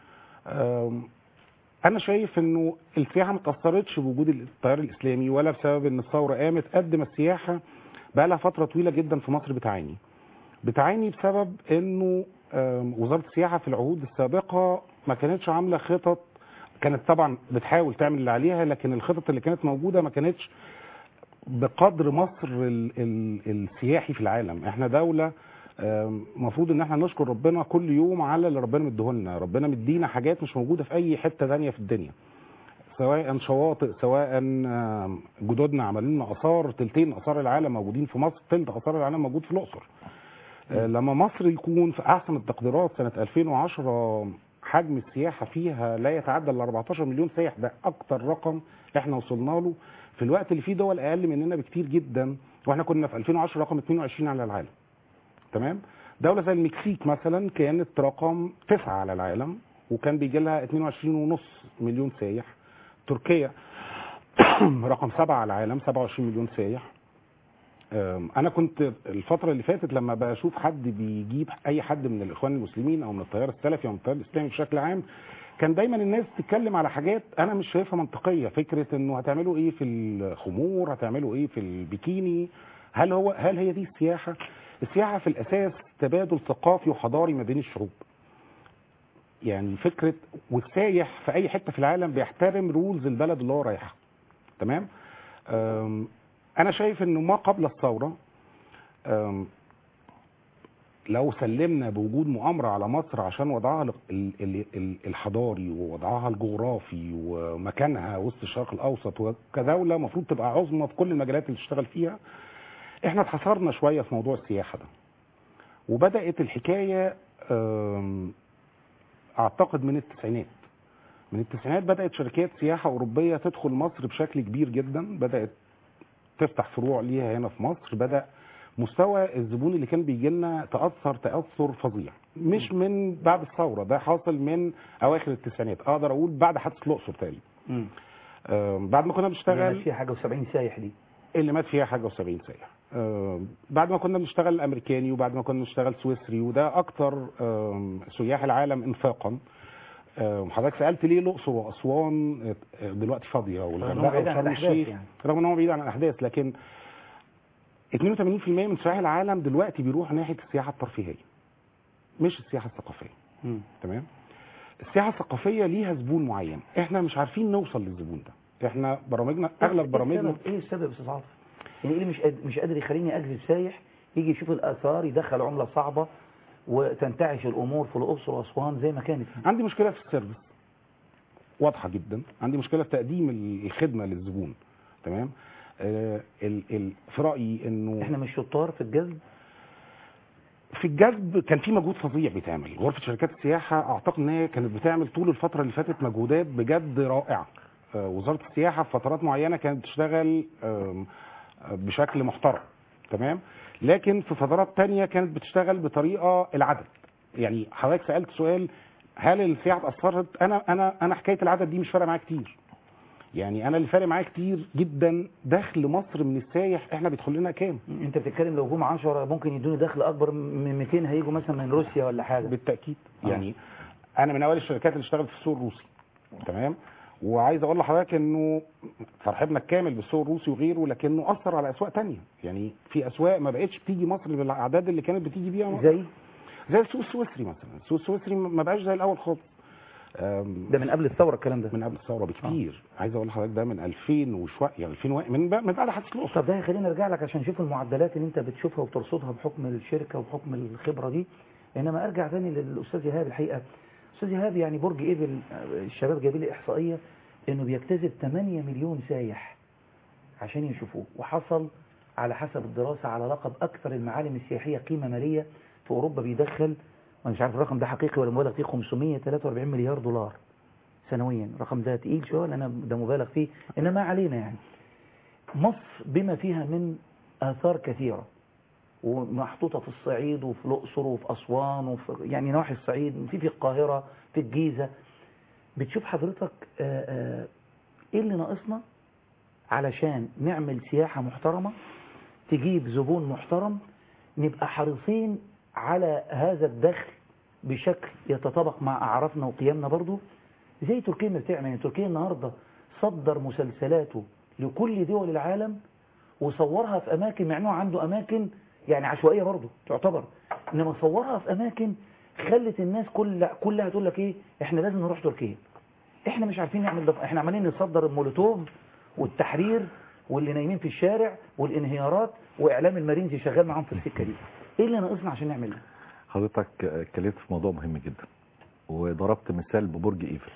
انا شايف انه السياحه ما اتاثرتش بوجود التيار الاسلامي ولا بسبب ان الثوره قامت قد ما السياحه بقى لها فتره طويله جدا في مصر بتعاني بتعاني بسبب انه آم، وزاره السياحه في العهود السابقه ما كانتش عامله خطط كانت طبعا بتحاول تعمل اللي عليها لكن الخطط اللي كانت موجوده ما كانتش بقدر مصر ال ال السياحي في العالم احنا دولة المفروض ان احنا نشكر ربنا كل يوم على اللي ربنا مديهولنا ربنا مدينا حاجات مش موجودة في اي حتة تانية في الدنيا سواء شواطئ سواء آم، جدودنا عملوا لنا اثار تلتين اثار العالم موجودين في مصر تلت اثار العالم موجود في الاقصر آه، لما مصر يكون في احسن التقديرات سنة 2010 حجم السياحة فيها لا يتعدى ال 14 مليون سائح ده اكتر رقم احنا وصلنا له في الوقت اللي فيه دول اقل مننا بكتير جدا واحنا كنا في 2010 رقم 22 على العالم تمام دولة زي المكسيك مثلا كانت رقم تسعة على العالم وكان بيجي لها 22 ونص مليون سايح تركيا رقم سبعة على العالم 27 مليون سايح أم، انا كنت الفتره اللي فاتت لما بشوف حد بيجيب اي حد من الاخوان المسلمين او من التيار السلفي او من التيار الاسلامي بشكل عام كان دايما الناس تتكلم على حاجات انا مش شايفها منطقيه فكره انه هتعملوا ايه في الخمور هتعملوا ايه في البيكيني هل هو هل هي دي السياحه السياحه في الاساس تبادل ثقافي وحضاري ما بين الشعوب يعني فكره والسايح في اي حته في العالم بيحترم رولز البلد اللي هو رايحها تمام أم، انا شايف انه ما قبل الثوره أم، لو سلمنا بوجود مؤامره على مصر عشان وضعها ال- ال- ال- الحضاري ووضعها الجغرافي ومكانها وسط الشرق الاوسط وكدوله المفروض تبقى عظمى في كل المجالات اللي تشتغل فيها احنا اتحصرنا شويه في موضوع السياحه ده وبدات الحكايه أم، اعتقد من التسعينات من التسعينات بدات شركات سياحه اوروبيه تدخل مصر بشكل كبير جدا بدات تفتح فروع ليها هنا في مصر بدا مستوى الزبون اللي كان بيجي لنا تاثر تاثر فظيع مش من بعد الثوره ده حاصل من اواخر التسعينات اقدر اقول بعد حادثه الاقصر تقريبا مم. آم، بعد ما كنا اللي بنشتغل مات فيها حاجه و70 سايح دي اللي مات فيها حاجه و70 سايح آم، بعد ما كنا بنشتغل الامريكاني وبعد ما كنا بنشتغل سويسري وده اكتر آم، سياح العالم انفاقا آم، حضرتك سالت ليه الاقصر واسوان آه، دلوقتي فاضيه رغم إنهم والغردقه بعيد عن وشرم الأحداث الشيخ يعني. رغم ان هو بعيد عن الاحداث لكن 82% من سياح العالم دلوقتي بيروح ناحيه السياحه الترفيهيه مش السياحه الثقافيه مم. تمام السياحه الثقافيه ليها زبون معين احنا مش عارفين نوصل للزبون ده احنا برامجنا اغلب إيه برامجنا السبب؟ ايه السبب يا استاذ عاطف؟ يعني ايه اللي مش قادر مش قادر يخليني اجذب سايح يجي يشوف الاثار يدخل عمله صعبه وتنتعش الامور في الاقصر واسوان زي ما كانت عندي مشكله في السيرفيس واضحه جدا عندي مشكله في تقديم الخدمه للزبون تمام آه ال ال في رايي انه احنا مش شطار في الجذب في الجذب كان في مجهود فظيع بيتعمل غرفه شركات السياحه اعتقد ان هي كانت بتعمل طول الفتره اللي فاتت مجهودات بجد رائعه آه، وزاره السياحه في فترات معينه كانت بتشتغل آم، آه، بشكل محترم تمام لكن في فترات تانية كانت بتشتغل بطريقه العدد يعني حضرتك سالت سؤال هل السياحه اتاثرت انا انا انا حكايه العدد دي مش فارقه معايا كتير يعني انا اللي فارق معايا كتير جدا دخل مصر من السايح احنا بيدخل لنا كام انت بتتكلم لو جم 10 ممكن يدوني دخل اكبر من 200 هيجوا مثلا من روسيا ولا حاجه بالتاكيد آه. يعني انا من اوائل الشركات اللي اشتغلت في السوق الروسي تمام وعايز اقول لحضرتك انه ترحيبنا الكامل بالسوق الروسي وغيره لكنه اثر على اسواق تانية يعني في اسواق ما بقتش بتيجي مصر بالاعداد اللي كانت بتيجي بيها مصر. زي زي السوق السويسري مثلا السوق السويسري ما بقاش زي الاول خالص ده من قبل الثوره الكلام ده من قبل الثوره بكتير عايز اقول لحضرتك ده من 2000 وشويه يعني 2000 و- من بقى- من بعد حادثه الاقصر طب ده خلينا نرجع لك عشان نشوف المعدلات اللي انت بتشوفها وبترصدها بحكم الشركه وبحكم الخبره دي انما ارجع تاني للاستاذ ايهاب الحقيقه استاذ ايهاب يعني برج ايفل آه، الشباب جايبين لي احصائيه انه بيجتذب 8 مليون سايح عشان يشوفوه وحصل على حسب الدراسه على لقب اكثر المعالم السياحيه قيمه ماليه في اوروبا بيدخل وانا مش عارف الرقم ده حقيقي ولا مبالغ فيه 543 مليار دولار سنويا الرقم ده تقيل شويه لان ده مبالغ فيه انما ما علينا يعني مصر بما فيها من آثار كثيرة ومحطوطة في الصعيد وفي الأقصر وفي أسوان وفي يعني نواحي الصعيد في في القاهرة في الجيزة بتشوف حضرتك آه، آه، إيه اللي ناقصنا علشان نعمل سياحة محترمة تجيب زبون محترم نبقى حريصين على هذا الدخل بشكل يتطابق مع أعرافنا وقيمنا برضو زي تركيا ما بتعمل يعني تركيا النهاردة صدر مسلسلاته لكل دول العالم وصورها في أماكن مع إنه عنده أماكن يعني عشوائية برضه تعتبر إنما صورها في أماكن خلت الناس كل كلها تقول لك إيه إحنا لازم نروح تركيا إحنا مش عارفين نعمل ده إحنا عمالين نصدر المولوتوف والتحرير واللي نايمين في الشارع والانهيارات وإعلام المارينز شغال معاهم في السكة دي إيه اللي ناقصنا عشان نعمل ده؟ حضرتك اتكلمت في موضوع مهم جدا وضربت مثال ببرج ايفل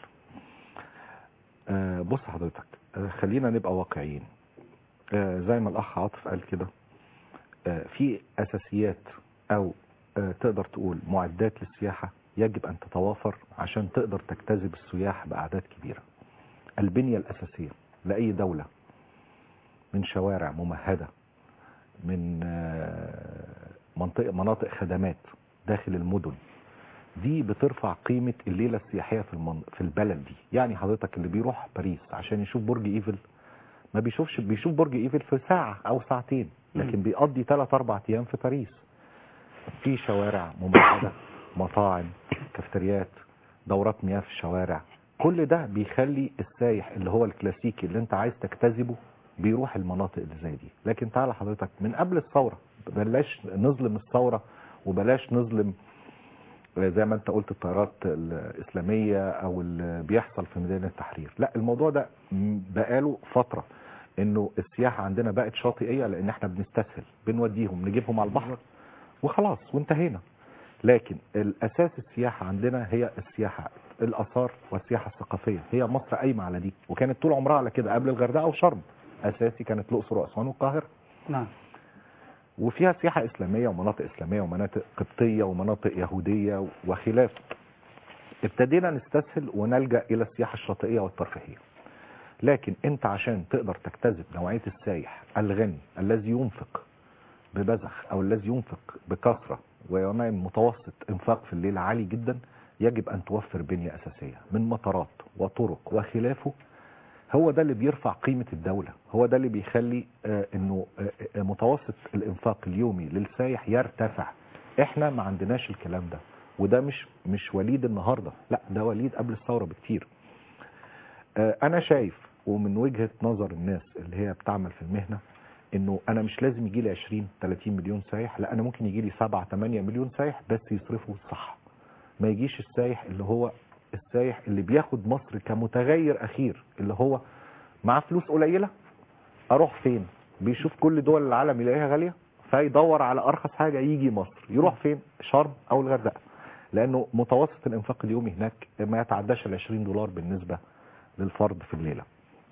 آه، بص حضرتك آه، خلينا نبقى واقعيين آه، زي ما الاخ عاطف قال كده آه، في اساسيات او آه، تقدر تقول معدات للسياحه يجب ان تتوافر عشان تقدر تجتذب السياح باعداد كبيره البنيه الاساسيه لاي دوله من شوارع ممهده من آه، منطقه مناطق خدمات داخل المدن دي بترفع قيمة الليلة السياحية في المن... في البلد دي يعني حضرتك اللي بيروح باريس عشان يشوف برج ايفل ما بيشوفش بيشوف برج ايفل في ساعة او ساعتين لكن بيقضي 3 4 ايام في باريس في شوارع ممهدة مطاعم كافتريات دورات مياه في الشوارع كل ده بيخلي السايح اللي هو الكلاسيكي اللي انت عايز تجتذبه بيروح المناطق اللي زي دي لكن تعالى حضرتك من قبل الثورة بلاش نظلم الثورة وبلاش نظلم زي ما انت قلت الطيارات الاسلاميه او اللي بيحصل في ميدان التحرير لا الموضوع ده م- بقاله فتره انه السياحه عندنا بقت شاطئيه لان احنا بنستسهل بنوديهم نجيبهم على البحر وخلاص وانتهينا لكن الاساس السياحه عندنا هي السياحه الاثار والسياحه الثقافيه هي مصر قايمه على دي وكانت طول عمرها على كده قبل الغردقه وشرم اساسي كانت الاقصر واسوان والقاهره نعم وفيها سياحة إسلامية ومناطق إسلامية ومناطق قبطية ومناطق يهودية وخلاف ابتدينا نستسهل ونلجأ إلى السياحة الشاطئية والترفيهية لكن أنت عشان تقدر تجتذب نوعية السايح الغني الذي ينفق ببذخ أو الذي ينفق بكثرة ويعمل متوسط إنفاق في الليل عالي جدا يجب أن توفر بنية أساسية من مطارات وطرق وخلافه هو ده اللي بيرفع قيمة الدولة هو ده اللي بيخلي آه، انه آه، آه، متوسط الانفاق اليومي للسايح يرتفع احنا ما عندناش الكلام ده وده مش مش وليد النهاردة لا ده وليد قبل الثورة بكتير آه، انا شايف ومن وجهة نظر الناس اللي هي بتعمل في المهنة انه انا مش لازم يجي لي 20 30 مليون سايح لا انا ممكن يجي لي 7 8 مليون سايح بس يصرفوا صح ما يجيش السايح اللي هو السايح اللي بياخد مصر كمتغير اخير اللي هو معاه فلوس قليله اروح فين بيشوف كل دول العالم يلاقيها غاليه فيدور على ارخص حاجه يجي مصر يروح فين شرم او الغردقه لانه متوسط الانفاق اليومي هناك ما يتعداش ال 20 دولار بالنسبه للفرد في الليله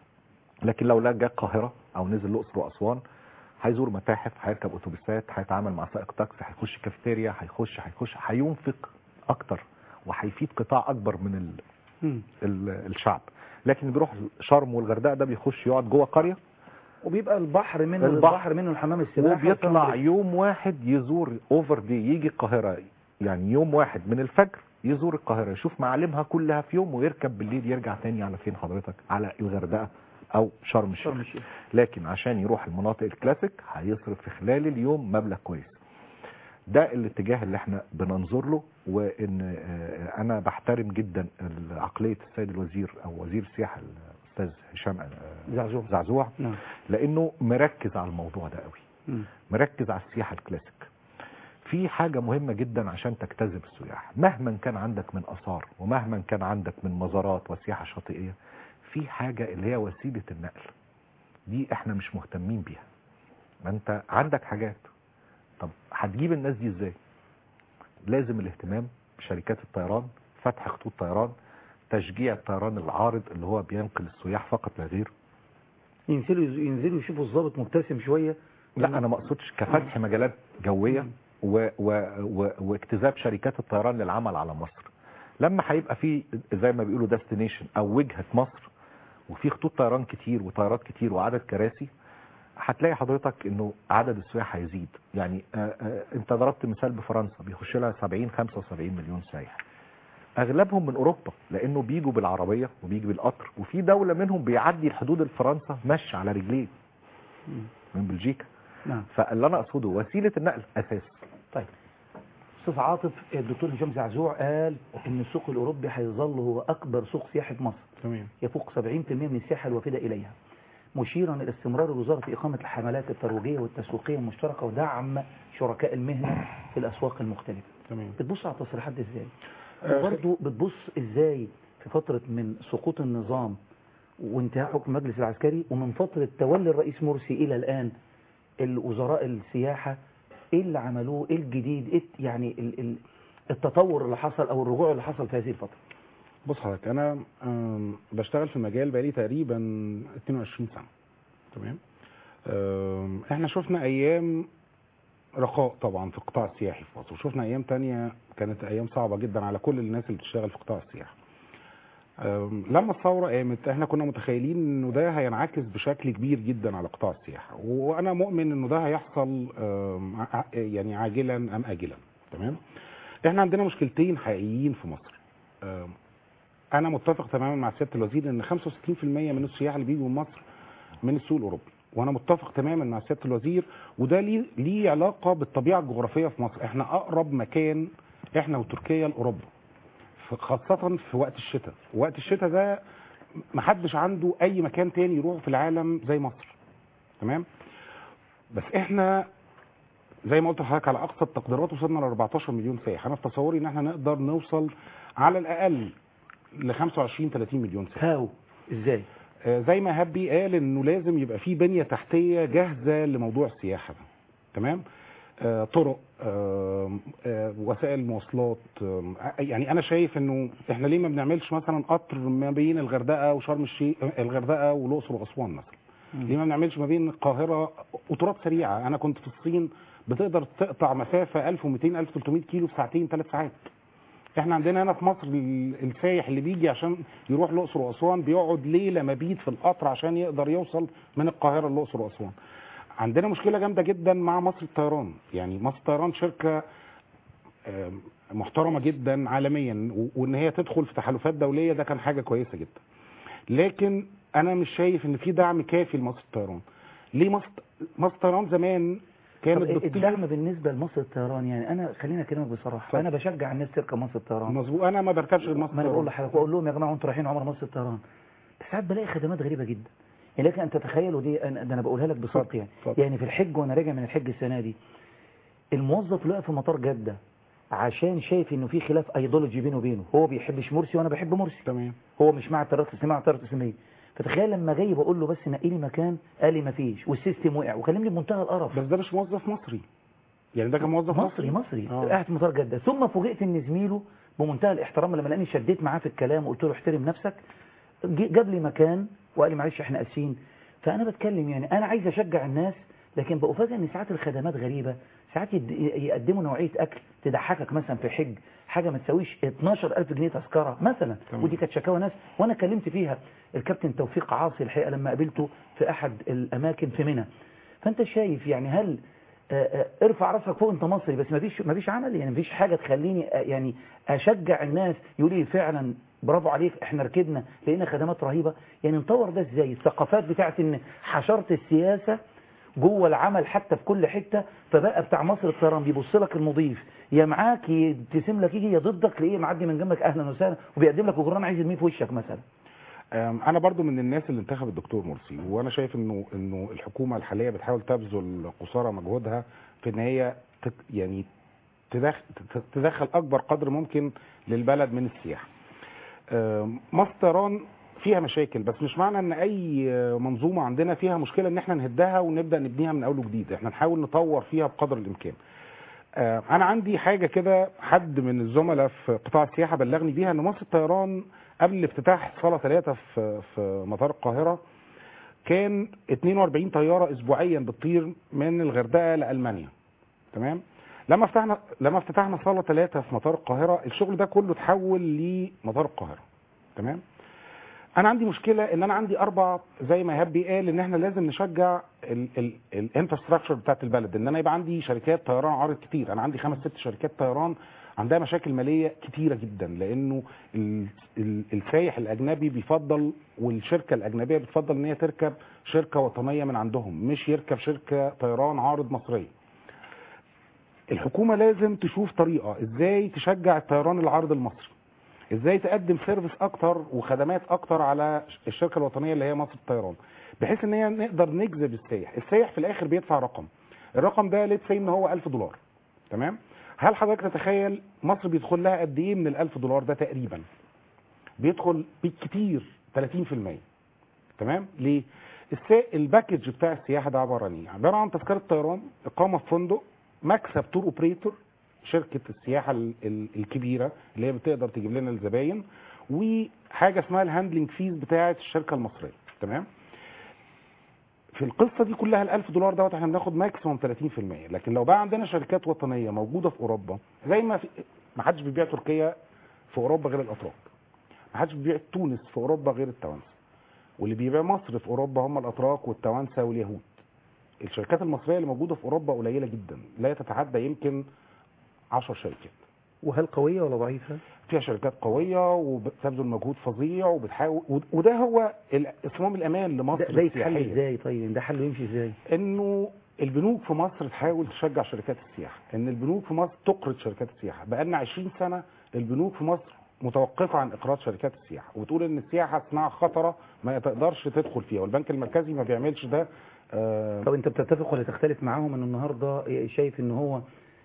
لكن لو لا جه القاهره او نزل الاقصر واسوان هيزور متاحف هيركب اتوبيسات هيتعامل مع سائق تاكسي هيخش كافيتيريا هيخش هيخش هينفق اكتر وهيفيد قطاع اكبر من ال... ال... الشعب لكن اللي بيروح شرم والغردقه ده بيخش يقعد جوه قريه وبيبقى البحر منه البحر. البحر منه الحمام السباحه وبيطلع والفندق. يوم واحد يزور اوفر دي يجي القاهره يعني يوم واحد من الفجر يزور القاهره يشوف معالمها كلها في يوم ويركب بالليل يرجع تاني على فين حضرتك على الغردقه او شرم الشيخ شرم الشيخ لكن عشان يروح المناطق الكلاسيك هيصرف في خلال اليوم مبلغ كويس ده الاتجاه اللي احنا بننظر له وان آه، انا بحترم جدا عقليه السيد الوزير او وزير السياحه الاستاذ هشام آه، زعزوع زعزوع نعم لانه مركز على الموضوع ده قوي مم. مركز على السياحه الكلاسيك في حاجة مهمة جدا عشان تجتذب السياح مهما كان عندك من آثار ومهما كان عندك من مزارات وسياحة شاطئية في حاجة اللي هي وسيلة النقل دي احنا مش مهتمين بيها ما انت عندك حاجات طب هتجيب الناس دي ازاي لازم الاهتمام بشركات الطيران فتح خطوط طيران تشجيع الطيران العارض اللي هو بينقل السياح فقط لا غير ينزلوا ينزلوا يشوفوا الضابط مبتسم شويه لا انا ما اقصدش كفتح مجالات جويه و و و واجتذاب شركات الطيران للعمل على مصر لما هيبقى في زي ما بيقولوا ديستنيشن او وجهه مصر وفي خطوط طيران كتير وطيارات كتير وعدد كراسي هتلاقي حضرتك انه عدد السياح هيزيد يعني آآ آآ انت ضربت مثال بفرنسا بيخش لها 70 75 مليون سايح اغلبهم من اوروبا لانه بيجوا بالعربيه وبيجي بالقطر وفي دوله منهم بيعدي الحدود الفرنسا مشي على رجليه من بلجيكا نعم فاللي انا اقصده وسيله النقل اساس طيب استاذ عاطف الدكتور هشام زعزوع قال ان السوق الاوروبي هيظل هو اكبر سوق سياحي في مصر تمام يفوق 70% من السياحه الوافده اليها مشيرا الى استمرار الوزاره في اقامه الحملات الترويجيه والتسويقيه المشتركه ودعم شركاء المهنه في الاسواق المختلفه تمام بتبص على التصريحات دي ازاي آه، وبرضه بتبص ازاي في فتره من سقوط النظام وانتهاء حكم المجلس العسكري ومن فتره تولي الرئيس مرسي الى الان الوزراء السياحه ايه اللي عملوه ايه الجديد ايه يعني ال- ال- التطور اللي حصل او الرجوع اللي حصل في هذه الفتره بص حضرتك انا آم، بشتغل في المجال بقالي تقريبا 22 سنه تمام آم، احنا شفنا ايام رخاء طبعا في القطاع السياحي في مصر وشفنا ايام تانية كانت ايام صعبه جدا على كل الناس اللي بتشتغل في قطاع السياحه آم، لما الثوره قامت احنا كنا متخيلين انه ده هينعكس بشكل كبير جدا على قطاع السياحه وانا مؤمن انه ده هيحصل آم، ع- يعني عاجلا ام اجلا تمام احنا عندنا مشكلتين حقيقيين في مصر آم، انا متفق تماما مع سياده الوزير ان 65% من السياح اللي بيجوا من مصر من السوق الاوروبي وانا متفق تماما مع سياده الوزير وده ليه ليه علاقه بالطبيعه الجغرافيه في مصر احنا اقرب مكان احنا وتركيا لاوروبا ف- خاصه في وقت الشتاء وقت الشتاء ده محدش عنده اي مكان تاني يروح في العالم زي مصر تمام بس احنا زي ما قلت لحضرتك على اقصى التقديرات وصلنا ل 14 مليون سائح انا في تصوري ان احنا نقدر نوصل على الاقل ل 25 30 مليون سائح هاو ازاي آه، زي ما هبي قال انه لازم يبقى في بنيه تحتيه جاهزه لموضوع السياحه ده تمام آه، طرق آه، آه، وسائل مواصلات آه، يعني انا شايف انه احنا ليه ما بنعملش مثلا قطر ما بين الغردقه وشرم الشيخ الغردقه والاقصر واسوان مثلا ليه ما بنعملش ما بين القاهره قطارات سريعه انا كنت في الصين بتقدر تقطع مسافه 1200 1300 كيلو في ساعتين ثلاث ساعات احنا عندنا هنا في مصر ال- السايح اللي بيجي عشان يروح الاقصر واسوان بيقعد ليله مبيت في القطر عشان يقدر يوصل من القاهره للاقصر واسوان عندنا مشكله جامده جدا مع مصر الطيران يعني مصر الطيران شركه آم، محترمه جدا عالميا و- وان هي تدخل في تحالفات دوليه ده كان حاجه كويسه جدا لكن انا مش شايف ان في دعم كافي لمصر الطيران ليه مصر مصر الطيران زمان كانت طب بتطير الدعم بالنسبه لمصر الطيران يعني انا خليني اكلمك بصراحه انا بشجع الناس تركب مصر الطيران مظبوط انا ما بركبش غير مصر ما انا بقول الطيران لحضرتك واقول لهم يا جماعه انتوا رايحين عمر مصر الطيران بس ساعات بلاقي خدمات غريبه جدا يعني لكن ان تتخيلوا دي أنا ده انا بقولها لك بصدق يعني اتفضل. يعني في الحج وانا راجع من الحج السنه دي الموظف اللي واقف في مطار جده عشان شايف انه في خلاف ايديولوجي بينه وبينه هو بيحبش مرسي وانا بحب مرسي تمام هو مش مع التيارات الاسلاميه مع التيارات الاسلاميه فتخيل لما جاي بقول له بس نقي لي مكان قال لي ما فيش والسيستم وقع وكلمني بمنتهى القرف بس ده مش موظف مصري يعني ده كان موظف مصري مصري آه. قاعد في مطار جده ثم فوجئت ان زميله بمنتهى الاحترام لما لاني شديت معاه في الكلام وقلت له احترم نفسك ج- جاب لي مكان وقال لي معلش احنا اسفين فانا بتكلم يعني انا عايز اشجع الناس لكن بأفاجئ ان ساعات الخدمات غريبه ساعات يد- يقدموا نوعيه اكل تضحكك مثلا في حج حاجه ما تساويش 12000 جنيه تذكره مثلا تمام. ودي كانت شكاوى ناس وانا كلمت فيها الكابتن توفيق عاصي الحقيقه لما قابلته في احد الاماكن في منى فانت شايف يعني هل آه، آه، ارفع راسك فوق انت مصري بس ما فيش ما فيش عمل يعني ما فيش حاجه تخليني آه، يعني اشجع الناس يقولوا لي فعلا برافو عليك احنا ركبنا لقينا خدمات رهيبه يعني نطور ده ازاي الثقافات بتاعت ان حشره السياسه جوه العمل حتى في كل حته فبقى بتاع مصر الطيران بيبص لك المضيف يا معاك يبتسم لك يجي يا ضدك تلاقيه معدي من جنبك اهلا وسهلا وبيقدم لك جران عايز يرميه في وشك مثلا أم، انا برضو من الناس اللي انتخب الدكتور مرسي وانا شايف انه انه الحكومه الحاليه بتحاول تبذل قصارى مجهودها في ان هي تت يعني تدخل, تدخل اكبر قدر ممكن للبلد من السياحه آه، مصر طيران فيها مشاكل بس مش معنى ان اي منظومه عندنا فيها مشكله ان احنا نهدها ونبدا نبنيها من اول وجديد احنا نحاول نطور فيها بقدر الامكان آه، انا عندي حاجه كده حد من الزملاء في قطاع السياحه بلغني بيها ان مصر الطيران قبل افتتاح صاله ثلاثه في في مطار القاهره كان 42 طياره اسبوعيا بتطير من الغردقه لالمانيا تمام لما فتحنا لما افتتحنا صاله ثلاثه في مطار القاهره الشغل ده كله اتحول لمطار القاهره تمام انا عندي مشكله ان انا عندي اربع زي ما ايهاب قال ان احنا لازم نشجع الانفراستراكشر بتاعت البلد ان انا يبقى عندي شركات طيران عارض كتير انا عندي خمس ست شركات طيران عندها مشاكل ماليه كتيره جدا لانه ال- ال- السايح الاجنبي بيفضل والشركه الاجنبيه بتفضل ان هي تركب شركه وطنيه من عندهم مش يركب شركه طيران عارض مصريه الحكومه لازم تشوف طريقه ازاي تشجع الطيران العارض المصري ازاي تقدم سيرفيس اكتر وخدمات اكتر على الشركه الوطنيه اللي هي مصر الطيران بحيث ان هي نقدر نجذب السائح السائح في الاخر بيدفع رقم الرقم ده ليتس ان هو 1000 دولار تمام هل حضرتك تتخيل مصر بيدخل لها قد ايه من ال 1000 دولار ده تقريبا بيدخل بالكتير 30% تمام ليه السا... الباكج بتاع السياحه ده عباره عن ايه عباره عن تذكره طيران اقامه في فندق مكسب تور اوبريتور شركه السياحه ال- ال- الكبيره اللي هي بتقدر تجيب لنا الزباين وحاجه اسمها الهاندلنج فيز بتاعه الشركه المصريه تمام في القصه دي كلها ال 1000 دولار دوت احنا بناخد ماكسيموم 30% لكن لو بقى عندنا شركات وطنيه موجوده في اوروبا زي ما في ما حدش بيبيع تركيا في اوروبا غير الاتراك ما حدش بيبيع تونس في اوروبا غير التوانسه واللي بيبيع مصر في اوروبا هم الاتراك والتوانسه واليهود الشركات المصريه اللي موجوده في اوروبا قليله جدا لا تتعدى يمكن 10 شركات وهل قويه ولا ضعيفه فيها شركات قويه وبتبذل مجهود فظيع وبتحاول وده هو ال- صمام الامان لمصر ده, ده يتحل السياحية. ازاي طيب ده حله يمشي ازاي انه البنوك في مصر تحاول تشجع شركات السياحه ان البنوك في مصر تقرض شركات السياحه بقالنا 20 سنه البنوك في مصر متوقفه عن اقراض شركات السياحه وبتقول ان السياحه صناعه خطره ما تقدرش تدخل فيها والبنك المركزي ما بيعملش ده آه طب انت بتتفق ولا تختلف معاهم ان النهارده شايف ان هو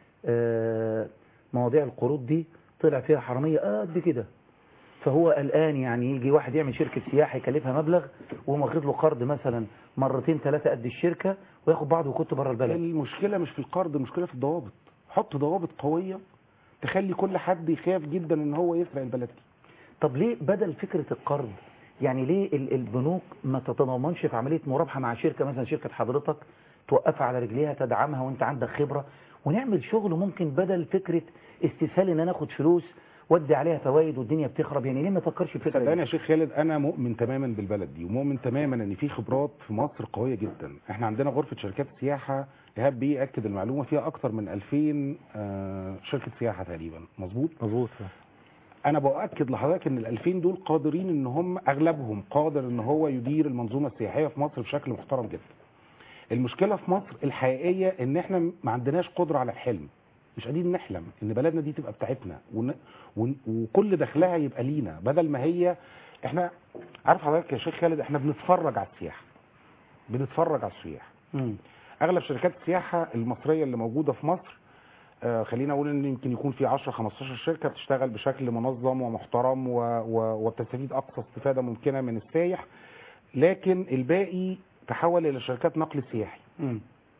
آه، مواضيع القروض دي طلع فيها حراميه قد كده فهو الان يعني يجي واحد يعمل شركه سياحه يكلفها مبلغ ويقوم واخد له قرض مثلا مرتين ثلاثه قد الشركه وياخد بعضه ويكت بره البلد المشكله مش في القرض المشكله في الضوابط حط ضوابط قويه تخلي كل حد يخاف جدا ان هو يسرق البلد دي طب ليه بدل فكره القرض يعني ليه ال- البنوك ما تتضامنش في عمليه مرابحه مع شركه مثلا شركه حضرتك توقفها على رجليها تدعمها وانت عندك خبره ونعمل شغل ممكن بدل فكره استسهال ان انا اخد فلوس وادي عليها فوائد والدنيا بتخرب يعني ليه ما تفكرش في الفكره صدقني دي يا شيخ خالد انا مؤمن تماما بالبلد دي ومؤمن تماما ان في خبرات في مصر قويه جدا احنا عندنا غرفه شركات سياحه ايهاب بيه اكد المعلومه فيها اكتر من 2000 آه، شركه سياحه تقريبا مظبوط مظبوط انا باكد لحضرتك ان ال 2000 دول قادرين ان هم اغلبهم قادر ان هو يدير المنظومه السياحيه في مصر بشكل محترم جدا المشكله في مصر الحقيقيه ان احنا ما عندناش قدره على الحلم مش قادرين نحلم ان بلدنا دي تبقى بتاعتنا ون... ون... وكل دخلها يبقى لينا بدل ما هي احنا عارف حضرتك يا شيخ خالد احنا بنتفرج على السياحه بنتفرج على السياح مم. اغلب شركات السياحه المصريه اللي موجوده في مصر آه، خلينا اقول ان يمكن يكون في 10 15 شركه بتشتغل بشكل منظم ومحترم و... و... وبتستفيد اقصى استفاده ممكنه من السايح لكن الباقي تحول الى شركات نقل سياحي مم.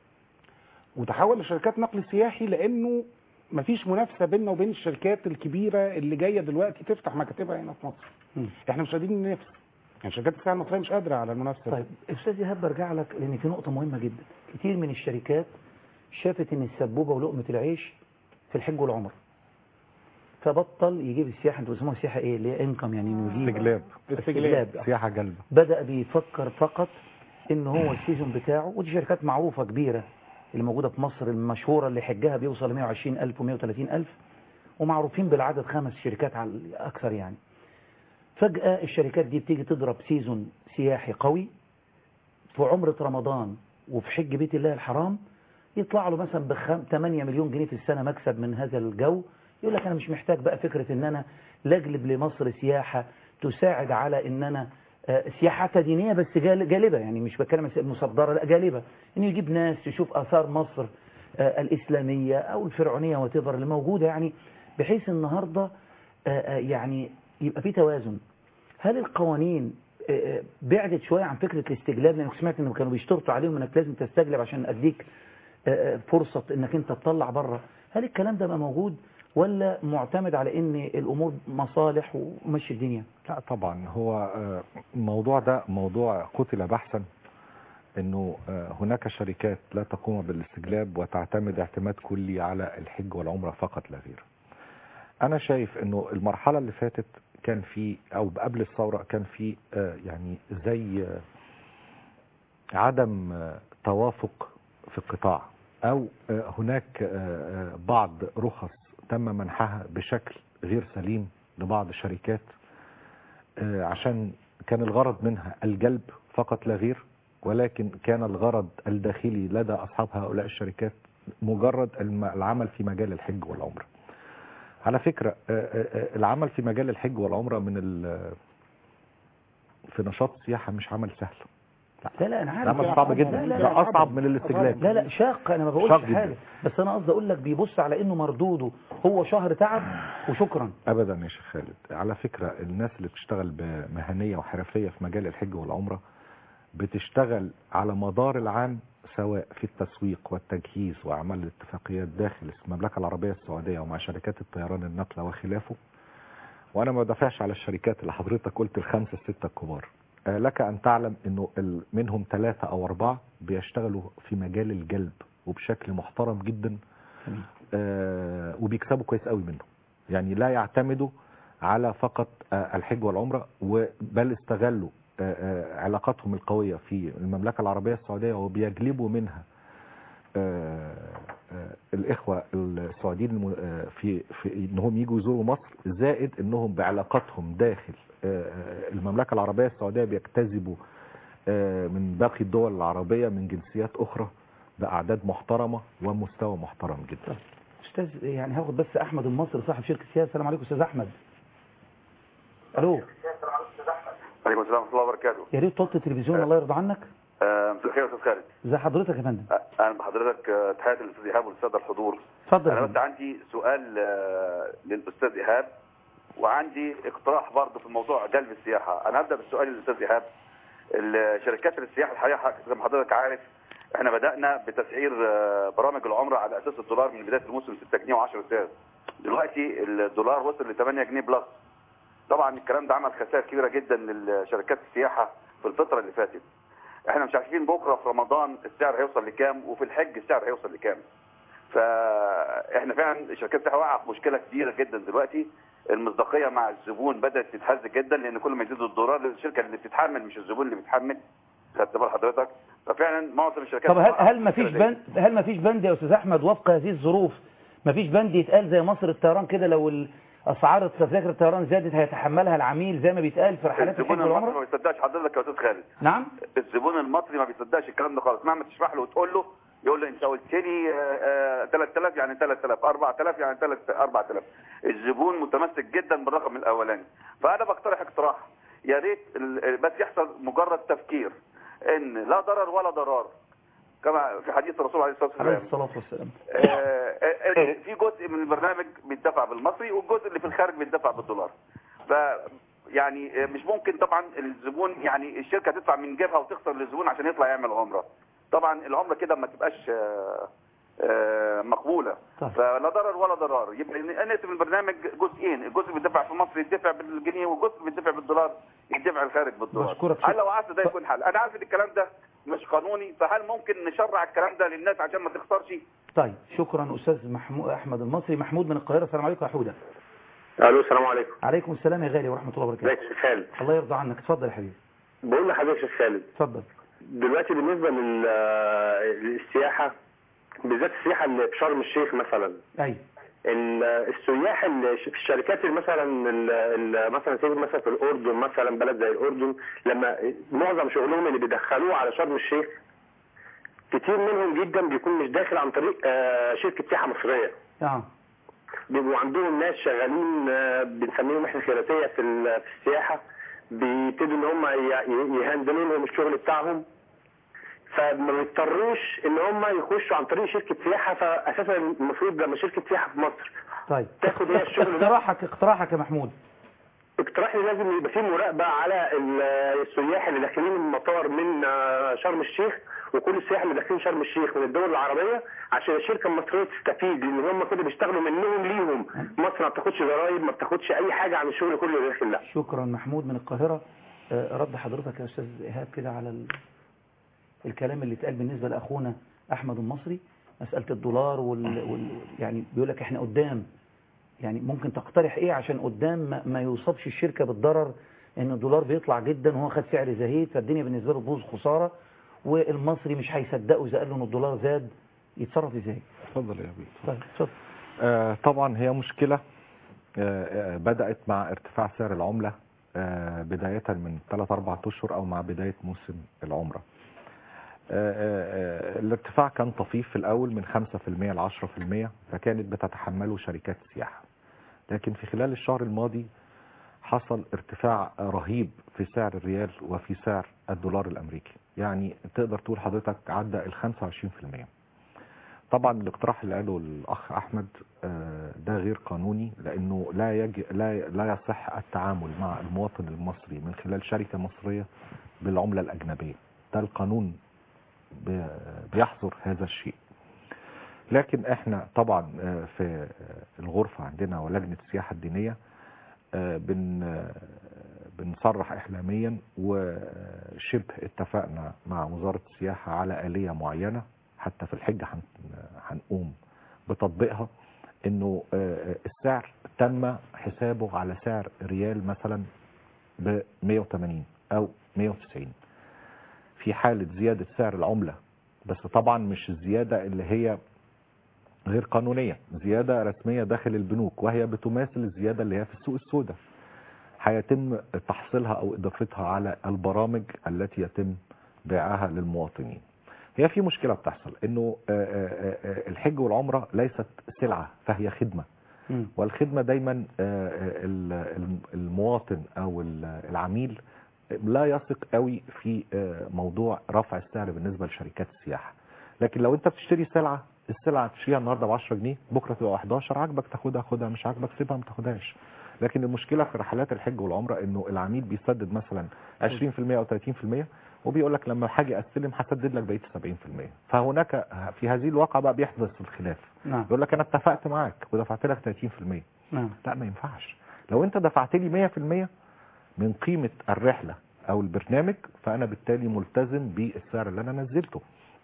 وتحول لشركات نقل سياحي لانه مفيش منافسه بيننا وبين الشركات الكبيره اللي جايه دلوقتي تفتح مكاتبها هنا في مصر مم. احنا مش قادرين ننافس يعني شركات السياحه المصريه مش قادره على المنافسه طيب استاذ ايهاب برجع لك لان في نقطه مهمه جدا كتير من الشركات شافت ان السبوبه ولقمه العيش في الحج والعمره فبطل يجيب السياحه انتوا بتسموها سياحه ايه اللي هي انكم يعني انه يجيب استجلاب استجلاب سياحه جلبه بدا بيفكر فقط ان هو السيزون بتاعه ودي شركات معروفه كبيره اللي موجوده في مصر المشهوره اللي حجها بيوصل ل 120000 و130000 ومعروفين بالعدد خمس شركات على الاكثر يعني فجاه الشركات دي بتيجي تضرب سيزون سياحي قوي في عمره رمضان وفي حج بيت الله الحرام يطلع له مثلا ب 8 مليون جنيه في السنه مكسب من هذا الجو يقول لك انا مش محتاج بقى فكره ان انا لاجلب لمصر سياحه تساعد على ان انا آه، سياحه دينيه بس جال- جالبه يعني مش بتكلم مصدره لا جالبه انه يجيب ناس تشوف اثار مصر آه، الإسلامية أو الفرعونية وتظهر اللي موجودة يعني بحيث النهاردة آه، آه، يعني يبقى في توازن هل القوانين آه، آه، بعدت شوية عن فكرة الاستجلاب لأنك سمعت أنهم كانوا بيشترطوا عليهم أنك لازم تستجلب عشان أديك آه، آه، فرصة أنك أنت تطلع بره هل الكلام ده بقى موجود ولا معتمد على أن الأمور مصالح ومشي الدنيا لا طبعا هو آه، الموضوع ده موضوع قتل بحثا انه آه، هناك شركات لا تقوم بالاستجلاب وتعتمد اعتماد كلي على الحج والعمرة فقط لا غير انا شايف انه المرحلة اللي فاتت كان في او قبل الثورة كان في آه، يعني زي آه، عدم آه، توافق في القطاع او آه، هناك آه، آه، بعض رخص تم منحها بشكل غير سليم لبعض الشركات آه، عشان كان الغرض منها الجلب فقط لا غير ولكن كان الغرض الداخلي لدى أصحاب هؤلاء الشركات مجرد الم- العمل في مجال الحج والعمرة على فكرة آه، آه، آه، العمل في مجال الحج والعمرة من ال- في نشاط السياحة مش عمل سهل لا لا انا عارف عمل صعب جدا لا لا ده لا أصعب من الاستجلاب لا لا شاق انا ما شاق بقولش جدا. حاجه بس انا قصدي اقول لك بيبص على انه مردوده هو شهر تعب وشكرا ابدا يا شيخ خالد على فكرة الناس اللي بتشتغل بمهنية وحرفية في مجال الحج والعمرة بتشتغل على مدار العام سواء في التسويق والتجهيز واعمال الاتفاقيات داخل المملكة العربية السعودية ومع شركات الطيران النقلة وخلافه وانا ما بدافعش على الشركات اللي حضرتك قلت الخمسة الستة الكبار آه، لك ان تعلم انه ال- منهم ثلاثة او اربعة بيشتغلوا في مجال الجلب وبشكل محترم جدا آه، وبيكسبوا كويس قوي منه يعني لا يعتمدوا على فقط آه، الحج والعمرة و- بل استغلوا آه، آه، علاقاتهم القوية في المملكة العربية السعودية وبيجلبوا منها آه، آه، الإخوة السعوديين الم- آه، في في إنهم يجوا يزوروا مصر زائد إنهم بعلاقاتهم داخل آه، آه، المملكة العربية السعودية بيجتذبوا آه، من باقي الدول العربية من جنسيات أخرى بأعداد محترمة ومستوى محترم جدا استاذ يعني هاخد بس احمد المصري صاحب شركه سياسه السلام عليكم استاذ احمد الو عليكم السلام ورحمه الله وبركاته يا ريت توطي التلفزيون الله يرضى عنك آه، مساء الخير يا استاذ خالد ازي حضرتك يا فندم آه، اهلا بحضرتك آه، تحياتي للاستاذ ايهاب والساده الحضور اتفضل يا انا بس فندم. عندي سؤال آه، للاستاذ ايهاب وعندي اقتراح برضه في موضوع جلب السياحه انا هبدا بالسؤال للاستاذ ايهاب الشركات السياحه الحقيقه زي ما حضرتك عارف احنا بدانا بتسعير آه، برامج العمره على اساس الدولار من بدايه الموسم 6 جنيه و10 سنت دلوقتي الدولار وصل ل 8 جنيه بلس طبعا الكلام ده عمل خسائر كبيره جدا للشركات السياحه في الفتره اللي فاتت احنا مش عارفين بكره في رمضان السعر هيوصل لكام وفي الحج السعر هيوصل لكام فاحنا فعلا شركات السياحه واقعه في مشكله كبيره جدا دلوقتي المصداقيه مع الزبون بدات تتهز جدا لان كل ما يزيد الدولار الشركه اللي بتتحمل مش الزبون اللي بيتحمل خدت بال حضرتك ففعلا معظم الشركات طب هل واقعة هل في ما فيش المشكلة دي. بند هل ما فيش بند يا استاذ احمد وفق هذه الظروف ما فيش بند يتقال زي مصر الطيران كده لو ال- اسعار تذاكر الطيران زادت هيتحملها العميل زي ما بيتقال في رحلات الزبون الحج المصري والعمره ما بيصدقش حضرتك يا استاذ خالد نعم الزبون المصري ما بيصدقش الكلام ده خالص مهما تشرح له وتقول له يقول له انت قلت لي آه، آه، 3000 يعني 3000 4000 يعني 3 4000 الزبون متمسك جدا بالرقم الاولاني فانا بقترح اقتراح يا ريت ال- بس يحصل مجرد تفكير ان لا ضرر ولا ضرار كما في حديث الرسول عليه الصلاه عليه والسلام الصلاه والسلام آه، آه، آه، في جزء من البرنامج بيدفع بالمصري والجزء اللي في الخارج بيدفع بالدولار ف يعني آه، مش ممكن طبعا الزبون يعني الشركه تدفع من جيبها وتخسر للزبون عشان يطلع يعمل عمره طبعا العمره كده ما تبقاش آه، آه، مقبوله طيب. فلا ضرر ولا ضرار يبقى نقسم البرنامج جزئين الجزء اللي بيدفع في مصر يدفع بالجنيه والجزء اللي بيدفع بالدولار يدفع الخارج بالدولار بشكرك هل لو عايز ده يكون حل انا عارف ان الكلام ده مش قانوني فهل ممكن نشرع الكلام ده للناس عشان ما تخسرش طيب شكرا استاذ محمود احمد المصري محمود من القاهره السلام عليكم يا حوده الو السلام عليكم عليكم السلام يا غالي ورحمه الله ازيك وبركاته يا شيخ خالد الله يرضى عنك اتفضل يا حبيبي بقول لحضرتك يا شيخ خالد اتفضل دلوقتي بالنسبه لل- للسياحه بالذات السياحه اللي في شرم الشيخ مثلا ايوه ال- السياح اللي في الشركات اللي مثلا ال- ال- مثلا سيدي مثلا في الاردن مثلا بلد زي الاردن لما معظم شغلهم اللي بيدخلوه على شرم الشيخ كتير منهم جدا بيكون مش داخل عن طريق آه، شركه سياحه مصريه اه بيبقوا عندهم ناس شغالين آه، بنسميهم احنا خيراتيه في ال- في السياحه بيبتدوا ان هم ي- ي- يهندلوا لهم الشغل بتاعهم فما بيضطروش ان هم يخشوا عن طريق شركه سياحه فاساسا المفروض لما شركه سياحه في مصر طيب تاخد هي الشغل ده اقتراحك اقتراحك يا محمود اقتراحي لازم يبقى فيه مراقبه على ال- السياح اللي داخلين المطار من آه، شرم الشيخ وكل السياح اللي داخلين شرم الشيخ من الدول العربيه عشان الشركه المصريه تستفيد لان هم كده بيشتغلوا منهم ليهم مصر ما بتاخدش ضرائب ما بتاخدش اي حاجه عن الشغل كله اللي داخل ده شكرا محمود من القاهرة آه، رد حضرتك يا أستاذ إيهاب كده على ال... الكلام اللي اتقال بالنسبة لأخونا أحمد المصري مسألة الدولار وال... وال... يعني بيقول لك إحنا قدام يعني ممكن تقترح إيه عشان قدام ما, ما يوصبش الشركة بالضرر إن الدولار بيطلع جدا وهو خد سعر زهيد فالدنيا بالنسبة له تبوظ خسارة والمصري مش هيصدقه إذا قال له إن الدولار زاد يتصرف إزاي؟ اتفضل يا بيه طيب اتفضل آه، طبعا هي مشكلة آه، آه، بدأت مع ارتفاع سعر العملة آه، بداية من 3 4 اشهر او مع بداية موسم العمرة آه، آه، آه، الارتفاع كان طفيف في الاول من 5% ل 10% فكانت بتتحمله شركات السياحة لكن في خلال الشهر الماضي حصل ارتفاع رهيب في سعر الريال وفي سعر الدولار الامريكي يعني تقدر تقول حضرتك عدى ال 25% طبعا الاقتراح اللي قاله الاخ احمد آه، ده غير قانوني لانه لا يج... لا لا يصح التعامل مع المواطن المصري من خلال شركه مصريه بالعمله الاجنبيه ده القانون بي- بيحظر هذا الشيء لكن احنا طبعا آه، في الغرفه عندنا ولجنه السياحه الدينيه آه، بن آه، بنصرح احلاميا وشبه اتفقنا مع وزاره السياحه على اليه معينه حتى في الحجه هن- هنقوم بتطبيقها انه آه، السعر تم حسابه على سعر ريال مثلا ب 180 او 190 في حالة زيادة سعر العملة بس طبعا مش الزيادة اللي هي غير قانونية زيادة رسمية داخل البنوك وهي بتماثل الزيادة اللي هي في السوق السوداء هيتم تحصيلها او اضافتها على البرامج التي يتم بيعها للمواطنين هي في مشكلة بتحصل انه آه، آه، آه، الحج والعمرة ليست سلعة فهي خدمة والخدمة دايما آه، آه، ال- المواطن او ال- العميل لا يثق قوي في آه، موضوع رفع السعر بالنسبة لشركات السياحة لكن لو انت بتشتري سلعة السلعة تشتريها النهاردة ب 10 جنيه بكرة تبقى 11 عاجبك تاخدها خدها مش عاجبك سيبها ما تاخدهاش لكن المشكلة في رحلات الحج والعمرة انه العميل بيسدد مثلا 20% او 30% وبيقول لك لما حاجة استلم هسدد لك بقية 70% فهناك في هذه الواقعة بقى بيحدث الخلاف نعم يقول لك انا اتفقت معاك ودفعت لك 30% نعم لا ما ينفعش لو انت دفعت لي 100% من قيمة الرحلة او البرنامج فانا بالتالي ملتزم بالسعر اللي انا نزلته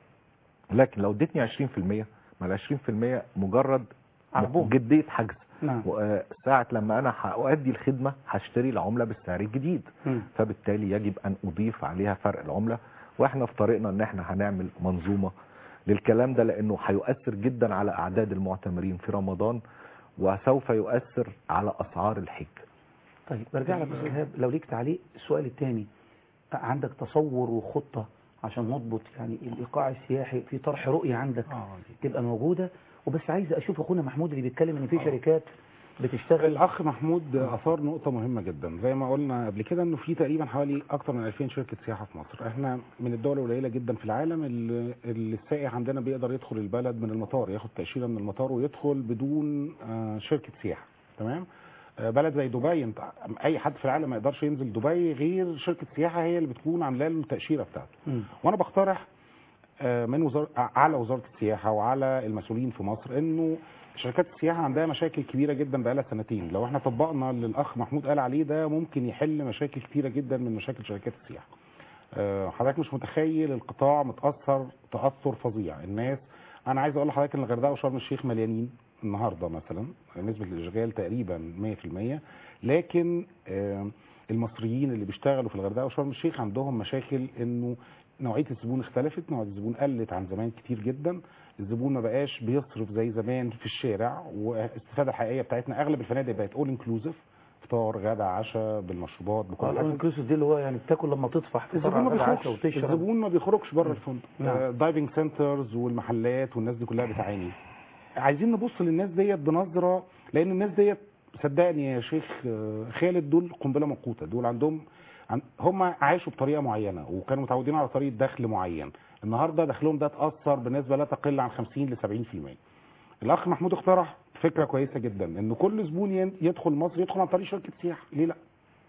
لكن لو اديتني 20% ما ال 20% مجرد عربون. جدية حجز نعم و- ساعة لما انا هأؤدي الخدمة هشتري العملة بالسعر الجديد مم. فبالتالي يجب ان اضيف عليها فرق العملة واحنا في طريقنا ان احنا هنعمل منظومة للكلام ده لانه هيؤثر جدا على اعداد المعتمرين في رمضان وسوف يؤثر على اسعار الحج طيب برجع لك استاذ ايهاب لو ليك تعليق السؤال الثاني عندك تصور وخطة عشان نضبط يعني الايقاع السياحي في طرح رؤية عندك تبقى موجودة وبس عايز اشوف اخونا محمود اللي بيتكلم ان في شركات بتشتغل الاخ محمود اثار نقطه مهمه جدا زي ما قلنا قبل كده انه في تقريبا حوالي اكتر من 2000 شركه سياحه في مصر احنا من الدول القليله جدا في العالم اللي اللي السائح عندنا بيقدر يدخل البلد من المطار ياخد تاشيره من المطار ويدخل بدون آه، شركه سياحه تمام آه، بلد زي دبي انت اي حد في العالم ما يقدرش ينزل دبي غير شركه سياحه هي اللي بتكون عامله له التاشيره بتاعته مم. وانا بقترح آه، من وزارة على وزارة السياحة وعلى المسؤولين في مصر انه شركات السياحة عندها مشاكل كبيرة جدا بقالها سنتين لو احنا طبقنا اللي الاخ محمود قال عليه ده ممكن يحل مشاكل كتيرة جدا من مشاكل شركات السياحة آه، حضرتك مش متخيل القطاع متأثر تأثر فظيع الناس انا عايز اقول لحضرتك ان الغردقة وشرم الشيخ مليانين النهارده مثلا نسبة الاشغال تقريبا 100% لكن آه، المصريين اللي بيشتغلوا في الغردقة وشرم الشيخ عندهم مشاكل انه نوعيه الزبون اختلفت نوعيه الزبون قلت عن زمان كتير جدا الزبون ما بقاش بيصرف زي زمان في الشارع والاستفاده الحقيقيه بتاعتنا اغلب الفنادق بقت اول انكلوزيف فطار غدا عشاء بالمشروبات بكل اه حاجه الانكلوسيف دي اللي هو يعني بتاكل لما تطفح في الزبون ما غدا عشاء بيخرجش وتشرب الزبون ما بيخرجش بره الفندق نعم. آه، دايفنج سنترز والمحلات والناس دي كلها بتعاني عايزين نبص للناس ديت بنظره لان الناس ديت صدقني يا شيخ آه، خالد دول قنبله موقوته دول عندهم عن- هم عاشوا بطريقه معينه وكانوا متعودين على طريقه دخل معين النهارده دخلهم ده اتاثر بنسبه لا تقل عن 50 ل 70% الاخ محمود اقترح فكره كويسه جدا ان كل زبون ين- يدخل مصر يدخل عن طريق شركه سياحه ليه لا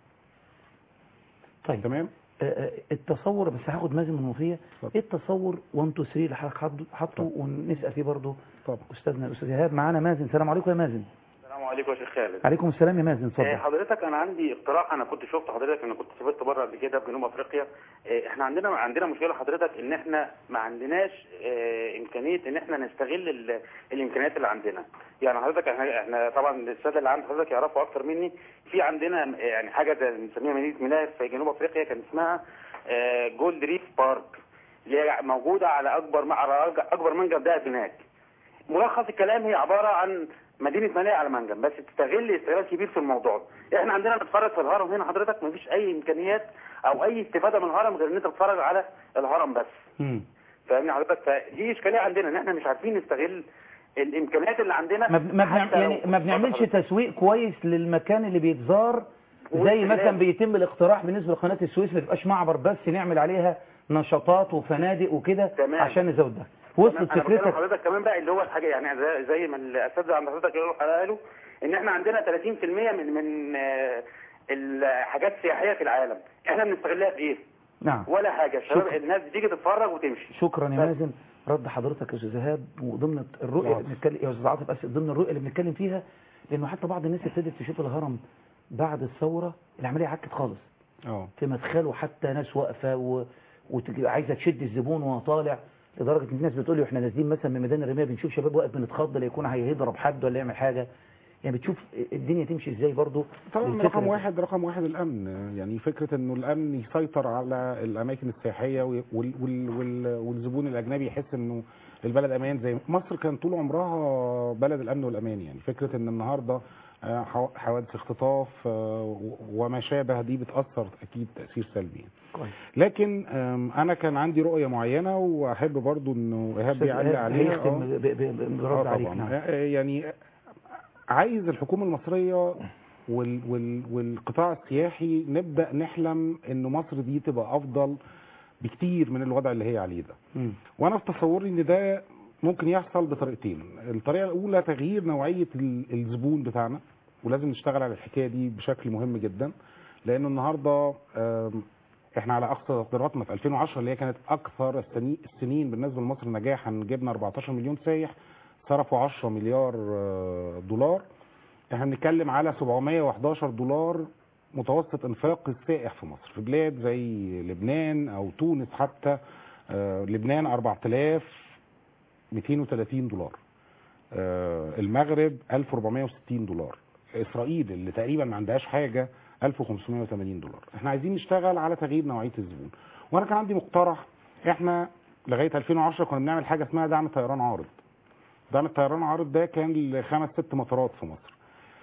طيب تمام آه، آه، التصور بس هاخد مازن من المنوفيه ايه التصور 1 2 3 اللي حضرتك حاطه- حاطه ونسال فيه برضه طبعا استاذنا الاستاذ ايهاب معانا مازن السلام عليكم يا مازن السلام عليكم يا شيخ خالد عليكم السلام يا مازن آه، اتفضل حضرتك انا عندي اقتراح انا كنت شفت حضرتك انا كنت سافرت بره قبل كده في جنوب افريقيا آه، احنا عندنا عندنا مشكله حضرتك ان احنا ما عندناش آه، امكانيه ان احنا نستغل ال- الامكانيات اللي عندنا يعني حضرتك احنا احنا طبعا الساده اللي عند حضرتك يعرفوا اكتر مني في عندنا آه، يعني حاجه زي بنسميها مدينه ملاهي في جنوب افريقيا كان اسمها آه، جولد ريف بارك اللي هي موجوده على اكبر على اكبر منجم دهب هناك ملخص الكلام هي عباره عن مدينه ملاهي على منجم بس تستغل استغلال كبير في الموضوع ده احنا عندنا نتفرج في الهرم هنا حضرتك مفيش اي امكانيات او اي استفاده من الهرم غير ان انت تتفرج على الهرم بس فاهمني حضرتك فدي اشكاليه عندنا ان احنا مش عارفين نستغل الامكانيات اللي عندنا ما بن- ما بنعم- حتى لو- يعني ما بنعملش تسويق كويس للمكان اللي بيتزار زي واستغلال. مثلا بيتم الاقتراح بالنسبه لقناه السويس ما تبقاش معبر بس نعمل عليها نشاطات وفنادق وكده تمام. عشان نزود ده تمام، وصلت انا بتكلم فكرتك حضرتك كمان بقى اللي هو الحاجه يعني زي- زي ما الاساتذه عند حضرتك قالوا ان احنا عندنا 30% من من آه، الحاجات السياحيه في العالم احنا بنستغلها في ايه؟ نعم ولا حاجه الشباب شكرا. الناس بتيجي تتفرج وتمشي شكرا يا بس. مازن رد حضرتك يا استاذ ايهاب وضمن الرؤيه اللي عاطف. بنتكلم يا استاذ عاطف اسف ضمن الرؤيه اللي بنتكلم فيها لانه حتى بعض الناس ابتدت تشوف الهرم بعد الثوره العمليه عكت خالص اه في مدخله حتى ناس واقفه و... وتبقى عايزه تشد الزبون وهو طالع لدرجه ان الناس بتقول لي واحنا نازلين مثلا من ميدان الرمايه بنشوف شباب واقف بنتخض لا يكون هيضرب حد ولا يعمل حاجه يعني بتشوف الدنيا تمشي ازاي برضو طبعا الفكرة رقم دي. واحد رقم واحد الامن يعني فكره انه الامن يسيطر على الاماكن السياحيه وال وال وال والزبون الاجنبي يحس انه البلد امان زي مصر كان طول عمرها بلد الامن والامان يعني فكره ان النهارده آه، حوا- حوادث اختطاف آه، و- وما شابه دي بتاثر اكيد تاثير سلبي كويس لكن آم، انا كان عندي رؤيه معينه واحب برضو انه ايهاب أستاذ بيعلق إيهاب عليها هيختم آه. ب- ب- ب- برد آه عليك طبعا نعم آه، يعني عايز الحكومة المصرية وال وال والقطاع السياحي نبدأ نحلم ان مصر دي تبقى افضل بكتير من الوضع اللي هي عليه ده مم. وانا في تصوري ان ده ممكن يحصل بطريقتين الطريقة الاولى تغيير نوعية ال- الزبون بتاعنا ولازم نشتغل على الحكاية دي بشكل مهم جدا لان النهاردة آم، احنا على اقصى تقديراتنا في 2010 اللي هي كانت اكثر السني- السنين بالنسبة لمصر نجاحا جبنا 14 مليون سايح صرفوا 10 مليار آه، دولار احنا بنتكلم على 711 دولار متوسط انفاق السائح في مصر في بلاد زي لبنان او تونس حتى آه، لبنان 4230 دولار آه، المغرب 1460 دولار اسرائيل اللي تقريبا ما عندهاش حاجه 1580 دولار احنا عايزين نشتغل على تغيير نوعيه الزبون وانا كان عندي مقترح احنا لغايه 2010 كنا بنعمل حاجه اسمها دعم طيران عارض دعم الطيران عارض ده كان لخمس ست مطارات في مصر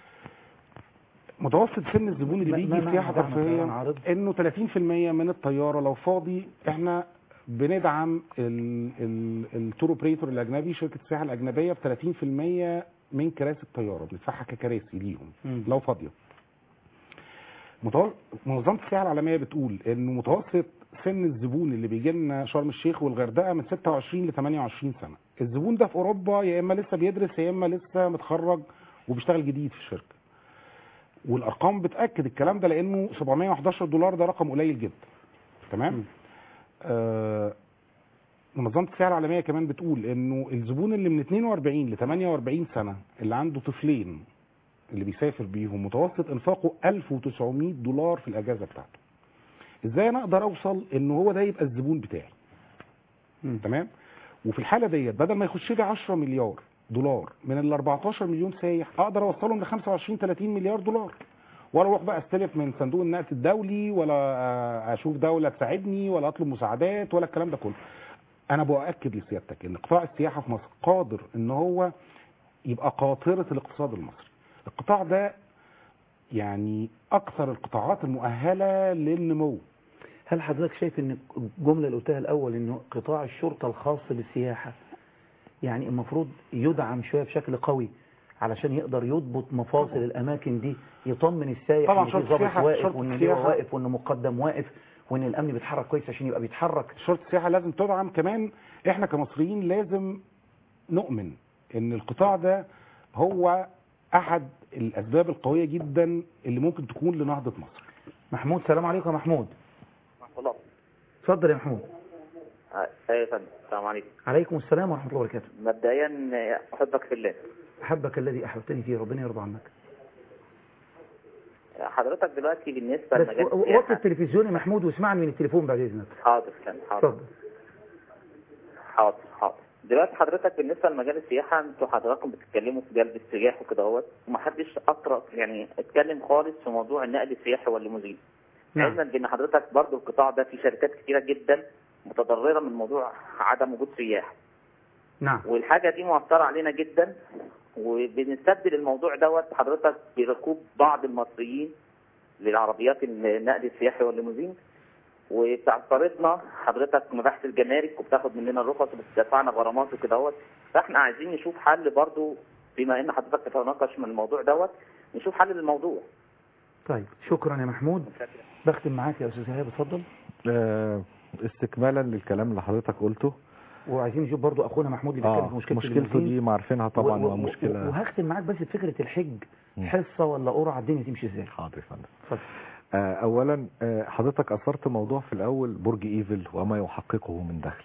متوسط سن الزبون اللي ما- بيجي ما في معنى سياحه دعم طيران عارض؟ ترفيهيه انه 30% من الطياره لو فاضي احنا بندعم ال- ال- التور اوبريتور الاجنبي شركه السياحه الاجنبيه ب 30% من كراسي الطياره بندفعها ككراسي ليهم مم. لو فاضيه متو- منظمه السياحه العالميه بتقول انه متوسط سن الزبون اللي بيجي لنا شرم الشيخ والغردقه من 26 ل 28 سنه الزبون ده في اوروبا يا اما لسه بيدرس يا اما لسه متخرج وبيشتغل جديد في الشركه والارقام بتاكد الكلام ده لانه 711 دولار ده رقم قليل جدا تمام آه منظمه السياحه العالميه كمان بتقول انه الزبون اللي من 42 ل 48 سنه اللي عنده طفلين اللي بيسافر بيهم متوسط انفاقه 1900 دولار في الاجازه بتاعته ازاي انا اقدر اوصل ان هو ده يبقى الزبون بتاعي تمام وفي الحاله ديت بدل ما يخش لي 10 مليار دولار من ال 14 مليون سايح اقدر اوصلهم ل 25 30 مليار دولار ولا اروح بقى استلف من صندوق النقد الدولي ولا آه، اشوف دوله تساعدني ولا اطلب مساعدات ولا الكلام ده كله انا باكد لسيادتك ان قطاع السياحه في مصر قادر ان هو يبقى قاطره الاقتصاد المصري القطاع ده يعني اكثر القطاعات المؤهله للنمو هل حضرتك شايف ان الجمله اللي قلتها الاول انه قطاع الشرطه الخاص بالسياحه يعني المفروض يدعم شويه بشكل قوي علشان يقدر يضبط مفاصل الاماكن دي يطمن السائح طبعا إن في شرطة ضابط السياحة- واقف شرطة وان اللواء السياحة- واقف وان مقدم واقف وان الامن بيتحرك كويس عشان يبقى بيتحرك شرطه السياحه لازم تدعم كمان احنا كمصريين لازم نؤمن ان القطاع ده هو احد الاسباب القويه جدا اللي ممكن تكون لنهضه مصر محمود سلام عليكم يا محمود الله اتفضل يا محمود ايوه يا فندم السلام عليكم عليكم السلام ورحمه الله وبركاته مبدئيا احبك في الله احبك الذي احببتني فيه ربنا يرضى عنك حضرتك دلوقتي بالنسبه بس لمجال و- وطي السياحه التلفزيون يا محمود واسمعني من التليفون بعد اذنك حاضر كان حاضر اتفضل حاضر حاضر دلوقتي حضرتك بالنسبه لمجال السياحه انتوا حضراتكم بتتكلموا في جلب السياح وكده اهوت ومحدش اطرق يعني اتكلم خالص في موضوع النقل السياحي والليموزين نعم. علما بان حضرتك برضو القطاع ده في شركات كتيره جدا متضرره من موضوع عدم وجود سياح نعم والحاجه دي مؤثره علينا جدا وبنستبدل الموضوع دوت حضرتك بركوب بعض المصريين للعربيات النقل السياحي والليموزين وبتعترضنا حضرتك مباحث الجمارك وبتاخد مننا الرخص وبتدفعنا غرامات وكده اهوت فاحنا عايزين نشوف حل برضو بما ان حضرتك تتناقش من الموضوع دوت نشوف حل للموضوع طيب شكرا يا محمود بختم معاك يا استاذ ايهاب اتفضل آه، استكمالا للكلام اللي حضرتك قلته وعايزين نشوف برضو اخونا محمود اللي بيتكلم اه في مشكله مشكلته الليموزين. دي ما عارفينها طبعا و- و- ومشكله وهختم معاك بس بفكره الحج حصه ولا قرعه الدنيا تمشي ازاي حاضر يا فندم اتفضل آه، اولا آه، حضرتك اثرت موضوع في الاول برج ايفل وما يحققه من دخل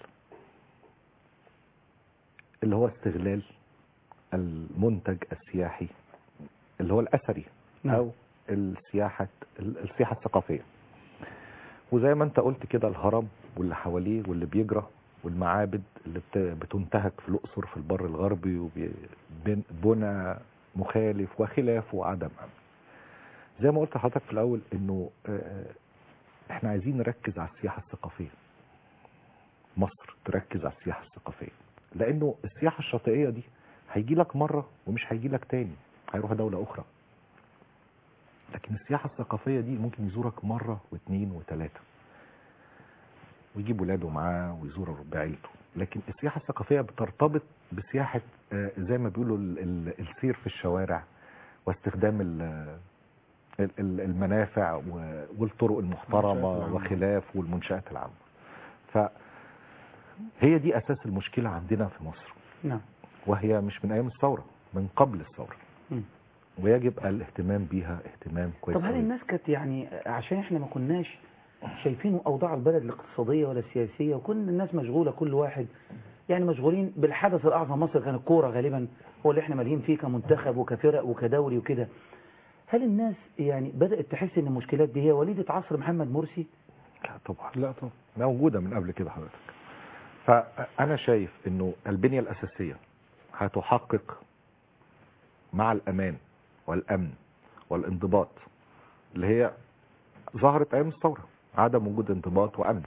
اللي هو استغلال المنتج السياحي اللي هو الاثري نعم. او السياحه السياحه الثقافيه وزي ما انت قلت كده الهرم واللي حواليه واللي بيجرى والمعابد اللي بت- بتنتهك في الاقصر في البر الغربي وبنى مخالف وخلاف وعدم امن زي ما قلت لحضرتك في الاول انه آه، احنا عايزين نركز على السياحه الثقافيه مصر تركز على السياحه الثقافيه لانه السياحه الشاطئيه دي هيجي لك مره ومش هيجي لك تاني هيروح دوله اخرى لكن السياحه الثقافيه دي ممكن يزورك مره واثنين وثلاثه ويجيب ولاده معاه ويزور بعيلته لكن السياحه الثقافيه بترتبط بسياحه آه، زي ما بيقولوا ال- ال- السير في الشوارع واستخدام ال- ال- ال- المنافع و- والطرق المحترمه المنشآت العامة. وخلاف والمنشآت العامه فهي دي اساس المشكله عندنا في مصر نعم وهي مش من ايام الثوره من قبل الثوره مم. ويجب الاهتمام بيها اهتمام كويس طب هل أوي. الناس كانت يعني عشان احنا ما كناش شايفين اوضاع البلد الاقتصاديه ولا السياسيه وكل الناس مشغوله كل واحد يعني مشغولين بالحدث الاعظم مصر كان الكوره غالبا هو اللي احنا مالين فيه كمنتخب وكفرق وكدوري وكده هل الناس يعني بدات تحس ان المشكلات دي هي وليده عصر محمد مرسي لا طبعا لا طبعا موجوده من قبل كده حضرتك فانا شايف انه البنيه الاساسيه هتحقق مع الامان والامن والانضباط اللي هي ظهرت ايام الثوره عدم وجود انضباط وامن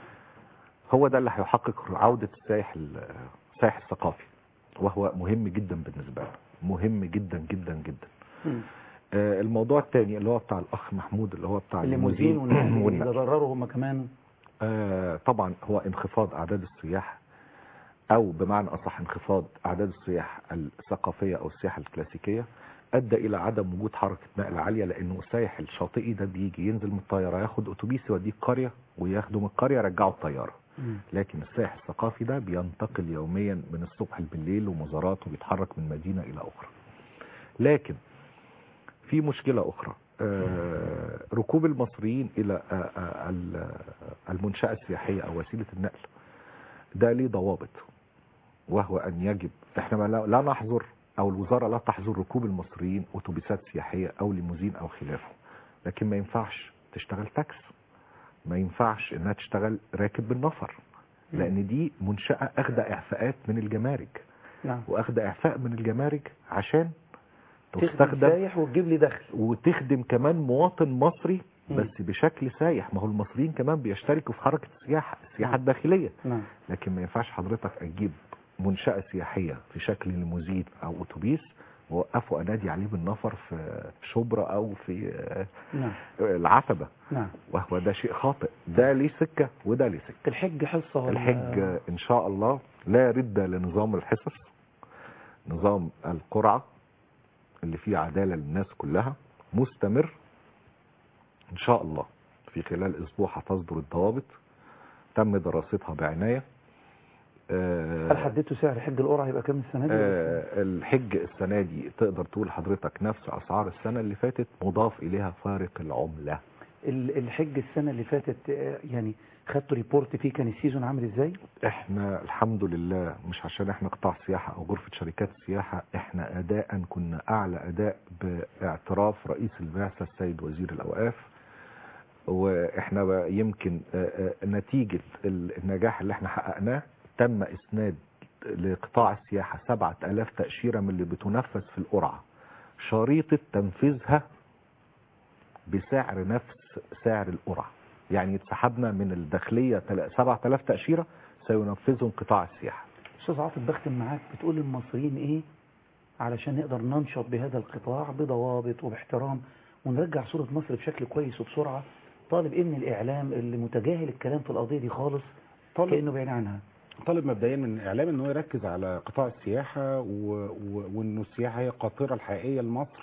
هو ده اللي هيحقق عوده السائح ال- السائح الثقافي وهو مهم جدا بالنسبه لنا مهم جدا جدا جدا آه، الموضوع الثاني اللي هو بتاع الاخ محمود اللي هو بتاع الليموزين والناس اللي والنقل. يتضرروا هم كمان آه، طبعا هو انخفاض اعداد السياح او بمعنى اصح انخفاض اعداد السياح الثقافيه او السياحه الكلاسيكيه ادى الى عدم وجود حركه نقل عاليه لانه السائح الشاطئي ده بيجي ينزل من الطياره ياخد اتوبيس يوديه القريه وياخده من القريه يرجعه الطياره لكن السائح الثقافي ده بينتقل يوميا من الصبح بالليل ومزارات وبيتحرك من مدينه الى اخرى لكن في مشكله اخرى آه، ركوب المصريين الى آه، آه، ال- المنشاه السياحيه او وسيله النقل ده ليه ضوابط وهو ان يجب احنا ما لا لا نحظر او الوزاره لا تحظر ركوب المصريين اتوبيسات سياحيه او ليموزين او خلافه لكن ما ينفعش تشتغل تاكس ما ينفعش انها تشتغل راكب بالنفر لان دي منشاه اخذ اعفاءات من الجمارك نعم واخذ اعفاء من الجمارك عشان تخدم تستخدم سايح وتجيب لي دخل وتخدم كمان مواطن مصري بس بشكل سايح ما هو المصريين كمان بيشتركوا في حركه السياحه السياحه نعم. الداخليه نعم لكن ما ينفعش حضرتك تجيب منشأة سياحية في شكل ليموزين أو أتوبيس ووقفوا أنادي عليه بالنفر في شبرا أو في نعم العتبة نعم وهو ده شيء خاطئ ده ليه سكة وده ليه سكة الحج حصة ولا الحج إن شاء الله لا رد لنظام الحصص نظام القرعة اللي فيه عدالة للناس كلها مستمر إن شاء الله في خلال اسبوع هتصدر الضوابط تم دراستها بعناية آه، هل حددتوا سعر حج القرعه هيبقى كام السنه دي؟ آه، الحج السنة دي تقدر تقول حضرتك نفس أسعار السنة اللي فاتت مضاف إليها فارق العملة ال- الحج السنه اللي فاتت آه، يعني خدتوا ريبورت فيه كان السيزون عامل ازاي؟ احنا الحمد لله مش عشان احنا قطاع سياحة او غرفة شركات السياحة احنا اداء كنا اعلى اداء باعتراف رئيس البعثة السيد وزير الاوقاف واحنا بقى يمكن آه، آه، نتيجة ال- النجاح اللي احنا حققناه تم اسناد لقطاع السياحة سبعة الاف تأشيرة من اللي بتنفذ في القرعة شريطة تنفيذها بسعر نفس سعر القرعة يعني اتسحبنا من الداخلية تل- 7000 تأشيرة سينفذهم قطاع السياحة استاذ عاطف بختم معاك بتقول للمصريين ايه علشان نقدر ننشط بهذا القطاع بضوابط وباحترام ونرجع صورة مصر بشكل كويس وبسرعة طالب ايه من الاعلام اللي متجاهل الكلام في القضية دي خالص طالب- كأنه بعيد عنها طالب مبدئيا من الاعلام ان هو يركز على قطاع السياحه و... و... وانه السياحه هي القاطره الحقيقيه لمصر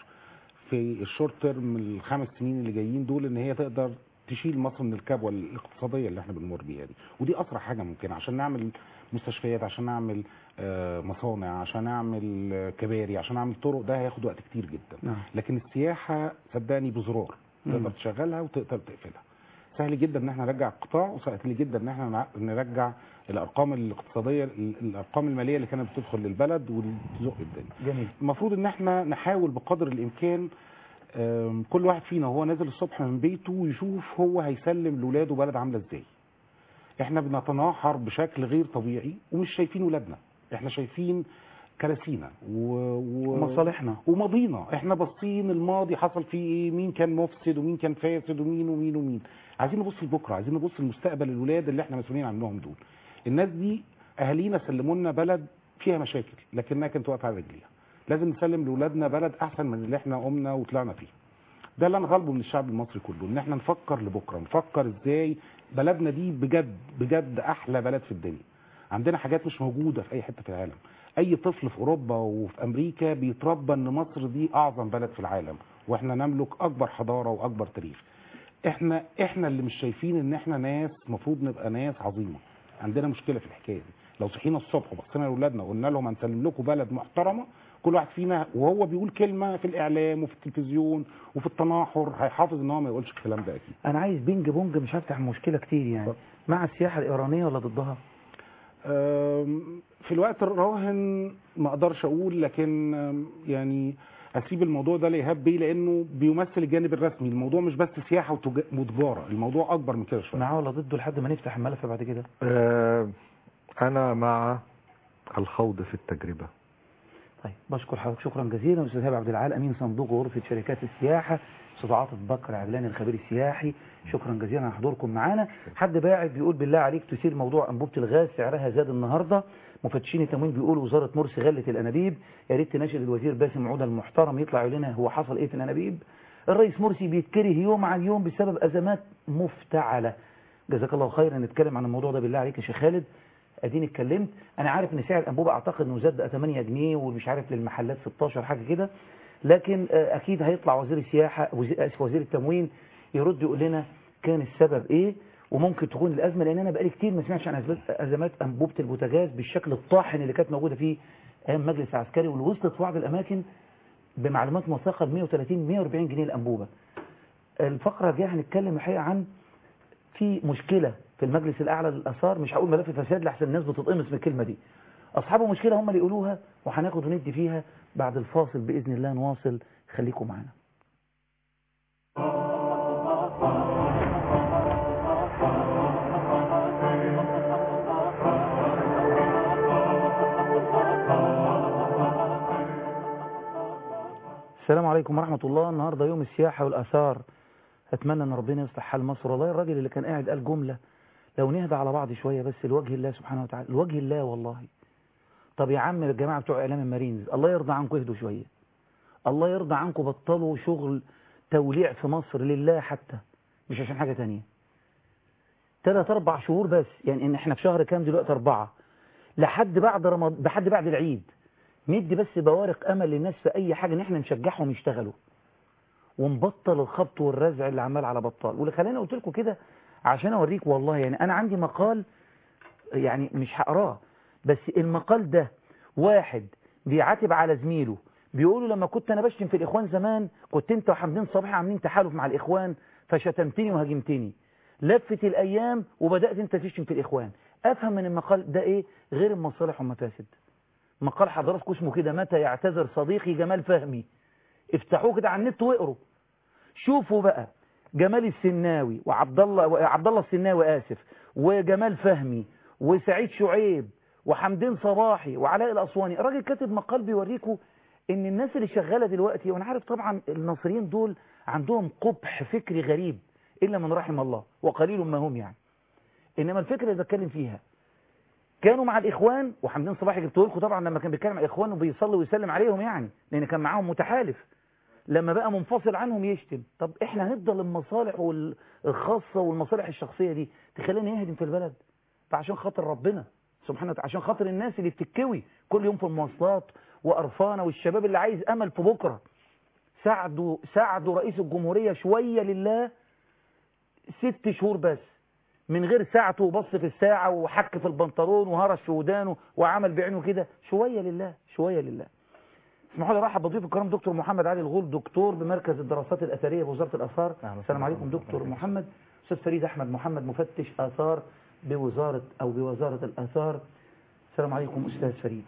في الشورت تيرم الخمس سنين اللي جايين دول ان هي تقدر تشيل مصر من الكبوه الاقتصاديه اللي احنا بنمر بيها دي ودي اسرع حاجه ممكن عشان نعمل مستشفيات عشان نعمل آه، مصانع عشان نعمل آه، كباري عشان نعمل طرق ده هياخد وقت كتير جدا نعم. لكن السياحه صدقني بزرار مم. تقدر تشغلها وتقدر تقفلها سهل جدا ان احنا نرجع القطاع وسهل جدا ان احنا نع- نرجع الارقام الاقتصاديه ال- الارقام الماليه اللي كانت بتدخل للبلد وتزق الدنيا جميل المفروض ان احنا نحاول بقدر الامكان آم، كل واحد فينا وهو نازل الصبح من بيته يشوف هو هيسلم لاولاده بلد عامله ازاي احنا بنتناحر بشكل غير طبيعي ومش شايفين ولادنا احنا شايفين كراسينا و... و... ومصالحنا. وماضينا احنا باصين الماضي حصل فيه ايه مين كان مفسد ومين كان فاسد ومين ومين ومين عايزين نبص لبكره عايزين نبص لمستقبل الولاد اللي احنا مسؤولين عنهم دول الناس دي اهالينا سلموا لنا بلد فيها مشاكل لكنها كانت واقفه على رجليها لازم نسلم لاولادنا بلد احسن من اللي احنا قمنا وطلعنا فيه ده اللي انا طالبه من الشعب المصري كله ان احنا نفكر لبكره نفكر ازاي بلدنا دي بجد بجد احلى بلد في الدنيا عندنا حاجات مش موجوده في اي حته في العالم اي طفل في اوروبا وفي امريكا بيتربى ان مصر دي اعظم بلد في العالم واحنا نملك اكبر حضاره واكبر تاريخ احنا احنا اللي مش شايفين ان احنا ناس المفروض نبقى ناس عظيمه عندنا مشكله في الحكايه دي لو صحينا الصبح وبصينا لاولادنا وقلنا لهم هنسلم لكم بلد محترمه كل واحد فينا وهو بيقول كلمه في الاعلام وفي التلفزيون وفي التناحر هيحافظ ان هو ما يقولش الكلام ده اكيد انا عايز بينج بونج مش هفتح مشكلة كتير يعني مع السياحة الايرانية ولا ضدها أم، في الوقت الراهن ما اقدرش اقول لكن أم، يعني اسيب الموضوع ده لايهاب بيه لانه بيمثل الجانب الرسمي الموضوع مش بس سياحه وتج- وتجاره الموضوع اكبر من كده شويه معاه ولا ضده لحد ما نفتح الملف بعد كده آه، انا مع الخوض في التجربة طيب بشكر حضرتك شكرا جزيلا استاذ هبه عبد العال امين صندوق غرفه شركات السياحه استاذ عاطف بكر عبلاني الخبير السياحي شكرا جزيلا على حضوركم معانا حد باعت بيقول بالله عليك تثير موضوع انبوبه الغاز سعرها زاد النهارده مفتشين التموين بيقولوا وزاره مرسي غلت الانابيب يا ريت تناشد الوزير باسم عوده المحترم يطلع يقول لنا هو حصل ايه في الانابيب الرئيس مرسي بيتكره يوم عن يوم بسبب ازمات مفتعله جزاك الله خيرا نتكلم عن الموضوع ده بالله عليك يا شيخ خالد اديني اتكلمت انا عارف ان سعر الانبوبه اعتقد انه زاد بقى 8 جنيه ومش عارف للمحلات 16 حاجه كده لكن آه، اكيد هيطلع وزير السياحه وزير اسف وزير التموين يرد يقول لنا كان السبب ايه وممكن تكون الازمه لان انا بقالي كتير ما سمعتش عن أسباب- ازمات انبوبه البوتاجاز بالشكل الطاحن اللي كانت موجوده فيه ايام مجلس عسكري واللي وصلت في بعض الاماكن بمعلومات موثقه ل 130 140 جنيه الانبوبه الفقره الجايه هنتكلم الحقيقه عن في مشكلة في المجلس الأعلى للآثار مش هقول ملف فساد لحسن الناس بتتقمص من الكلمة دي أصحابه مشكلة هم اللي يقولوها وهناخد وندي فيها بعد الفاصل بإذن الله نواصل خليكم معنا السلام عليكم ورحمة الله النهاردة يوم السياحة والآثار أتمنى أن ربنا يصلح حال مصر والله الراجل اللي كان قاعد قال جملة لو نهدى على بعض شوية بس لوجه الله سبحانه وتعالى لوجه الله والله طب يا عم الجماعة بتوع إعلام المارينز الله يرضى عنكم اهدوا شوية الله يرضى عنكم بطلوا شغل توليع في مصر لله حتى مش عشان حاجة تانية ثلاث أربع شهور بس يعني إن إحنا في شهر كام دلوقتي أربعة لحد بعد رمضان لحد بعد العيد ندي بس بوارق أمل للناس في أي حاجة إن إحنا نشجعهم يشتغلوا ونبطل الخبط والرزع اللي عمال على بطال واللي خلاني قلت لكم كده عشان اوريك والله يعني انا عندي مقال يعني مش هقراه بس المقال ده واحد بيعاتب على زميله بيقولوا لما كنت انا بشتم في الاخوان زمان كنت انت وحمدين صبحي عاملين تحالف مع الاخوان فشتمتني وهاجمتني لفت الايام وبدات انت تشتم في الاخوان افهم من المقال ده ايه غير المصالح والمفاسد مقال حضراتكم اسمه كده متى يعتذر صديقي جمال فهمي افتحوه كده على النت واقروا شوفوا بقى جمال السناوي وعبد الله عبد الله السناوي اسف وجمال فهمي وسعيد شعيب وحمدين صباحي وعلاء الاسواني الراجل كاتب مقال بيوريكم ان الناس اللي شغاله دلوقتي وانا عارف طبعا الناصريين دول عندهم قبح فكري غريب الا من رحم الله وقليل ما هم يعني انما الفكره اللي بتكلم فيها كانوا مع الاخوان وحمدين صباحي جبته لكم طبعا لما كان بيتكلم مع الاخوان وبيصلي ويسلم عليهم يعني لان كان معاهم متحالف لما بقى منفصل عنهم يشتم طب احنا هنفضل المصالح وال- الخاصه والمصالح الشخصيه دي تخلينا نهدم في البلد فعشان خاطر ربنا سبحانه وتعالى عشان خاطر الناس اللي بتتكوي كل يوم في المواصلات وقرفانه والشباب اللي عايز امل في بكره ساعدوا ساعدوا رئيس الجمهوريه شويه لله ست شهور بس من غير ساعته وبص في الساعة وحك في البنطلون وهرش في ودانه وعمل بعينه كده شوية لله شوية لله اسمحوا لي ارحب بضيف الكرام دكتور محمد علي الغول دكتور بمركز الدراسات الأثرية بوزارة الآثار السلام عليكم دكتور محمد أستاذ فريد أحمد محمد مفتش آثار بوزارة أو بوزارة الآثار السلام عليكم أستاذ فريد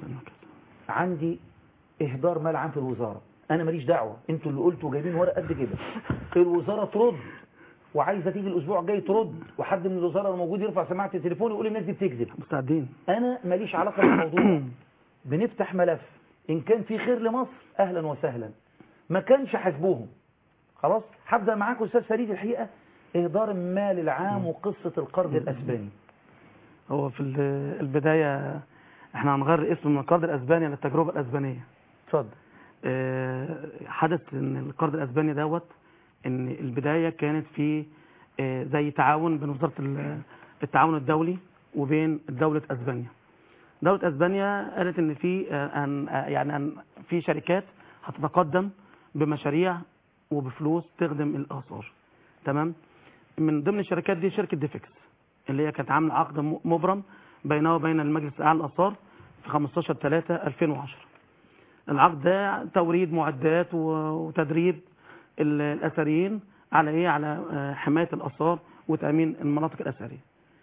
عندي إهدار مال عام في الوزارة أنا ماليش دعوة أنتوا اللي قلتوا جايبين ورق قد كده الوزارة ترد وعايزه تيجي الاسبوع الجاي ترد وحد من الوزاره الموجود يرفع سماعه التليفون ويقول الناس دي بتكذب مستعدين انا ماليش علاقه بالموضوع بنفتح ملف ان كان في خير لمصر اهلا وسهلا ما كانش حاسبوهم خلاص هبدا معاكم استاذ فريد الحقيقه اهدار المال العام وقصه القرض الاسباني هو في ال- البداية احنا هنغير اسم من القرض الاسباني للتجربة الاسبانية اتفضل اه حدث ان القرض الاسباني دوت ان البداية كانت في اه زي تعاون بين وزارة ال- التعاون الدولي وبين دولة اسبانيا دولة اسبانيا قالت ان في اه أن اه يعني أن في شركات هتتقدم بمشاريع وبفلوس تخدم الاثار تمام من ضمن الشركات دي شركة ديفكس اللي هي كانت عامله عقد م- مبرم بينها وبين المجلس الاعلى للاثار في 15 3 2010 العقد ده توريد معدات و- وتدريب ال- الاثريين على ايه على آه، حمايه الاثار وتامين المناطق الاثريه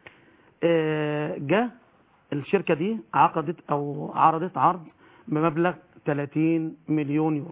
آه، جه الشركه دي عقدت او عرضت عرض بمبلغ 30 مليون يورو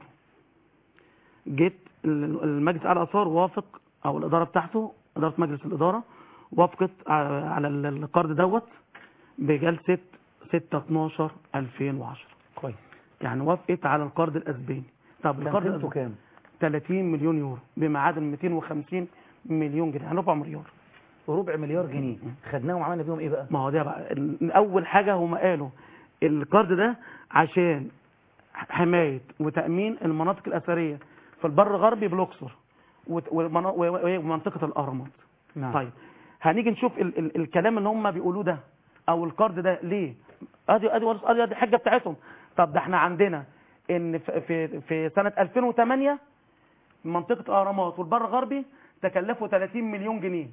جيت ال- المجلس الاعلى للاثار وافق او الاداره بتاعته اداره مجلس الاداره وافقت ع- على ال- القرض دوت بجلسه 6 12 2010 كويس يعني وافقت على القرض الاسباني طب كان القرض قيمته الأسباني كام 30 مليون يورو بما عادل 250 مليون جنيه يعني ربع مليار ربع مليار جنيه خدناهم وعملنا بيهم ايه بقى ما هو ده بقى ال- اول حاجه هم قالوا القرض ده عشان حمايه وتامين المناطق الاثريه في البر الغربي بالاقصر وت- ومنا- و- و- ومنطقه الاهرامات نعم. طيب هنيجي نشوف ال ال الكلام اللي هم بيقولوه ده او القرض ده ليه ادي ادي ادي ادي الحجه بتاعتهم طب ده احنا عندنا ان في في, في سنه 2008 منطقه الاهرامات والبر الغربي تكلفوا 30 مليون جنيه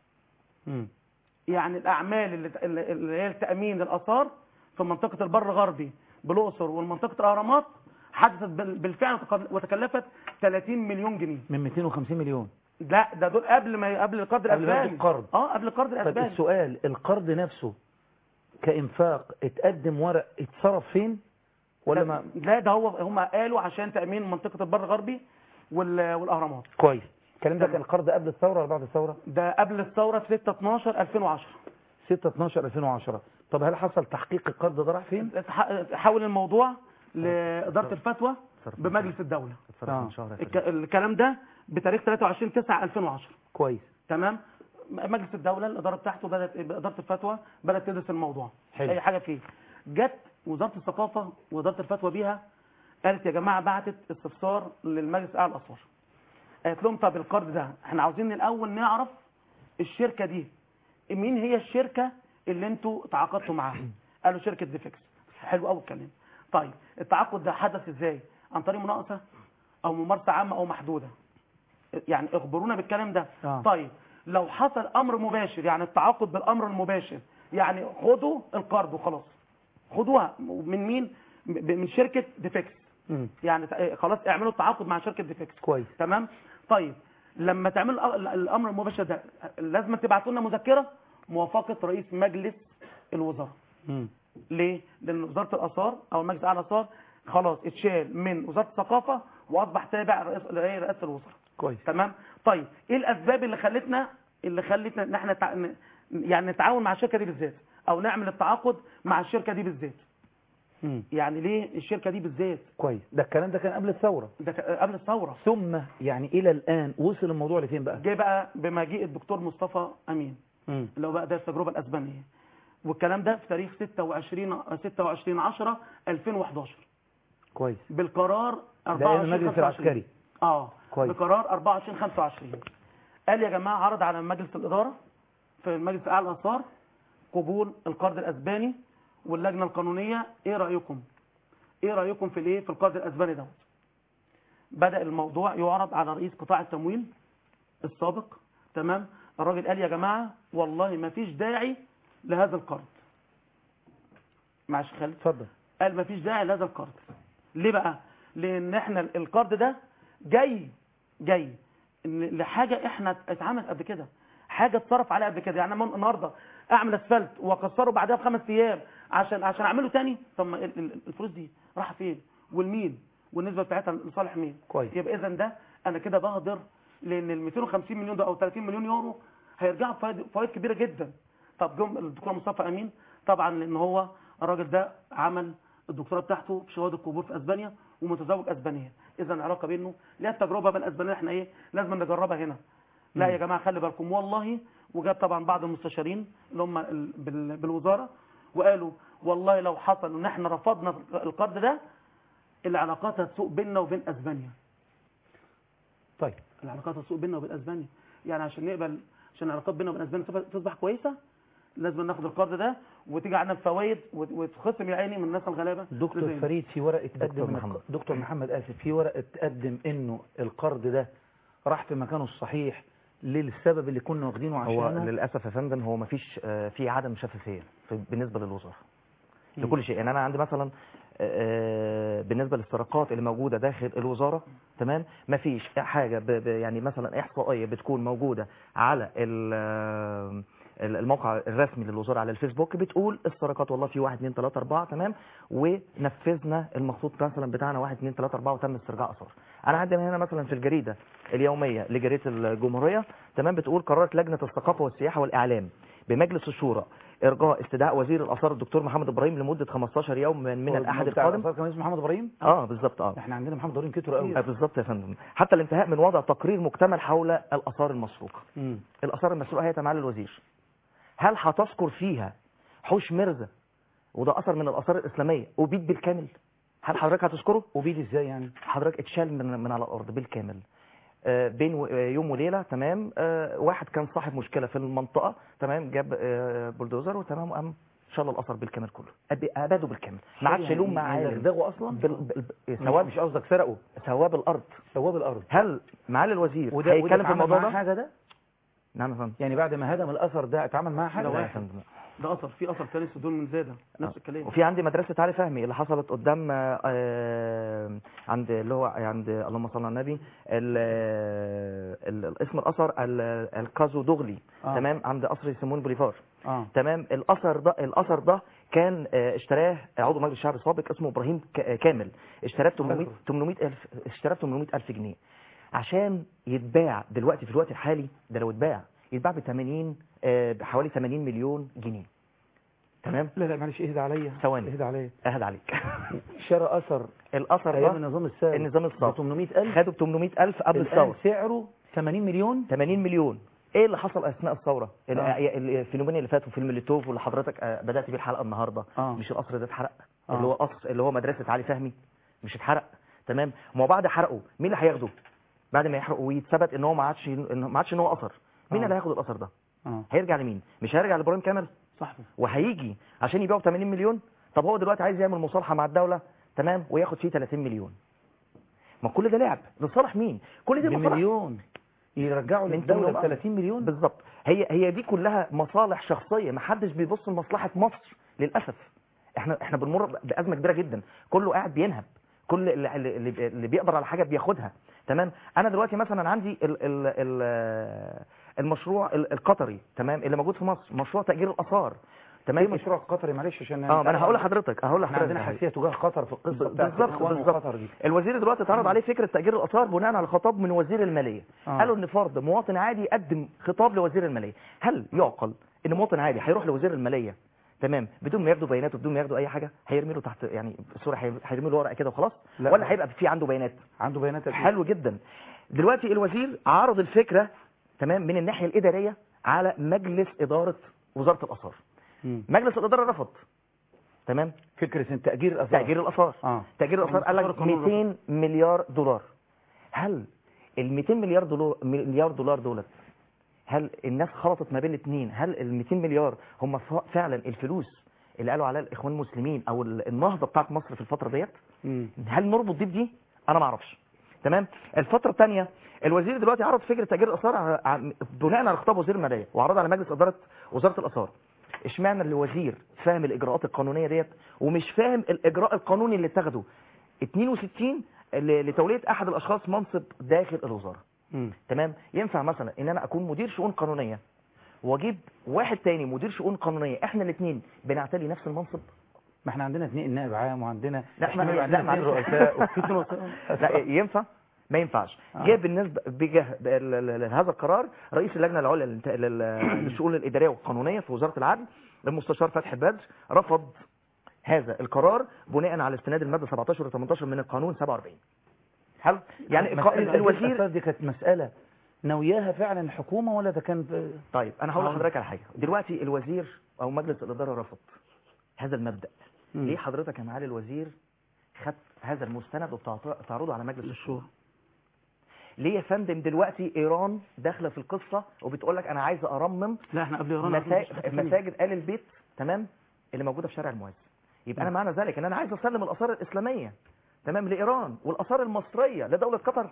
مم. يعني الاعمال اللي اللي اللي هي تامين الاثار في منطقه البر الغربي بالاقصر والمنطقه الاهرامات حدثت بال- بالفعل وتق- وتكلفت 30 مليون جنيه من 250 مليون لا ده دول قبل ما قبل القرض قبل ما الاسباني ياخدوا القرض. اه قبل القرض طب الاسباني السؤال القرض نفسه كإنفاق اتقدم ورق اتصرف فين ولا ما لا ده هو هم قالوا عشان تامين منطقه البر الغربي وال- والاهرامات كويس الكلام ده كان القرض قبل الثورة ولا بعد الثورة ده قبل الثوره في 6 12 2010 6 12 2010 طب هل حصل تحقيق القرض ده راح فين اتح- حول الموضوع لاداره الفتوى بمجلس الدوله آه. الك- الكلام ده بتاريخ 23 9 2010 كويس تمام مجلس الدوله الاداره بتاعته بدات اداره الفتوى بدات تدرس الموضوع حلو. اي حاجه فيه جت وزاره الثقافه واداره الفتوى بيها قالت يا جماعه بعتت استفسار للمجلس الاعلى للاثار قالت لهم طب القرض ده احنا عاوزين الاول نعرف الشركه دي مين هي الشركه اللي انتوا تعاقدتوا معاها قالوا شركه ديفكس حلو قوي الكلام طيب التعاقد ده حدث ازاي عن طريق مناقصه او ممارسه عامه او محدوده يعني اخبرونا بالكلام ده آه. طيب لو حصل امر مباشر يعني التعاقد بالامر المباشر يعني خدوا القرض وخلاص خدوها من مين ب- من شركه ديفكس مم. يعني ت- خلاص اعملوا التعاقد مع شركه ديفكس كويس تمام طيب لما تعملوا الأ- الامر المباشر ده لازم تبعتوا لنا مذكره موافقه رئيس مجلس الوزراء مم. ليه لان وزاره الاثار او المجلس الاعلى للاثار خلاص اتشال من وزاره الثقافه واصبح تابع رئيس رئاسه الوزراء كويس تمام طيب ايه الاسباب اللي خلتنا اللي خلتنا ان احنا تع... ن- يعني نتعاون مع الشركه دي بالذات او نعمل التعاقد مع الشركه دي بالذات مم. يعني ليه الشركه دي بالذات كويس ده الكلام ده كان قبل الثوره ده ك- قبل الثوره ثم يعني الى الان وصل الموضوع لفين بقى جه بقى بمجيء الدكتور مصطفى امين مم. اللي هو بقى ده التجربه الاسبانيه والكلام ده في تاريخ 26 26 10 2011 كويس بالقرار ده 24 أيام المجلس 25. العسكري اه كويس. بقرار 24 25 قال يا جماعه عرض على مجلس الاداره في المجلس الاعلى للاثار قبول القرض الاسباني واللجنه القانونيه ايه رايكم ايه رايكم في الايه في القرض الاسباني دوت بدا الموضوع يعرض على رئيس قطاع التمويل السابق تمام الراجل قال يا جماعه والله ما فيش داعي لهذا القرض معلش خالد اتفضل قال ما فيش داعي لهذا القرض ليه بقى لان احنا القرض ده جاي جاي إن لحاجه احنا اتعملت قبل كده حاجه اتصرف عليها قبل كده يعني انا ممكن النهارده اعمل اسفلت واكسره بعدها بخمس ايام عشان عشان اعمله تاني طب ما ال- ال- الفلوس دي رايحه فين والمين والنسبه بتاعتها لصالح مين كويس. يبقى اذا ده انا كده بهدر لان ال 250 مليون ده او 30 مليون يورو هيرجعوا بفوائد فوائد كبيره جدا طب جم الدكتور مصطفى امين طبعا لان هو الراجل ده عمل الدكتوراه بتاعته بشهاده قبول في اسبانيا ومتزوج اسبانيه اذا العلاقه بينه ليها التجربه بالاسبانيه احنا ايه لازم نجربها هنا لا يا جماعه خلي بالكم والله وجاب طبعا بعض المستشارين اللي هم ال- بال- بالوزاره وقالوا والله لو حصل ان احنا رفضنا القرض ده العلاقات هتسوء بيننا وبين اسبانيا طيب العلاقات هتسوء بيننا وبين اسبانيا يعني عشان نقبل عشان العلاقات بيننا وبين اسبانيا تبقى- تصبح كويسه لازم ناخد القرض ده وتيجي عندنا بفوائد وت- وتخصم يا عيني من الناس الغلابه دكتور زينا. فريد في ورقه دكتور تقدم إن- محمد. دكتور محمد اسف في ورقه تقدم انه القرض ده راح في مكانه الصحيح للسبب اللي كنا واخدينه هو عشانه للاسف يا فندم هو مفيش آه، في عدم شفافيه في- بالنسبه للوزاره مم. لكل شيء يعني انا عندي مثلا آه، بالنسبه للسرقات اللي موجوده داخل الوزاره تمام مفيش حاجه ب ب يعني مثلا احصائيه بتكون موجوده على ال- آه، الموقع الرسمي للوزاره على الفيسبوك بتقول السرقات والله في 1 2 3 4 تمام ونفذنا المخطوط مثلا بتاعنا 1 2 3 4 وتم استرجاع اثار انا عندي هنا مثلا في الجريده اليوميه لجريده الجمهوريه تمام بتقول قررت لجنه الثقافه والسياحه والاعلام بمجلس الشورى ارجاء استدعاء وزير الاثار الدكتور محمد ابراهيم لمده 15 يوم من, من هو الاحد بتاع القادم الآثار كان اسمه محمد ابراهيم اه بالظبط اه احنا عندنا محمد ابراهيم كتر قوي آه، بالظبط يا فندم حتى الانتهاء من وضع تقرير مكتمل حول الاثار المسروقه مم. الاثار المسروقه هي معالي الوزير هل هتذكر فيها حوش مرزا وده اثر من الاثار الاسلاميه ابيد بالكامل هل حضرتك هتذكره ابيد ازاي يعني حضرتك اتشال من من على الارض بالكامل آه، بين و- آه، يوم وليله تمام آه، واحد كان صاحب مشكله في المنطقه تمام جاب آه، بلدوزر وتمام وقام شال الاثر بالكامل كله أب- اباده بالكامل ما عادش يعني له معالم يدغدغوا اصلا بال... بال... مش- ثواب مش قصدك سرقوا ثواب الارض ثواب الارض هل معالي الوزير وده وده هيتكلم في اتعمل الموضوع معاه ده حاجه ده نعم يا فندم يعني بعد ما هدم الاثر ده اتعمل معاه حاجه ده لا يا واحد. فندم ده اثر في اثر ثاني سدون من زاده نفس الكلام وفي عندي مدرسة علي فهمي اللي حصلت قدام آه، آه، عند اللي هو عند اللهم صل على النبي ال- ال- الاسم الأثر ال- الكازو دغلي آه. تمام عند قصر سيمون بوليفار اه تمام الأثر ده الأثر ده كان آه، اشتراه عضو مجلس الشعب السابق اسمه إبراهيم ك- آه، كامل اشتراه ب 800 800 ألف اشتراه ب 800 ألف جنيه عشان يتباع دلوقتي في الوقت الحالي ده لو اتباع يتباع ب 80 آه، بحوالي 80 مليون جنيه تمام لا لا معلش اهدى عليا ثواني اهدى عليا اهد عليك شرى اثر الاثر ايام ده النظام السابق النظام السابق ب 800000 خدوا ب 800000 قبل الآن الثوره سعره 80 مليون 80 مليون ايه اللي حصل اثناء الثوره ال- آه. الفيلمين اللي فاتوا فيلم الليتوف واللي حضرتك آه، بدات بيه الحلقه النهارده آه. مش القصر ده اتحرق آه. اللي هو قصر اللي هو مدرسه علي فهمي مش اتحرق تمام ما بعد حرقه مين اللي هياخده بعد ما يحرقه ويتثبت ان هو ما عادش إن- ما عادش ان هو اثر مين آه. اللي هياخد الاثر ده اه هيرجع لمين مش هيرجع لابراهيم كامل صاحبه وهيجي عشان يبيعه ب 80 مليون طب هو دلوقتي عايز يعمل مصالحه مع الدوله تمام وياخد فيه 30 مليون ما كل ده لعب لصالح مين كل دي مصالح بمليون يرجعوا من للدولة ثمانية 30 مليون بالظبط هي هي دي كلها مصالح شخصيه ما حدش بيبص لمصلحه مصر للاسف احنا احنا بنمر بازمه كبيره جدا كله قاعد بينهب كل اللي, اللي اللي بيقدر على حاجه بياخدها تمام انا دلوقتي مثلا عندي ال ال ال المشروع ال- القطري تمام اللي موجود في مصر مشروع تاجير الاثار تمام ايه مشروع قطري معلش عشان اه ما انا هقول لحضرتك هقول احنا لحضرتك عندنا حساسيه تجاه قطر في القصه بتاعت بالظبط الإخوان بالظبط وقطر دي الوزير دلوقتي اتعرض عليه فكره تاجير الاثار بناء على خطاب من وزير الماليه آه. قالوا ان فرض مواطن عادي يقدم خطاب لوزير الماليه هل يعقل ان مواطن عادي هيروح لوزير الماليه تمام بدون ما ياخدوا بيانات وبدون ما ياخدوا اي حاجه هيرمي له تحت يعني سوري هي- هيرمي له ورقه كده وخلاص لا. ولا هيبقى في عنده بيانات عنده بيانات أكيد. حلو جدا دلوقتي الوزير عرض الفكره تمام من الناحيه الاداريه على مجلس اداره وزاره الاثار مم. مجلس الاداره رفض تمام فكره ان تاجير الاثار تأجير الآثار اه تأجير الآثار قال لك القانون 200 مليار دولار هل ال 200 مليار دولار مليار دولار دولت هل الناس خلطت ما بين الاثنين هل ال 200 مليار هم ف- فعلا الفلوس اللي قالوا عليها الاخوان المسلمين او ال- النهضه بتاعت مصر في الفتره ديت مم. هل نربط دي بدي انا ما اعرفش تمام الفتره الثانيه الوزير دلوقتي عرض فكره تاجير الاثار على- على- بناء على خطاب وزير الماليه وعرضها على مجلس اداره وزاره الاثار اشمعنى الوزير فاهم الاجراءات القانونيه ديت ومش فاهم الاجراء القانوني اللي اتخذه 62 ل- لتوليه احد الاشخاص منصب داخل الوزاره مم. تمام ينفع مثلا ان انا اكون مدير شؤون قانونيه واجيب واحد تاني مدير شؤون قانونيه احنا الاثنين بنعتلي نفس المنصب ما احنا عندنا اثنين نائب عام وعندنا لا احنا ما بيبقى لا عندنا اثنين معلش. رؤساء وفي اثنين رؤساء لا ينفع ما ينفعش آه. جه بالنسبه بجه ل- ل- ل- هذا القرار رئيس اللجنه العليا للت- لل- للشؤون الاداريه والقانونيه في وزاره العدل المستشار فتحي بدر رفض هذا القرار بناء على استناد الماده 17 و 18 من القانون 47 حلو يعني مسألة الق- تأجير الوزير الأثار دي كانت مساله ناوياها فعلا الحكومه ولا ده كان في- طيب انا هقول آه. لحضرتك على حاجه دلوقتي الوزير او مجلس الاداره رفض هذا المبدا مم. ليه حضرتك يا معالي الوزير خدت هذا المستند وبتعرضه على مجلس الشورى ليه يا فندم دلوقتي ايران داخله في القصه وبتقول لك انا عايزه ارمم لا احنا قبل ايران عارفين مساجد, مش حاجة تانية. مساجد ال البيت تمام اللي موجوده في شارع المعز يبقى انا معنى ذلك ان انا عايز اسلم الاثار الاسلاميه تمام لايران والاثار المصريه لدوله قطر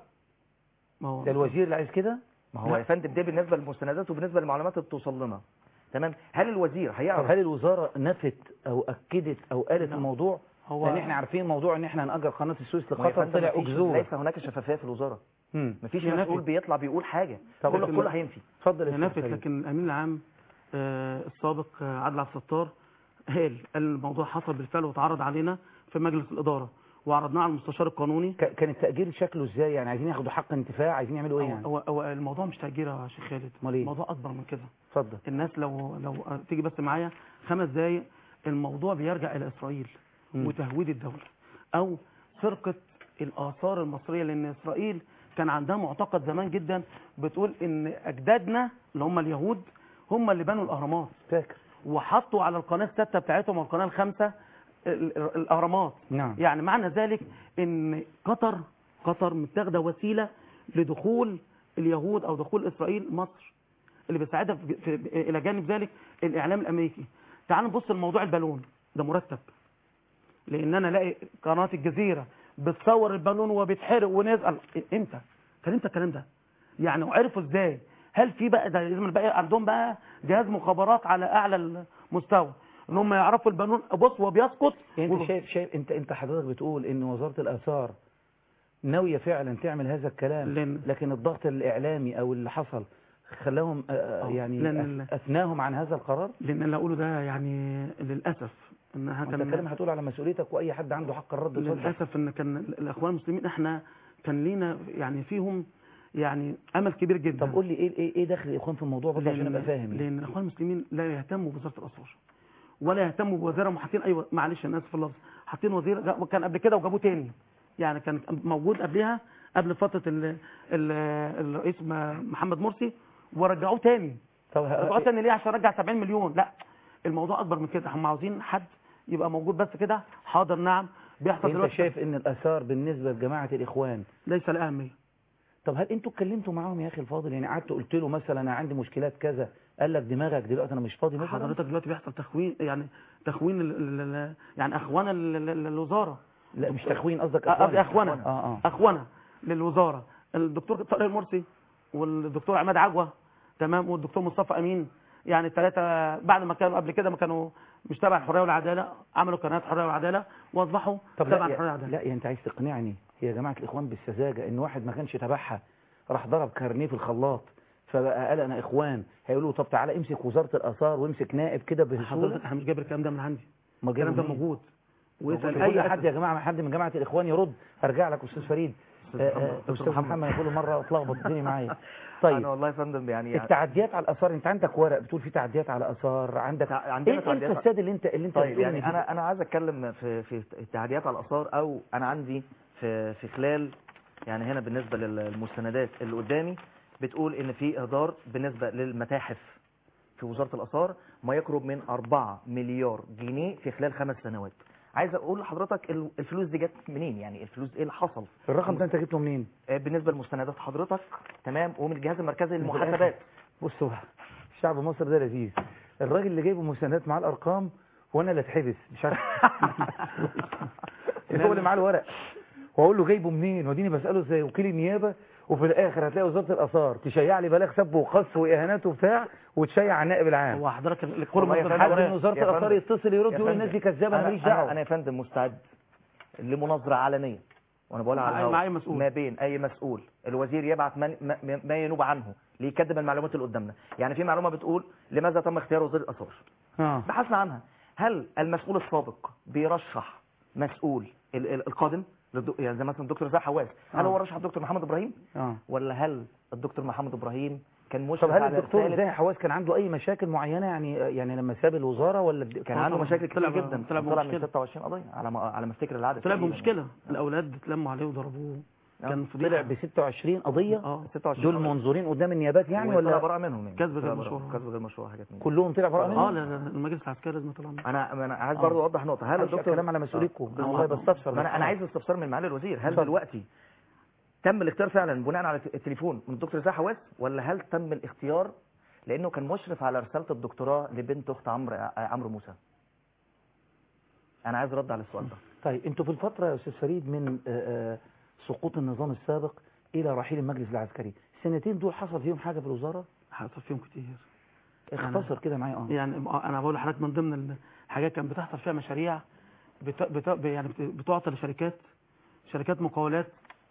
ما هو ده الوزير اللي عايز كده ما هو يا فندم ده بالنسبه للمستندات وبالنسبه للمعلومات اللي بتوصل لنا تمام هل الوزير طب هيعرف هل الوزاره نفت او اكدت او قالت لا. الموضوع هو- لان احنا عارفين موضوع ان احنا هنأجر قناه السويس ما هو يا لقطر فندم طلع مفيش- اكذوبه ليس هناك شفافيه في الوزاره مم. مفيش هي مسؤول نفت. بيطلع بيقول حاجه طب كله لكن- كله هينفي اتفضل يا هي أستاذ نفت سيد. لكن الامين العام آه، السابق آه، عادل عبد الستار قال قال الموضوع حصل بالفعل واتعرض علينا في مجلس الاداره وعرضناه على المستشار القانوني ك- كان التأجير شكله ازاي يعني عايزين ياخدوا حق انتفاع عايزين يعملوا ايه يعني هو هو الموضوع مش تأجير يا شيخ خالد امال ايه الموضوع اكبر من كده اتفضل الناس لو لو تيجي بس معايا خمس دقايق الموضوع بيرجع الى اسرائيل مم. وتهويد الدوله او سرقه الاثار المصريه لان اسرائيل كان عندها معتقد زمان جدا بتقول ان اجدادنا اللي هم اليهود هم اللي بنوا الاهرامات فاكر وحطوا على القناه السادسه بتاعتهم والقناه الخامسه ال- ال- الاهرامات نعم يعني معنى ذلك ان قطر قطر متاخده وسيله لدخول اليهود او دخول اسرائيل مصر اللي بيساعدها في في الى جانب ذلك الاعلام الامريكي تعال نبص لموضوع البالون ده مرتب لان انا الاقي قناه الجزيره بتصور البالون وبيتحرق ونزل امتى كان امتى الكلام ده يعني وعرفوا ازاي هل في بقى ده لازم بقى عندهم بقى جهاز مخابرات على اعلى المستوى ان هم يعرفوا البالون بص هو بيسقط يعني انت شايف شايف انت انت حضرتك بتقول ان وزاره الاثار ناويه فعلا تعمل هذا الكلام لأن- لكن الضغط الاعلامي او اللي حصل خلاهم آه، آه، آه، يعني لأن- أث- اثناهم عن هذا القرار لان اللي اقوله ده يعني للاسف انها انت كلام هتقول على مسؤوليتك واي حد عنده حق الرد اتفضل. للاسف ان كان الاخوان المسلمين احنا كان لينا يعني فيهم يعني امل كبير جدا طب قول لي ايه ايه ايه دخل الاخوان في الموضوع برضه عشان ابقى فاهم يعني. لان الاخوان المسلمين لا يهتموا بوزاره الاثار ولا يهتموا بوزيره هم حاطين ايوه معلش انا اسف في اللفظ حاطين وزير جا- كان قبل كده وجابوه تاني يعني كان موجود قبلها قبل فتره ال ال الرئيس م- محمد مرسي ورجعوه تاني طب رجعوه تاني ليه عشان رجع 70 مليون لا الموضوع اكبر من كده هم عاوزين حد يبقى موجود بس كده حاضر نعم بيحصل انت دلوقتي شايف ان الاثار بالنسبه لجماعه الاخوان ليس لها اهميه طب هل انتوا اتكلمتوا معاهم يا اخي الفاضل يعني قعدت قلت له مثلا انا عندي مشكلات كذا قال لك دماغك دلوقتي انا مش فاضي مثلا حضرتك دلوقتي بيحصل تخوين يعني تخوين ال- ال- ال- يعني اخوانا ال- ال- الوزاره لا مش تخوين قصدك قصدي اخوانا اه اه اخوانا للوزاره الدكتور طارق المرسي والدكتور عماد عجوه تمام والدكتور مصطفى امين يعني الثلاثه بعد ما كانوا قبل كده ما كانوا مش تبع الحريه والعداله عملوا قناه الحريه والعداله واصبحوا طب تبع لا الحريه يا, والعداله لا يا انت عايز تقنعني هي يا جماعه الاخوان بالسذاجه ان واحد ما كانش تبعها راح ضرب كارنيه في الخلاط فبقى قال انا اخوان هيقولوا له طب تعالى امسك وزاره الاثار وامسك نائب كده بسهوله حضرتك انا مش جايب الكلام ده من عندي ما جايبه الكلام ده منين؟ موجود واسال واسال اي اي حد يا جماعه حد من جماعه الاخوان يرد ارجع لك استاذ فريد أستاذ آه، محمد. آه، دكتور استاذ محمد. محمد كل مره اتلخبط الدنيا معايا انا طيب والله يا فندم يعني التعديات على الاثار انت عندك ورق بتقول في تعديات على اثار عندك عندنا ايه إيه تعديات- الفساد اللي انت اللي انت طيب بتقول إن يعني في- انا انا عايز اتكلم في في التعديات على الاثار او انا عندي في في خلال يعني هنا بالنسبه للمستندات اللي قدامي بتقول ان في اهدار بالنسبه للمتاحف في وزاره الاثار ما يقرب من 4 مليار جنيه في خلال خمس سنوات عايز اقول لحضرتك ال- الفلوس دي جت منين يعني الفلوس ايه اللي حصل الرقم ده انت جبته منين آه، بالنسبه لمستندات حضرتك تمام ومن الجهاز المركزي في للمحاسبات الآخر، بصوا بقى شعب مصر ده لذيذ الراجل اللي جايبه مساندات معاه الارقام وانا اللي اتحبس مش عارف هو اللي معاه الورق واقول له جايبه منين واديني بساله زي وكيل النيابه وفي الاخر هتلاقي وزاره الاثار تشيع لي بلاغ سب وقصف واهانات وبتاع وتشيع على الناجب العام هو حضرتك ال- كل والله يا مصدر فندم- حد من وزاره يا الاثار فندم- يتصل يرد يا يقول الناس دي فندم، كذابه انا أنا- ماليش أنا- دعوه انا يا فندم مستعد لمناظره علنيه وانا بقولها على مع- الهواء مع أي مسؤول. ما بين اي مسؤول الوزير يبعث من ما, ما ينوب عنه ليكذب المعلومات اللي قدامنا يعني في معلومه بتقول لماذا تم اختيار وزير الاثار اه بحثنا عنها هل المسؤول السابق بيرشح مسؤول ال- ال- القادم للدو- يعني زي مثلا الدكتور زاهي حواس هل آه. هو رشح الدكتور محمد ابراهيم اه ولا هل الدكتور محمد ابراهيم كان مشرف طب هل على الدكتور رسالة زاهي حواس كان عنده اي مشاكل معينه يعني يعني لما ساب الوزاره ولا كان عنده مشاكل كتير طلع- جدا طلع طلع من بمشكلة. 26 قضيه على ما على ما افتكر العدد طلع تقريباً. بمشكله الاولاد اتلموا عليه وضربوه كان فضيحه طلع ب 26 قضيه اه 26 دول قضية. منظورين قدام النيابات يعني وطلع ولا براءة منهم يعني كذب طلع غير براءة- مشروع. كذب غير مشروع حاجات من دي. كلهم طلع براءه اه منهم لا لا المجلس العسكري لازم يطلع منه انا انا عايز آه. برضه اوضح نقطه هل هل الدكتور كلام على مسؤوليتكم آه. انا والله بستفسر ما انا انا عايز استفسار من معالي الوزير هل اتفضل. دلوقتي تم الاختيار فعلا بناء على التليفون من الدكتور زاهي حواس ولا هل تم الاختيار لانه كان مشرف على رساله الدكتوراه لبنت اخت عمرو عمرو موسى انا عايز رد على السؤال ده طيب انتوا في الفتره يا استاذ فريد من آه، آه، سقوط النظام السابق الى رحيل المجلس العسكري السنتين دول حصل فيهم حاجه في الوزاره حصل فيهم كتير اختصر كده معايا اه يعني انا بقول لحضرتك من ضمن الحاجات كان بتحصل فيها مشاريع بت... بت... يعني بت- بتعطى لشركات شركات مقاولات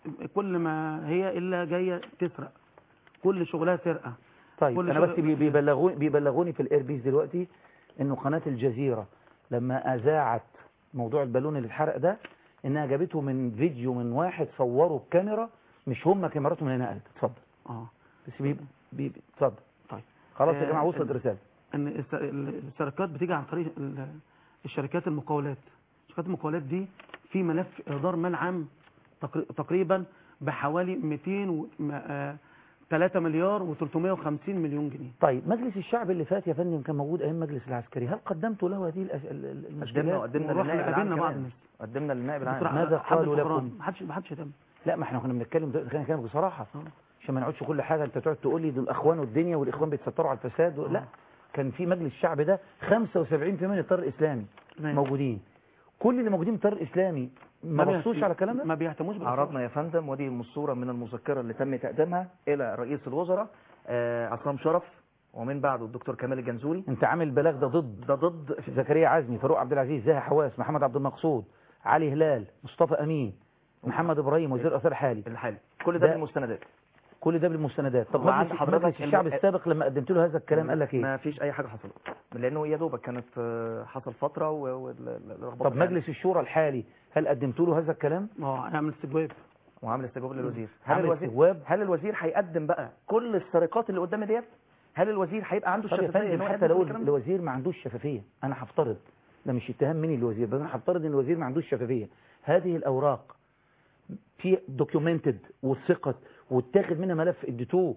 كل ما هي الا جايه تسرق كل شغلها سرقه طيب كل انا شغل- بس بي- بيبلغوني بيبلغوني في الايربيس دلوقتي انه قناه الجزيره لما اذاعت موضوع البالون اللي اتحرق ده انها جابته من فيديو من واحد صوره بكاميرا مش هم كاميراتهم اللي نقلت اتفضل اه بس بي بي اتفضل طيب خلاص يا آه، جماعه وصلت ال- الرساله ان الس- ال- الشركات بتيجي عن طريق ال- الشركات المقاولات شركات المقاولات دي في ملف اهدار مال عام تقري- تقريبا بحوالي 200 و... م- آه، 3 مليار و350 مليون جنيه طيب مجلس الشعب اللي فات يا فندم كان موجود ايام مجلس العسكري هل قدمتوا له هذه الأس- ال- ال- المشكلات قدمنا وقدمنا ورحنا للنائب العام قابلنا بعض كمان. الناس. قدمنا للنائب دكتور العام ماذا حمد قالوا الفخراني. لكم؟ ما حدش ما حدش يهتم لا ما احنا كنا بنتكلم دلوقتي خلينا نتكلم بصراحه عشان ما نقعدش كل حاجه انت تقعد تقول لي دول الاخوان والدنيا والاخوان بيتستروا على الفساد و... لا كان في مجلس الشعب ده 75% من الطار الاسلامي تمام. موجودين كل اللي موجودين من الطار الاسلامي ما ما بصوش بيهت- على الكلام ده ما بيهتموش بالأسرار. عرضنا يا فندم ودي الصورة من المذكرة اللي تم تقديمها إلى رئيس الوزراء آه، عصام شرف ومن بعده الدكتور كمال الجنزوري انت عامل بلاغ ده ضد ده ضد زكريا عزمي فاروق عبد العزيز زاهي حواس محمد عبد المقصود علي هلال مصطفى امين محمد ابراهيم وزير الاثار الحالي الحالي كل ده ده- بالمستندات كل ده بالمستندات طب وعند مجلس, حضرتك مجلس الشعب ال- السابق لما قدمت له هذا الكلام قال لك ايه ما فيش أي حاجة حصلت لأنه يا دوبك كانت آه، حصل فترة و- والرغبة طب مجلس الشورى الحالي هل قدمت له هذا الكلام ما هو هنعمل استجواب وعامل استجواب للوزير هل عامل الوزير استجواب هل الوزير هيقدم بقى كل السرقات اللي قدام ديت هل الوزير هيبقى عنده طب يا الشفافية فندم إنه حتى يقدم لو كل الكلام ده؟ الوزير ما عندوش شفافيه انا هفترض ده مش اتهام مني الوزير بس انا هفترض ان الوزير ما عندوش شفافيه هذه الاوراق في دوكيومنتد وثقت واتاخد منها ملف اديتوه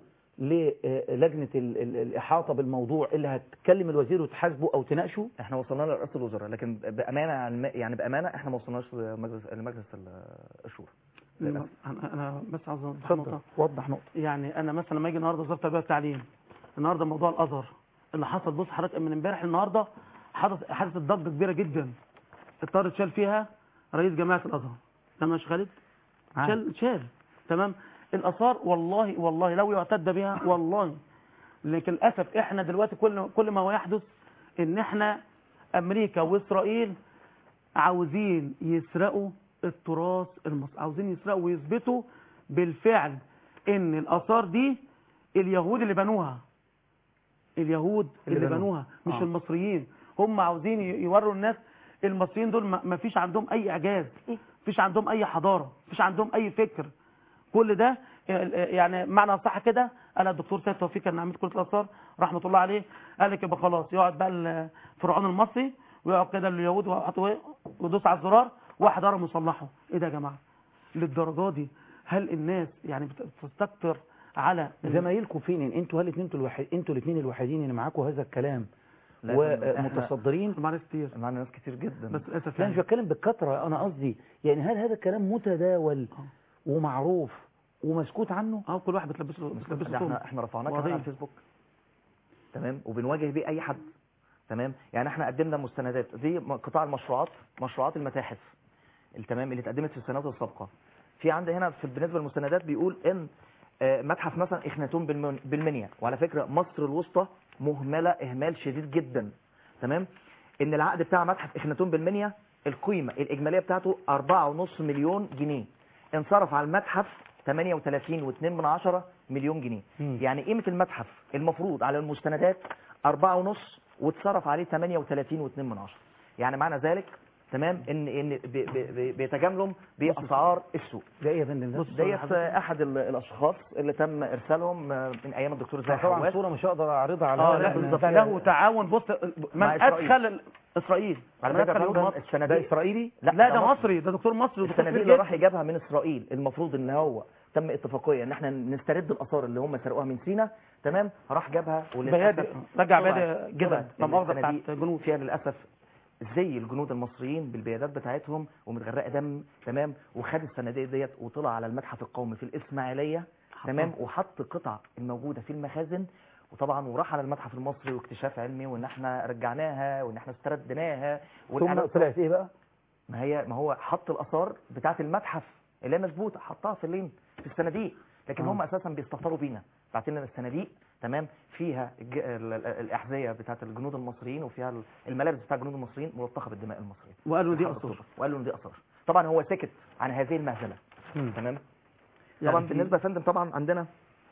للجنه ال- ال- الاحاطه بالموضوع اللي هتكلم الوزير وتحاسبه او تناقشه احنا وصلنا لرئاسة الوزراء لكن بأمانة عن- يعني بأمانة احنا ما وصلناش لمجلس لمجلس الشورى انا انا بس عاوز اوضح اتفضل نقطه وضح نقطه يعني انا مثلا لما اجي النهارده وزاره التربيه والتعليم النهارده موضوع الازهر اللي حصل بص حضرتك من امبارح النهارده حدث حدثت ضجه كبيره جدا اضطر اتشال فيها رئيس جماعه الازهر تمام يا شيخ خالد عارف. شال شال تمام الاثار والله والله لو يعتد بها والله لكن للاسف احنا دلوقتي كل كل ما هو يحدث ان احنا امريكا واسرائيل عاوزين يسرقوا التراث المصري عاوزين يسرقوا ويثبتوا بالفعل ان الاثار دي اليهود اللي بنوها اليهود اللي اللي, بنوها. بنوها مش آه. المصريين هم عاوزين ي- يوروا الناس المصريين دول ما ما فيش عندهم اي اعجاز فيش عندهم اي حضاره فيش عندهم اي فكر كل ده يعني معنى صح كده قال الدكتور سيد توفيق كان عميد كليه الاثار رحمه الله عليه قال لك يبقى خلاص يقعد بقى الفرعون المصري ويقعد كده اليهود ويحطوا ايه ويدوس على الزرار واحد هرم يصلحه ايه ده يا جماعه للدرجه دي هل الناس يعني بت- بتستكتر على زمايلكم فين انتوا هل انتوا الوحيد انتوا الاثنين الوحيدين اللي معاكم هذا الكلام لا يا فندم، إحنا- ومتصدرين معانا كتير معانا ناس كتير جدا بس للاسف لا مش بتكلم بالكثره انا قصدي يعني هل هذا الكلام متداول ومعروف ومسكوت عنه اه كل واحد بتلبس له بتلبس ده احنا احنا رفعناه كمان على الفيسبوك تمام وبنواجه بيه اي حد تمام يعني احنا قدمنا مستندات دي م- قطاع المشروعات مشروعات المتاحف التمام اللي اتقدمت في السنوات السابقه في عندي هنا في بالنسبه للمستندات بيقول ان آه، متحف مثلا اخناتون بالمن- بالمنيا وعلى فكره مصر الوسطى مهمله اهمال شديد جدا تمام ان العقد بتاع متحف اخناتون بالمنيا القيمه الاجماليه بتاعته 4.5 مليون جنيه انصرف على المتحف 38.2 من عشرة مليون جنيه يعني قيمة المتحف المفروض على المستندات 4.5 واتصرف عليه 38.2 من عشرة يعني معنى ذلك تمام ان ان بي- بي- بي- بيتجاملوا باسعار السوق ده ايه يا فندم ده؟ ديت احد ال- الاشخاص اللي تم ارسالهم آه، من ايام الدكتور زاهي طبعا حواس صوره مش هقدر اعرضها على اه الهواء، لا لأن بالظبط فيها- له تعاون بص من مع إسرائيل. ادخل ال- اسرائيل على من فكره أدخل يا فندم اليهود مصر. الصناديق ده إسرائيلي؟ لا ده مصري ده دكتور مصري ودكتور الصناديق كبير اللي جدا. راح يجابها من اسرائيل المفروض ان هو تم اتفاقيه ان احنا نسترد الاثار اللي هم سرقوها من سينا تمام راح جابها بيادي رجع بيادي جبل طلعت لا مؤاخذه الصناديق بتاعت جنود فيها للاسف زي الجنود المصريين بالبيادات بتاعتهم ومتغرقه دم تمام وخد الصناديق ديت وطلع على المتحف القومي في الاسماعيليه تمام وحط قطع الموجوده في المخازن وطبعا وراح على المتحف المصري واكتشاف علمي وان احنا رجعناها وان احنا استردناها ثم والإعلان- طلعت ايه بقى؟ ما هي ما هو حط الاثار بتاعه المتحف اللي هي مظبوطه حطها في اللين في الصناديق لكن آه. هم اساسا بيستهتروا بينا بعتين لنا الصناديق تمام فيها الج- ال- ال- الاحذيه بتاعه الجنود المصريين وفيها ال- الملابس بتاع الجنود المصريين ملطخه بالدماء المصريه وقالوا دي لحد اثار أكتوبر. وقالوا ان دي اثار طبعا هو سكت عن هذه المهزله تمام يعني طبعا في- بالنسبه يا فندم طبعا عندنا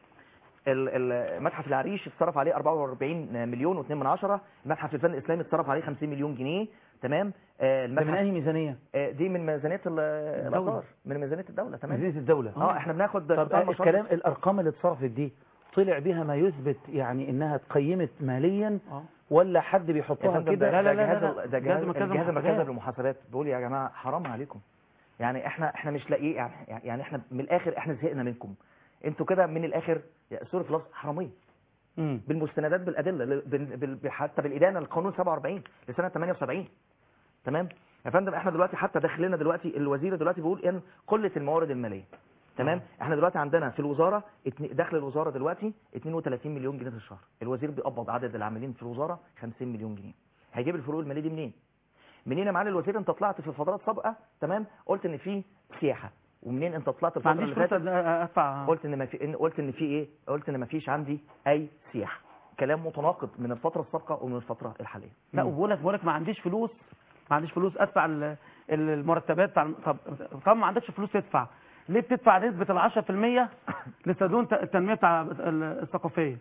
ال- ال- متحف العريش اتصرف عليه 44 مليون و2 من عشرة المتحف الفن الاسلامي اتصرف عليه 50 مليون جنيه تمام آه، ده من المتحف اي ميزانيه؟ آه، دي من ميزانيه ال- الاثار من ميزانيه الدوله تمام ميزانيه الدوله اه احنا بناخد طب قطاع المشروع الكلام الارقام اللي اتصرفت دي طلع بها ما يثبت يعني انها اتقيمت ماليا ولا حد يا بيحطها فندم كده ده ده جهاز ال- ده جهاز لازم كذا الجهاز المركزي محاسبات. للمحاسبات بيقول يا جماعه حرام عليكم يعني احنا احنا مش لاقيه يعني يعني احنا من الاخر احنا زهقنا منكم انتوا كده من الاخر يا سوري في لفظ حراميه بالمستندات بالادله ل- بال- بال- حتى بالادانه القانون 47 لسنه 78 تمام يا فندم احنا دلوقتي حتى داخلنا دلوقتي الوزير دلوقتي بيقول ان قله الموارد الماليه تمام احنا دلوقتي عندنا في الوزاره اتني- دخل الوزاره دلوقتي 32 مليون جنيه في الشهر الوزير بيقبض عدد العاملين في الوزاره 50 مليون جنيه هيجيب الفروق الماليه دي منين منين يا معالي الوزير انت طلعت في فترات سابقه تمام قلت ان في سياحه ومنين انت طلعت ما الفتره عنديش اللي فلوس فاتت ادفع قلت ان ما في إن قلت ان في ايه قلت ان ما فيش عندي اي سياحه كلام متناقض من الفتره السابقه ومن الفتره الحاليه لا وبقول لك بقول لك ما عنديش فلوس ما عنديش فلوس ادفع ال- ال- المرتبات بتاع طب طب ما عندكش فلوس تدفع ليه بتدفع نسبه ال 10% لصندوق الت- التنميه بتاع ال- الثقافيه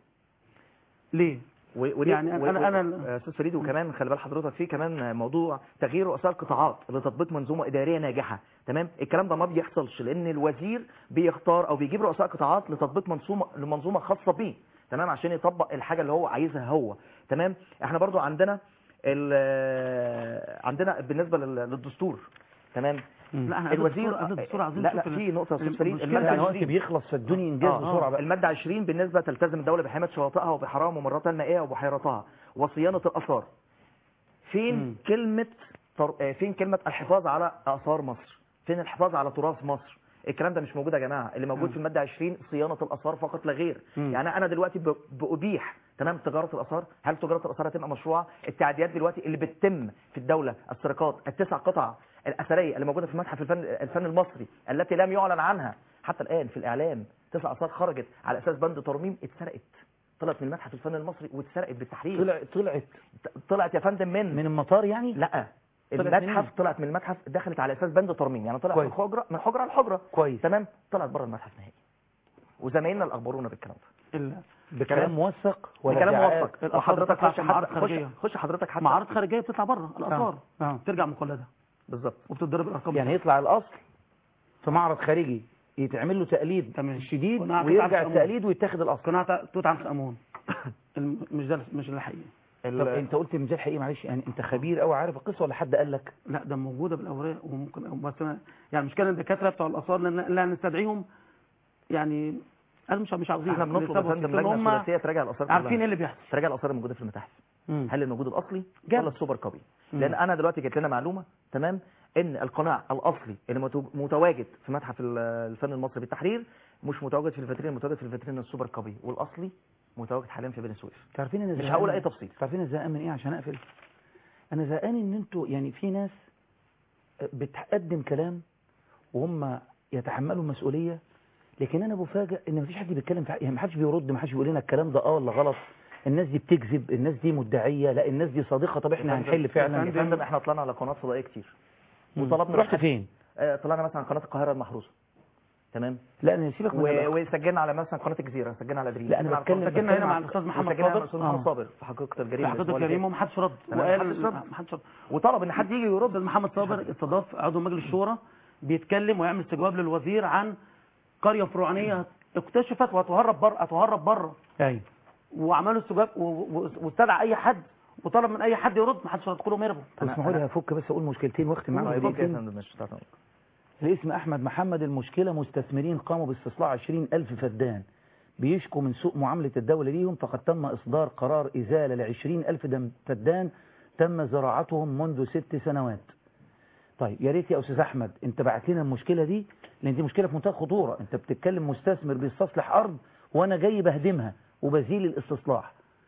ليه و- ودي يعني و- انا و- انا يا استاذ فريد وكمان خلي بال حضرتك في كمان موضوع تغيير رؤساء القطاعات لتطبيق منظومه اداريه ناجحه تمام الكلام ده ما بيحصلش لان الوزير بيختار او بيجيب رؤساء قطاعات لتطبيق منظومه لمنظومه خاصه بيه تمام عشان يطبق الحاجه اللي هو عايزها هو تمام احنا برضو عندنا ال- عندنا بالنسبه لل- للدستور تمام لا احنا الوزير الدستور- الدستور عايزين لا لا نشوف ال- في نقطه يا استاذ فريد المشكلة الماده إن الوقت 20 بيخلص فادوني انجاز آه، بسرعه بقى الماده 20 بالنسبه تلتزم الدوله بحمايه شواطئها وبحارها وممراتها المائيه وبحيراتها وصيانه الاثار فين كلمه طر... آه، فين كلمه الحفاظ على اثار مصر فين الحفاظ على تراث مصر الكلام ده مش موجود يا جماعه اللي موجود مم. في الماده 20 صيانه الاثار فقط لا غير مم. يعني انا دلوقتي ب... بأبيح تمام تجاره الاثار هل تجاره الاثار هتبقى مشروعه التعديات دلوقتي اللي بتتم في الدوله السرقات التسع قطع الاثريه اللي موجوده في متحف الفن الفن المصري التي لم يعلن عنها حتى الان في الاعلام تسع اثار خرجت على اساس بند ترميم اتسرقت طلعت من المتحف الفني المصري واتسرقت بالتحرير طلع طلعت طلعت يا فندم من من المطار يعني لا طلعت المتحف منين؟ طلعت من المتحف دخلت على اساس بند ترميم يعني طلعت كويس. من حجره من حجره لحجره كويس تمام طلعت بره المتحف نهائي وزمايلنا اللي اخبرونا بالكلام ده ال- بكلام موثق ولا بكلام ادعاءات؟ موثق الآثار وحضرتك بتطلع خش في معارض حد- خارجية. خش خش حضرتك حتى معارض خارجيه بتطلع بره الاثار آه. ترجع مقلده بالظبط وبتتضرب الارقام يعني يطلع الاصل في معرض خارجي يتعمل له تقليد تمام. شديد قناع توت ويرجع عنخ آمون. التقليد ويتاخد الاصل قناع توت عنخ امون الم- مش ده مش ده الحقيقي طب انت قلت مجال حقيقي معلش يعني انت خبير قوي عارف القصه ولا حد قال لك لا ده موجوده بالاوراق وممكن بس أنا- يعني مش كان الدكاتره بتوع الاثار لان لا نستدعيهم يعني قال مش مش عاوزين احنا بنطلب يا لسبب فندم لأن لجنه هم ثلاثيه تراجع الاثار عارفين كلها. ايه اللي بيحصل تراجع الاثار الموجوده في المتاحف مم. هل الموجود الاصلي جاب. ولا السوبر كوبي مم. لان انا دلوقتي جت لنا معلومه تمام ان القناع الاصلي اللي متو- متواجد في متحف ال- الفن المصري بالتحرير مش متواجد في الفاترين متواجد في الفاترين السوبر كوبي والاصلي متواجد حاليا في بني سويف تعرفين انا مش زهقان هقول من- اي تفصيل تعرفين انا زهقان من ايه عشان اقفل انا زهقان ان انتوا يعني في ناس بتقدم كلام وهم يتحملوا المسؤوليه لكن انا بفاجئ ان مفيش حد بيتكلم في حق- يعني محدش بيرد محدش بيقول لنا الكلام ده اه ولا غلط الناس دي بتكذب الناس دي مدعيه لا الناس دي صادقه طب احنا هنحل فعلا يا فندم احنا طلعنا على قناه فضائيه كتير مم. وطلبنا رحت من حد- فين؟ آه، طلعنا مثلا على قناه القاهره المحروسه تمام لا انا سيبك من و... الأخ- وسجلنا على مثلا قناه الجزيره سجلنا على دريم لا، أنا سجلنا على بتكلم- قناة- بتكلم هنا مع على- الأستاذ محمد وسجلنا مع صابر. الاستاذ آه. محمد صابر في حقيقه الجريمه في حقيقه الأسبوع اللي الكريم فات. ومحدش رد أنا وقال محدش رد. محدش رد وطلب ان حد يجي يرد الاستاذ محمد صابر استضاف عضو مجلس الشورى بيتكلم ويعمل استجواب للوزير عن قريه فرعونيه اكتشفت وهتهرب بره هتهرب بره ايوه وعملوا استجواب و- و- واستدعى اي حد وطلب من اي حد يرد ما حدش رد كلهم هربوا اسمحوا لي هفك بس اقول مشكلتين واختم معاهم طيب، اوكي يا دقيقتين. فندم ماشي تمام. الاسم أحمد محمد المشكلة مستثمرين قاموا باستصلاح 20 ألف فدان بيشكوا من سوء معاملة الدولة ليهم فقد تم إصدار قرار إزالة ل 20 ألف دم- فدان تم زراعتهم منذ ست سنوات طيب يا ريت يا أستاذ أحمد أنت بعت لنا المشكلة دي لأن دي مشكلة في منتهى الخطورة أنت بتتكلم مستثمر بيستصلح أرض وأنا جاي بهدمها وبزيل الاستصلاح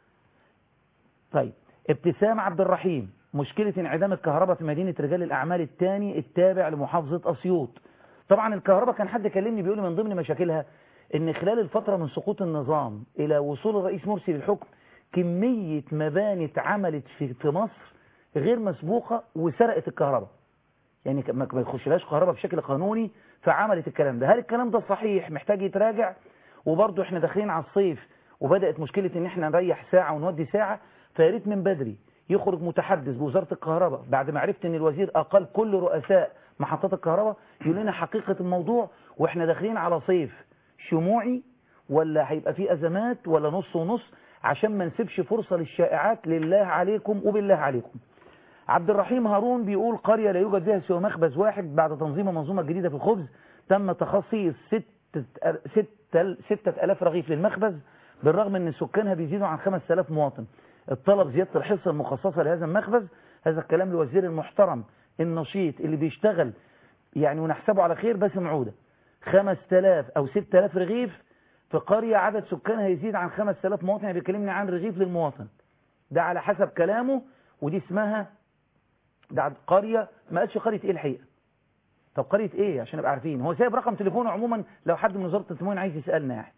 طيب ابتسام عبد الرحيم مشكلة انعدام الكهرباء في مدينة رجال الأعمال الثاني التابع لمحافظة أسيوط طبعا الكهرباء كان حد كلمني بيقول لي من ضمن مشاكلها ان خلال الفترة من سقوط النظام الى وصول الرئيس مرسي للحكم كمية مباني اتعملت في في مصر غير مسبوقة وسرقت الكهرباء يعني ك- ما ما يخشلهاش كهرباء بشكل قانوني فعملت الكلام ده هل الكلام ده صحيح محتاج يتراجع وبرضه احنا داخلين على الصيف وبدأت مشكلة ان احنا نريح ساعة ونودي ساعة فياريت من بدري يخرج متحدث بوزارة الكهرباء بعد ما عرفت ان الوزير اقل كل رؤساء محطات الكهرباء يقول لنا حقيقة الموضوع واحنا داخلين على صيف شموعي ولا هيبقى فيه ازمات ولا نص ونص عشان ما نسيبش فرصة للشائعات لله عليكم وبالله عليكم عبد الرحيم هارون بيقول قرية لا يوجد فيها سوى مخبز واحد بعد تنظيم منظومة جديدة في الخبز تم تخصيص ستة, ستة, ستة ألاف رغيف للمخبز بالرغم أن سكانها بيزيدوا عن 5000 مواطن الطلب زيادة الحصة المخصصة لهذا المخبز هذا الكلام للوزير المحترم النشيط اللي بيشتغل يعني ونحسبه على خير باسم عودة 5000 أو 6000 رغيف في قرية عدد سكانها يزيد عن 5000 مواطن يعني بيكلمني عن رغيف للمواطن ده على حسب كلامه ودي اسمها ده قرية ما قالش قرية ايه الحقيقة طب قرية ايه عشان نبقى عارفين هو سايب رقم تليفونه عموما لو حد من وزارة التموين عايز يسألنا يعني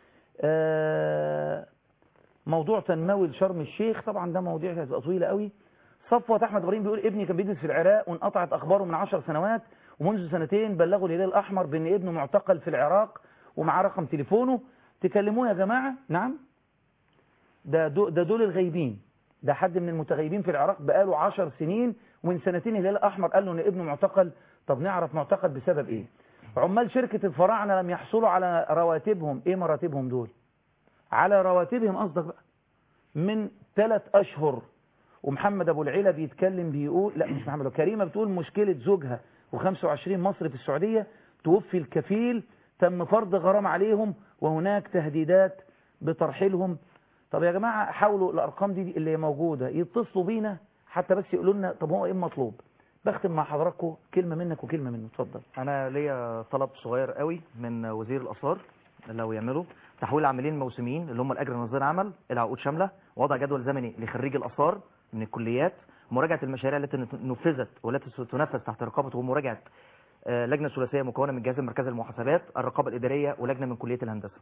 آه موضوع تنموي لشرم الشيخ طبعا ده مواضيع هتبقى طويلة قوي صفوة احمد ابراهيم بيقول ابني كان بيدرس في العراق وانقطعت اخباره من عشر سنوات ومنذ سنتين بلغوا الهلال الاحمر بان ابنه معتقل في العراق ومعاه رقم تليفونه تكلموه يا جماعة نعم ده دو ده دول الغايبين ده حد من المتغيبين في العراق بقاله عشر سنين ومن سنتين الهلال الأحمر قال له إن ابنه معتقل طب نعرف معتقل بسبب إيه عمال شركة الفراعنة لم يحصلوا على رواتبهم إيه مراتبهم دول على رواتبهم قصدك بقى من ثلاث أشهر ومحمد أبو العيلة بيتكلم بيقول لا مش محمد كريمة بتقول مشكلة زوجها و25 مصري في السعودية توفي الكفيل تم فرض غرام عليهم وهناك تهديدات بترحيلهم طب يا جماعة حاولوا الأرقام دي اللي هي موجودة يتصلوا بينا حتى بس يقولوا لنا طب هو إيه المطلوب بختم مع حضراتكم كلمة منك وكلمة منه اتفضل انا ليا طلب صغير قوي من وزير الاثار لو يعملوا تحويل عاملين موسميين اللي هم الاجر نظير عمل الى عقود شامله وضع جدول زمني لخريج الاثار من الكليات مراجعه المشاريع التي نفذت والتي ستنفذ تحت رقابه ومراجعه آه، لجنه ثلاثيه مكونه من جهاز المركزي للمحاسبات الرقابه الاداريه ولجنه من كليه الهندسه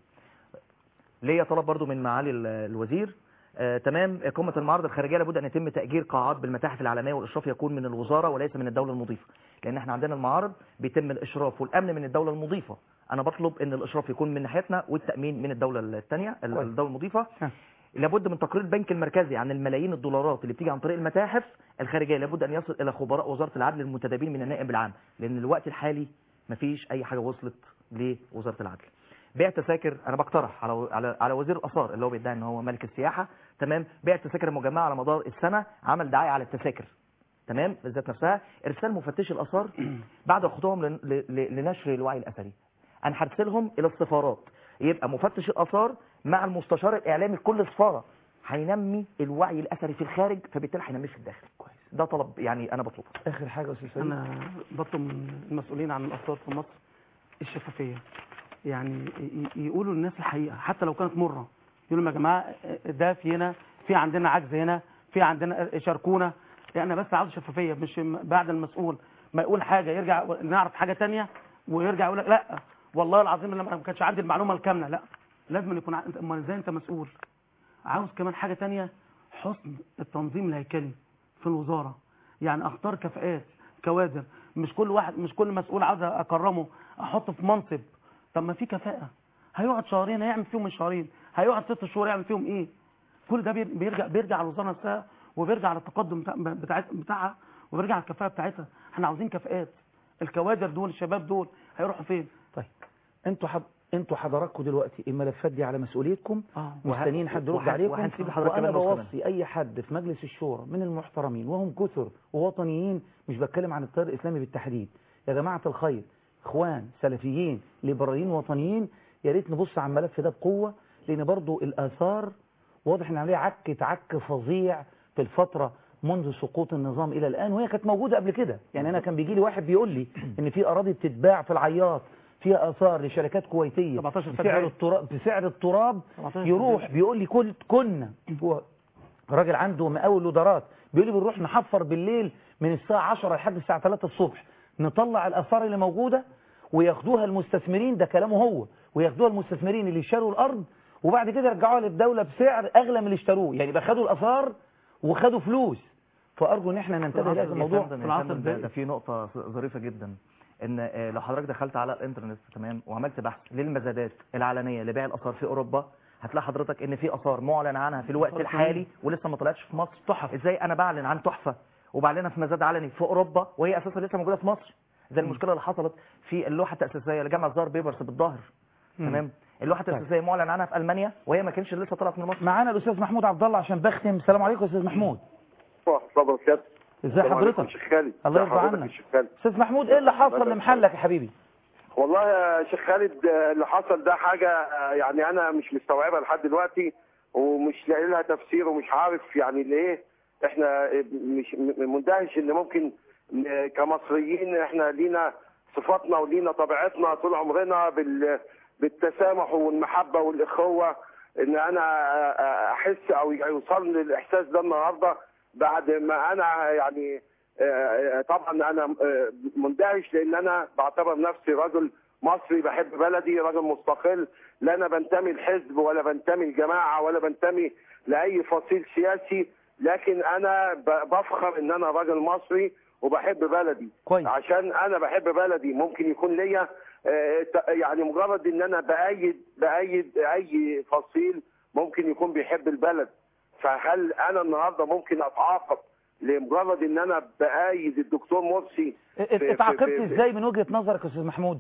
ليا طلب برضو من معالي ال- الوزير آه تمام قمة المعارض الخارجية لابد أن يتم تأجير قاعات بالمتاحف العالمية والإشراف يكون من الوزارة وليس من الدولة المضيفة لأن احنا عندنا المعارض بيتم الإشراف والأمن من الدولة المضيفة أنا بطلب أن الإشراف يكون من ناحيتنا والتأمين من الدولة الثانية كويس. الدولة المضيفة لابد من تقرير البنك المركزي عن الملايين الدولارات اللي بتيجي عن طريق المتاحف الخارجيه لابد ان يصل الى خبراء وزاره العدل المنتدبين من النائب العام لان الوقت الحالي مفيش اي حاجه وصلت لوزاره العدل بيع تذاكر انا بقترح على على على وزير الاثار اللي هو بيدعي ان هو ملك السياحه تمام بيع التذاكر المجمعه على مدار السنه عمل دعايه على التذاكر تمام بالذات نفسها ارسال مفتشي الاثار بعد خطوهم لن- ل- ل- لنشر الوعي الاثري انا هرسلهم الى السفارات يبقى مفتش الاثار مع المستشار الاعلامي لكل سفاره هينمي الوعي الاثري في الخارج فبالتالي هينميه في الداخل كويس ده طلب يعني انا بطلبه اخر حاجه يا استاذ سيد انا بطلب من المسؤولين عن الاثار في مصر الشفافيه يعني ي- يقولوا للناس الحقيقه حتى لو كانت مره يقولوا لهم يا جماعه ده في هنا في عندنا عجز هنا في عندنا شاركونا يعني انا بس عاوز شفافيه مش م- بعد المسؤول ما يقول حاجه يرجع نعرف حاجه تانية ويرجع يقول لك لا والله العظيم لما ما كانش عندي المعلومه الكامله لا لازم يكون ع- انت امال ازاي انت مسؤول عاوز كمان حاجه تانية حسن التنظيم الهيكلي في الوزاره يعني اختار كفاءات كوادر مش كل واحد مش كل مسؤول عاوز اكرمه احطه في منصب طب ما في كفاءه هيقعد شهرين هيعمل فيهم من شهرين هيقعد ست شهور يعمل فيهم ايه كل ده بير- بيرجع بيرجع على الوزاره نفسها وبيرجع على التقدم بتاع بتاع- بتاعها وبيرجع على الكفاءه بتاعتها احنا عاوزين كفاءات الكوادر دول الشباب دول هيروحوا فين طيب انتوا حب... انتوا حضراتكم دلوقتي الملفات دي على مسؤوليتكم اه مستنيين حد يرد وهن- عليكم وهنسيب لحضرتك وانا كمان نص بوصي اي حد في مجلس الشورى من المحترمين وهم كثر ووطنيين مش بتكلم عن التيار الاسلامي بالتحديد يا جماعه الخير اخوان سلفيين ليبراليين وطنيين يا ريت نبص على الملف ده بقوه لان برضو الاثار واضح ان عليه عك عك فظيع في الفتره منذ سقوط النظام الى الان وهي كانت موجوده قبل كده يعني انا كان بيجي لي واحد بيقول لي ان في اراضي بتتباع في العياط فيها اثار لشركات كويتيه 17 بسعر فدان. التراب بسعر التراب 17 يروح فدان. بيقول لي كل كنا هو راجل عنده مقاول ودارات بيقول لي بنروح نحفر بالليل من الساعه 10 لحد الساعه 3 الصبح نطلع الاثار اللي موجوده وياخدوها المستثمرين ده كلامه هو وياخدوها المستثمرين اللي اشتروا الارض وبعد كده يرجعوها للدوله بسعر اغلى من اللي اشتروه يعني يبقى خدوا الاثار وخدوا فلوس فارجو ان احنا ننتبه لهذا الموضوع يا فندم ده, ده في نقطة ظريفة جدا ان آه، لو حضرتك دخلت على الانترنت تمام وعملت بحث للمزادات العلنية لبيع الاثار في اوروبا هتلاقي حضرتك ان في اثار معلن عنها في الوقت آثار الحالي ولسه ما طلعتش في مصر تحف ازاي انا بعلن عن تحفة وبعلنها في مزاد علني في اوروبا وهي اساسا لسه موجودة في مصر زي المشكلة اللي حصلت في اللوحة التأسيسية لجامعة زار بيبرس بالظاهر مم. تمام اللوحة التأسيسية معلن عنها في المانيا وهي ما كانش لسه طلعت من مصر معانا الاستاذ محمود عبد الله عشان بختم السلام عليكم يا استاذ محمود اتفضل سيادة ازي حضرتك شيخ خالد الله ازي يرضى حضرتك عنك. يا شيخ خالد استاذ محمود ايه اللي حصل لمحلك يا حبيبي والله يا شيخ خالد آه، اللي حصل ده حاجة آه، يعني أنا مش مستوعبها لحد دلوقتي ومش لاقي لها تفسير ومش عارف يعني ليه احنا آه، مش م- مندهش ان ممكن ن- كمصريين احنا لينا صفاتنا ولينا طبيعتنا طول عمرنا بال بالتسامح والمحبة والإخوة ان انا آه، آه، احس او يوصلني الاحساس ده النهارده بعد ما انا يعني آه، طبعا انا آه، مندهش لان انا بعتبر نفسي رجل مصري بحب بلدي راجل مستقل لا انا بنتمي لحزب ولا بنتمي لجماعه ولا بنتمي لاي فصيل سياسي لكن انا ب- بفخر ان انا راجل مصري وبحب بلدي كويس. عشان انا بحب بلدي ممكن يكون ليا آه، ت- يعني مجرد ان انا بايد بايد اي فصيل ممكن يكون بيحب البلد فهل انا النهارده ممكن اتعاقب لمجرد ان انا بايد الدكتور مرسي في- في- اتعاقبت في- ازاي من وجهة نظرك يا استاذ محمود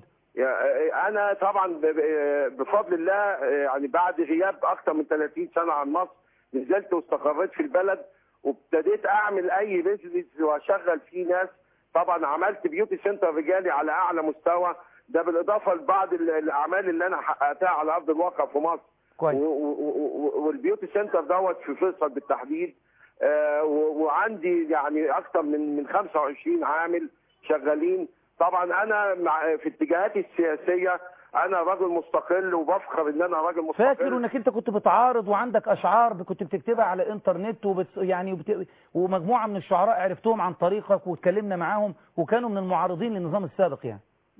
يا- انا طبعا ب- ب- بفضل الله يعني بعد غياب اكثر من 30 سنه عن مصر نزلت واستقريت في البلد وابتديت اعمل اي بيزنس واشغل فيه ناس طبعا عملت بيوتي سنتر رجالي على اعلى مستوى ده بالاضافه لبعض ال- الاعمال اللي انا حققتها على ارض الواقع في مصر كويس. و- و- و- والبيوتي سنتر دوت في فيصل بالتحديد آه، و- وعندي يعني اكثر من من 25 عامل شغالين طبعا انا مع في اتجاهاتي السياسيه انا راجل مستقل وبفخر ان انا راجل مستقل فاكر انك انت كنت بتعارض وعندك اشعار كنت بتكتبها على الانترنت وبت يعني وبت... ومجموعه من الشعراء عرفتهم عن طريقك واتكلمنا معاهم وكانوا من المعارضين للنظام السابق يعني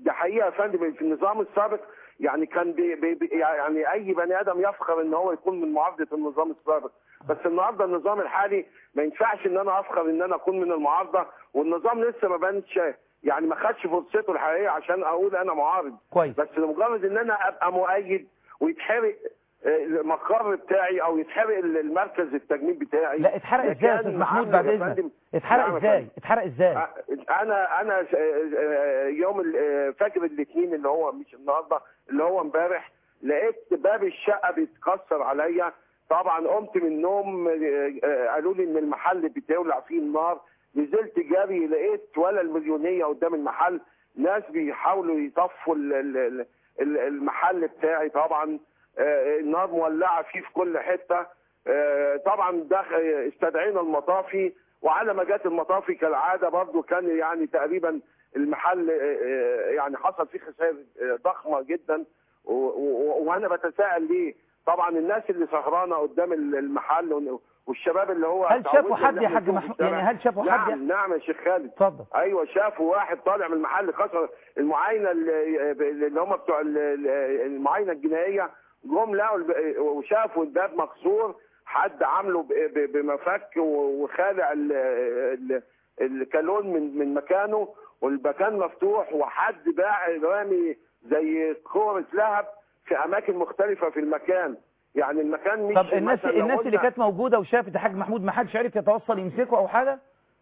ده حقيقه يا فندم في النظام السابق يعني كان بي بي بي- يعني اي بني ادم يفخر ان هو يكون من معارضه النظام السابق بس النهارده النظام الحالي ما ينفعش ان انا افخر ان انا اكون من المعارضه والنظام لسه ما بانش يعني ما خدش فرصته الحقيقيه عشان اقول انا معارض كويس بس لمجرد ان انا ابقى مؤيد ويتحرق آه، المقر بتاعي او يتحرق المركز التجميل بتاعي لا اتحرق ده ازاي يا كان استاذ محمود معاملة بعد يا اذنك فندم. اتحرق نعم يا ازاي فندم. اتحرق ازاي انا انا ش- آه، يوم ال- آه، فجر الاثنين اللي هو مش النهارده اللي هو امبارح لقيت باب الشقه بيتكسر عليا طبعا قمت من النوم آه، آه، قالوا لي ان المحل بتولع فيه النار نزلت جري لقيت ولا المليونيه قدام المحل ناس بيحاولوا يطفوا ال- ال- ال- ال- المحل بتاعي طبعا آه، النار مولعه فيه في كل حته آه، طبعا دخل استدعينا المطافي وعلى ما جت المطافي كالعاده برضو كان يعني تقريبا المحل آه، آه، يعني حصل فيه خسائر آه، ضخمه جدا و- و- وانا بتساءل ليه طبعا الناس اللي سهرانه قدام المحل ون- والشباب اللي هو هل شافوا اتعودنا حد إن يا إحنا حاج نشوفه محمود في الشارع. يعني هل شافوا حد نعم نعم يا شيخ خالد اتفضل ايوه شافوا واحد طالع من المحل كسر المعاينه اللي اللي هم بتوع ال- ال- المعاينه الجنائيه جم لقوا الب- وشافوا الباب مكسور حد عامله ب- ب- بمفك و- وخالع ال- ال- الكالون من من مكانه والمكان مفتوح وحد باع رامي زي كورة لهب في اماكن مختلفه في المكان يعني المكان مش طب الناس مثلاً لو الناس اللي قلنا- كانت موجوده وشافت يا حاج محمود ما حدش عرف يتوصل يمسكه او حاجه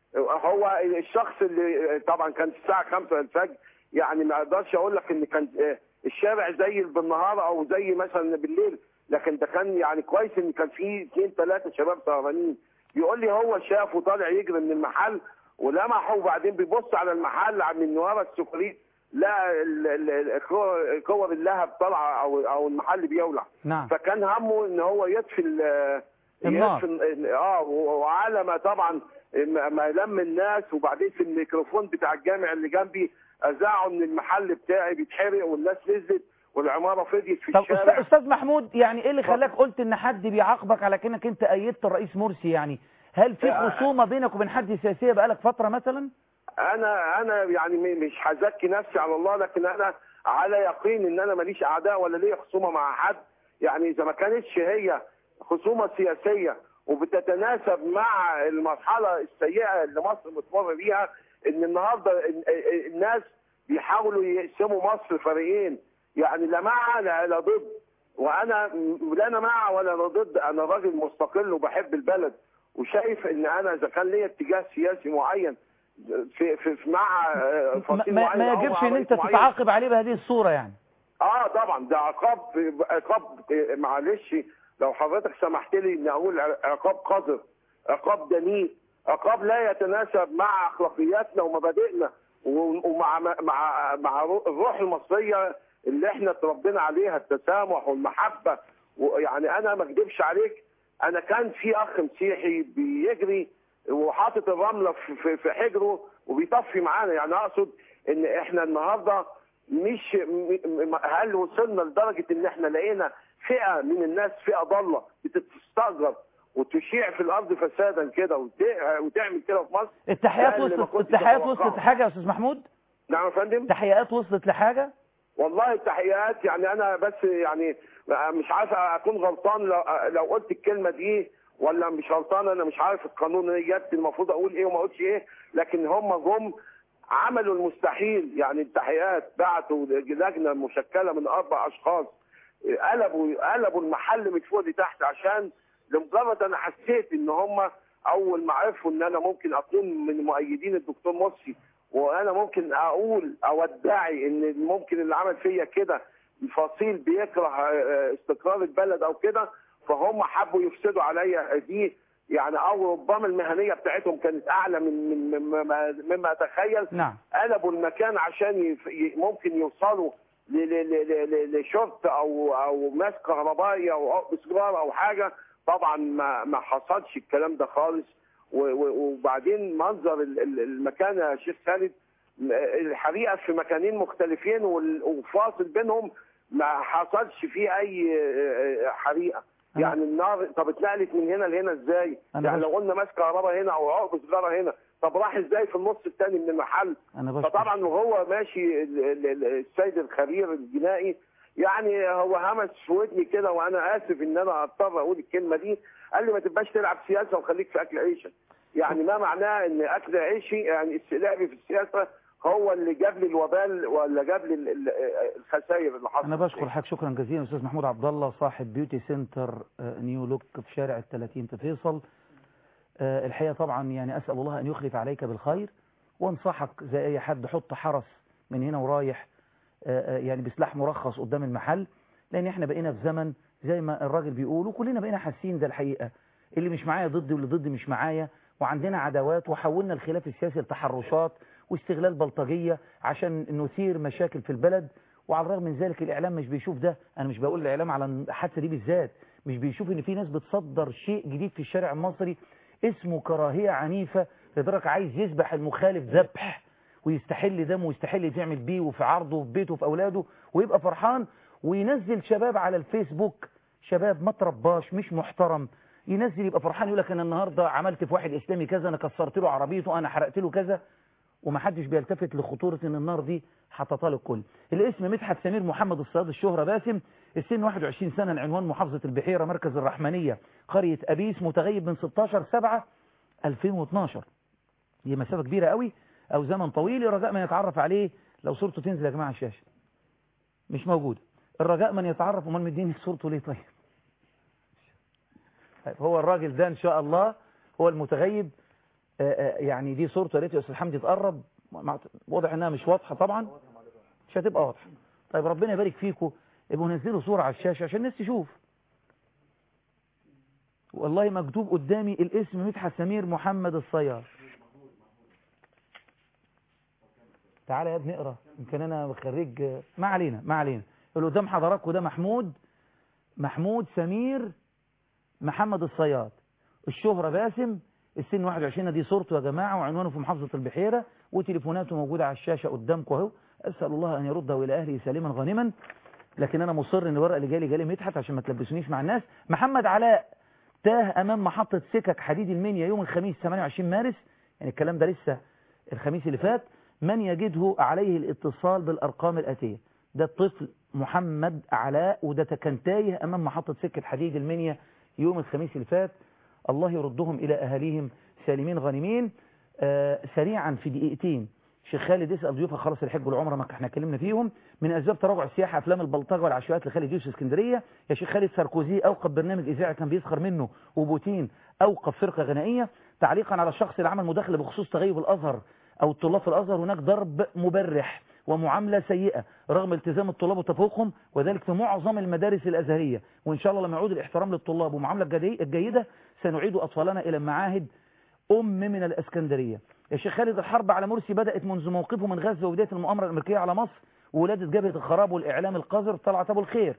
هو الشخص اللي طبعا كانت الساعه 5 الفجر يعني ما اقدرش اقول لك ان كان آه، الشارع زي بالنهار او زي مثلا بالليل لكن ده كان يعني كويس ان كان في اثنين ثلاثه شباب سهرانين يقول لي هو شافه طالع يجري من المحل ولمحه وبعدين بيبص على المحل من ورا السكريت لا ال- ال- ال- كور اللهب طالعه او او المحل بيولع نعم فكان همه ان هو يطفي ال- النار. يطفي ال- اه وعلى ما طبعا ما ما لم الناس وبعدين في الميكروفون بتاع الجامع اللي جنبي اذاعوا ان المحل بتاعي بيتحرق والناس نزلت والعماره فضيت في طب الشارع أستاذ- استاذ محمود يعني ايه اللي خلاك قلت ان حد بيعاقبك على كأنك انت ايدت الرئيس مرسي يعني هل في لا. خصومه بينك وبين حد سياسيه بقالك فتره مثلا انا انا يعني م- مش هزكي نفسي على الله لكن انا على يقين ان انا ماليش اعداء ولا ليا خصومه مع حد يعني اذا ما كانتش هي خصومه سياسيه وبتتناسب مع المرحله السيئه اللي مصر بتمر بيها ان النهارده ال- ال- الناس بيحاولوا يقسموا مصر فريقين يعني لا مع لا لا ضد وانا م- لا انا مع ولا أنا ضد انا راجل مستقل وبحب البلد وشايف ان انا اذا كان ليا اتجاه سياسي معين في, في في- مع آه، ما, فصيل ما, معين ما أو مع يجبش ان رئيس انت معين. تتعاقب عليه بهذه الصوره يعني اه طبعا ده عقاب عقاب آه، معلش لو حضرتك سمحت لي اني اقول عقاب قذر عقاب دنيء عقاب لا يتناسب مع اخلاقياتنا ومبادئنا و- ومع مع مع الروح المصريه اللي احنا اتربينا عليها التسامح والمحبه ويعني انا ما اكذبش عليك انا كان في اخ مسيحي بيجري وحاطط الرمله في- في في حجره وبيطفي معانا يعني اقصد ان احنا النهارده مش م- م- هل وصلنا لدرجه ان احنا لقينا فئه من الناس فئه ضاله بتستأجر وتشيع في الارض فسادا كده وت- وتعمل كده في مصر التحيات ده اللي ما وصلت كنتش التحيات أتوقعه. وصلت لحاجه يا استاذ محمود نعم يا فندم تحيات وصلت لحاجه والله التحيات يعني انا بس يعني مش عارف اكون غلطان لو, لو قلت الكلمه دي ولا مش غلطان انا مش عارف القانونيات المفروض اقول ايه وما اقولش ايه لكن هم جم عملوا المستحيل يعني التحيات بعتوا لجنه مشكله من اربع اشخاص قلبوا قلبوا المحل من فوق لتحت عشان لمجرد انا حسيت ان هم اول ما عرفوا ان انا ممكن اكون من مؤيدين الدكتور مرسي وانا ممكن اقول او ادعي ان ممكن اللي عمل فيا كده فصيل بيكره آه، استقرار البلد او كده فهم حبوا يفسدوا عليا دي يعني او ربما المهنيه بتاعتهم كانت اعلى من من مما, مما اتخيل نعم قلبوا المكان عشان يف... ي- ممكن يوصلوا ل... ل... ل... ل... لشرط او او ماس كهربائي او عقب سجاره او حاجه طبعا ما ما حصلش الكلام ده خالص و... و... وبعدين منظر ال- ال- المكان يا شيخ خالد م- الحريقه في مكانين مختلفين وال- وفاصل بينهم ما حصلش فيه اي آه، آه، حريقه أنا- يعني النار طب اتنقلت من هنا لهنا ازاي؟ أنا يعني بس- لو قلنا ماس كهرباء هنا او عقب سجاره هنا طب راح ازاي في النص الثاني من المحل انا بشكر فطبعا وهو ماشي ال- ال- ال- السيد الخبير الجنائي يعني هو همس في ودني كده وانا اسف ان انا اضطر اقول الكلمه دي قال لي ما تبقاش تلعب سياسه وخليك في اكل عيشك يعني ما معناه ان اكل عيشي يعني استئلابي في السياسه هو اللي جاب لي الوبال ولا جاب لي ال- ال- الخسائر اللي حصلت انا بشكر حضرتك شكرا جزيلا استاذ محمود عبد الله صاحب بيوتي سنتر آه، نيو لوك في شارع الثلاثين في فيصل آه، الحقيقه طبعا يعني اسال الله ان يخلف عليك بالخير وانصحك زي اي حد حط حرس من هنا ورايح آه، آه، يعني بسلاح مرخص قدام المحل لان احنا بقينا في زمن زي ما الراجل بيقول وكلنا بقينا حاسين ده الحقيقه اللي مش معايا ضدي واللي ضدي مش معايا وعندنا عداوات وحولنا الخلاف السياسي لتحرشات واستغلال بلطجيه عشان نثير مشاكل في البلد وعلى الرغم من ذلك الاعلام مش بيشوف ده انا مش بقول الاعلام على الحادثه دي بالذات مش بيشوف ان في ناس بتصدر شيء جديد في الشارع المصري اسمه كراهيه عنيفه لدرجه عايز يذبح المخالف ذبح ويستحل دمه ويستحل تعمل بيه وفي عرضه وفي بيته وفي اولاده ويبقى فرحان وينزل شباب على الفيسبوك شباب ما ترباش مش محترم ينزل يبقى فرحان يقول لك انا النهارده عملت في واحد اسلامي كذا انا كسرت له عربيته انا حرقت له كذا ومحدش بيلتفت لخطوره ان النار دي هتطال الكل الاسم مدحت سمير محمد الصياد الشهرة باسم السن 21 سنه العنوان محافظه البحيره مركز الرحمنيه قريه ابيس متغيب من 16 7 2012 دي مسافه كبيره قوي او زمن طويل رجاء من يتعرف عليه لو صورته تنزل يا جماعه على الشاشه مش موجوده الرجاء من يتعرف امال مديني صورته ليه طيب طيب هو الراجل ده ان شاء الله هو المتغيب آه، آه، يعني دي صورته يا ريت يا استاذ حمدي تقرب مع- واضح انها مش واضحه طبعا مش هتبقى واضحه طيب ربنا يبارك فيكم ابقوا نزلوا صوره على الشاشه عشان الناس تشوف والله مكتوب قدامي الاسم مدحت سمير محمد الصياد تعالى يا ابني اقرا يمكن انا خريج ما علينا ما علينا اللي قدام حضراتكم ده محمود محمود سمير محمد الصياد الشهرة باسم السن 21 دي صورته يا جماعة وعنوانه في محافظة البحيرة وتليفوناته موجودة على الشاشة قدامكم اهو أسأل الله أن يرده إلى أهله سالما غانما لكن أنا مصر إن الورقة اللي جالي جالي مدحت عشان ما تلبسونيش مع الناس محمد علاء تاه أمام محطة سكك حديد المنيا يوم الخميس 28 مارس يعني الكلام ده لسه الخميس اللي فات من يجده عليه الاتصال بالأرقام الآتية ده الطفل محمد علاء وده كان تايه أمام محطة سكة حديد المنيا يوم الخميس اللي فات الله يردهم إلى أهاليهم سالمين غانمين آه سريعا في دقيقتين شيخ خالد يسأل ضيوفه خلاص الحج والعمره ما احنا اتكلمنا فيهم من اسباب تراجع السياحه افلام البلطجه والعشوائيات لخالد يوسف اسكندريه يا شيخ خالد ساركوزي اوقف برنامج اذاعي كان بيسخر منه وبوتين اوقف فرقه غنائيه تعليقا على الشخص اللي عمل مداخله بخصوص تغيب الازهر او الطلاب في الازهر هناك ضرب مبرح ومعامله سيئه رغم التزام الطلاب وتفوقهم وذلك في معظم المدارس الازهريه وان شاء الله لما يعود الاحترام للطلاب ومعامله الجدي- الجيده سنعيد اطفالنا الى المعاهد ام من الاسكندريه يا شيخ خالد الحرب على مرسي بدات منذ موقفه من غزه وبدايه المؤامره الامريكيه على مصر وولاده جبهه الخراب والاعلام القذر طلعت ابو الخير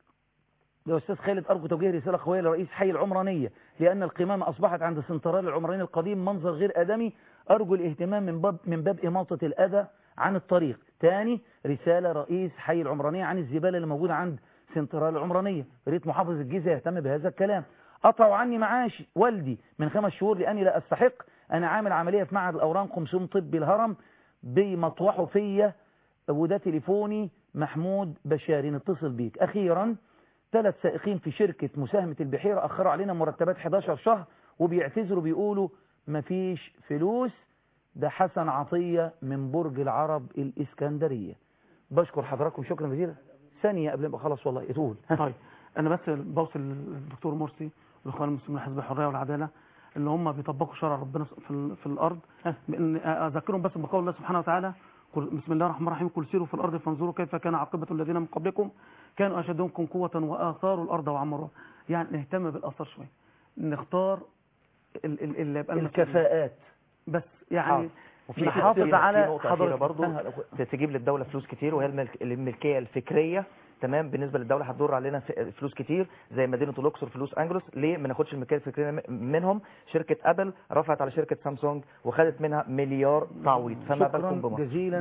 يا استاذ خالد ارجو توجيه رساله قويه لرئيس حي العمرانيه لان القمامه اصبحت عند سنترال العمراني القديم منظر غير ادمي ارجو الاهتمام من باب من باب اماطه الاذى عن الطريق ثاني رساله رئيس حي العمرانيه عن الزباله اللي موجوده عند سنترال العمرانيه يا ريت محافظ الجيزه يهتم بهذا الكلام قطعوا عني معاش والدي من خمس شهور لاني لا استحق انا عامل عمليه في معهد الاورام قمصون طبي الهرم بمطوحه فيا وده تليفوني محمود بشاري نتصل بيك اخيرا ثلاث سائقين في شركة مساهمة البحيرة أخروا علينا مرتبات 11 شهر وبيعتذروا بيقولوا مفيش فلوس ده حسن عطية من برج العرب الإسكندرية بشكر حضراتكم شكرا جزيلا ثانية قبل ما خلاص والله تقول طيب انا بس بوصل للدكتور مرسي والاخوان المسلمين حزب الحريه والعداله اللي هم بيطبقوا شرع ربنا في, ال- في الارض بان اذكرهم بس بقول الله سبحانه وتعالى قل بسم الله الرحمن الرحيم قل سيروا في الارض فانظروا كيف كان عاقبه الذين من قبلكم كانوا اشد منكم قوه واثاروا الارض وعمروها يعني نهتم بالاثار شويه نختار ال- ال- اللي يبقى المسؤولين. الكفاءات بس يعني وفي نحافظ في- في على نقطة أخيرة حضرتك برضو تجيب للدولة فلوس كتير وهي الملك- الملكية الفكرية تمام بالنسبة للدولة هتدور علينا ف- فلوس كتير زي مدينة الأقصر فلوس أنجلوس ليه ما ناخدش الملكية الفكرية م- منهم شركة أبل رفعت على شركة سامسونج وخدت منها مليار تعويض فما بالكم شكرا بمصر جزيلا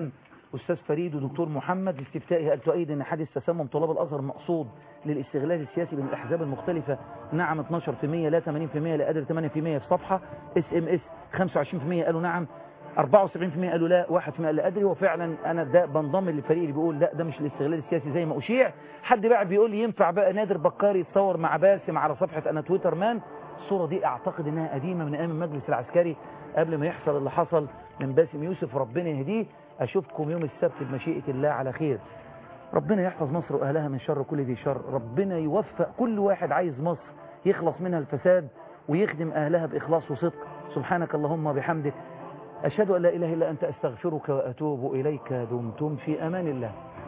أستاذ فريد ودكتور محمد الاستفتائي هل تؤيد أن حادث تسمم طلاب الأزهر مقصود للاستغلال السياسي بين الأحزاب المختلفة نعم 12% لا 80% لا قادر 8% في صفحة اس ام اس 25% قالوا نعم 74% قالوا لا 1% لا ادري وفعلا انا ده بنضم للفريق اللي بيقول لا ده مش الاستغلال السياسي زي ما اشيع حد بقى بيقول لي ينفع بقى نادر بكاري يتصور مع باسم على صفحه انا تويتر مان الصوره دي اعتقد انها قديمه من ايام المجلس العسكري قبل ما يحصل اللي حصل من باسم يوسف ربنا يهديه اشوفكم يوم السبت بمشيئه الله على خير ربنا يحفظ مصر واهلها من شر كل ذي شر ربنا يوفق كل واحد عايز مصر يخلص منها الفساد ويخدم اهلها باخلاص وصدق سبحانك اللهم وبحمدك أشهد أن لا إله إلا أنت أستغفرك وأتوب إليك دمتم في أمان الله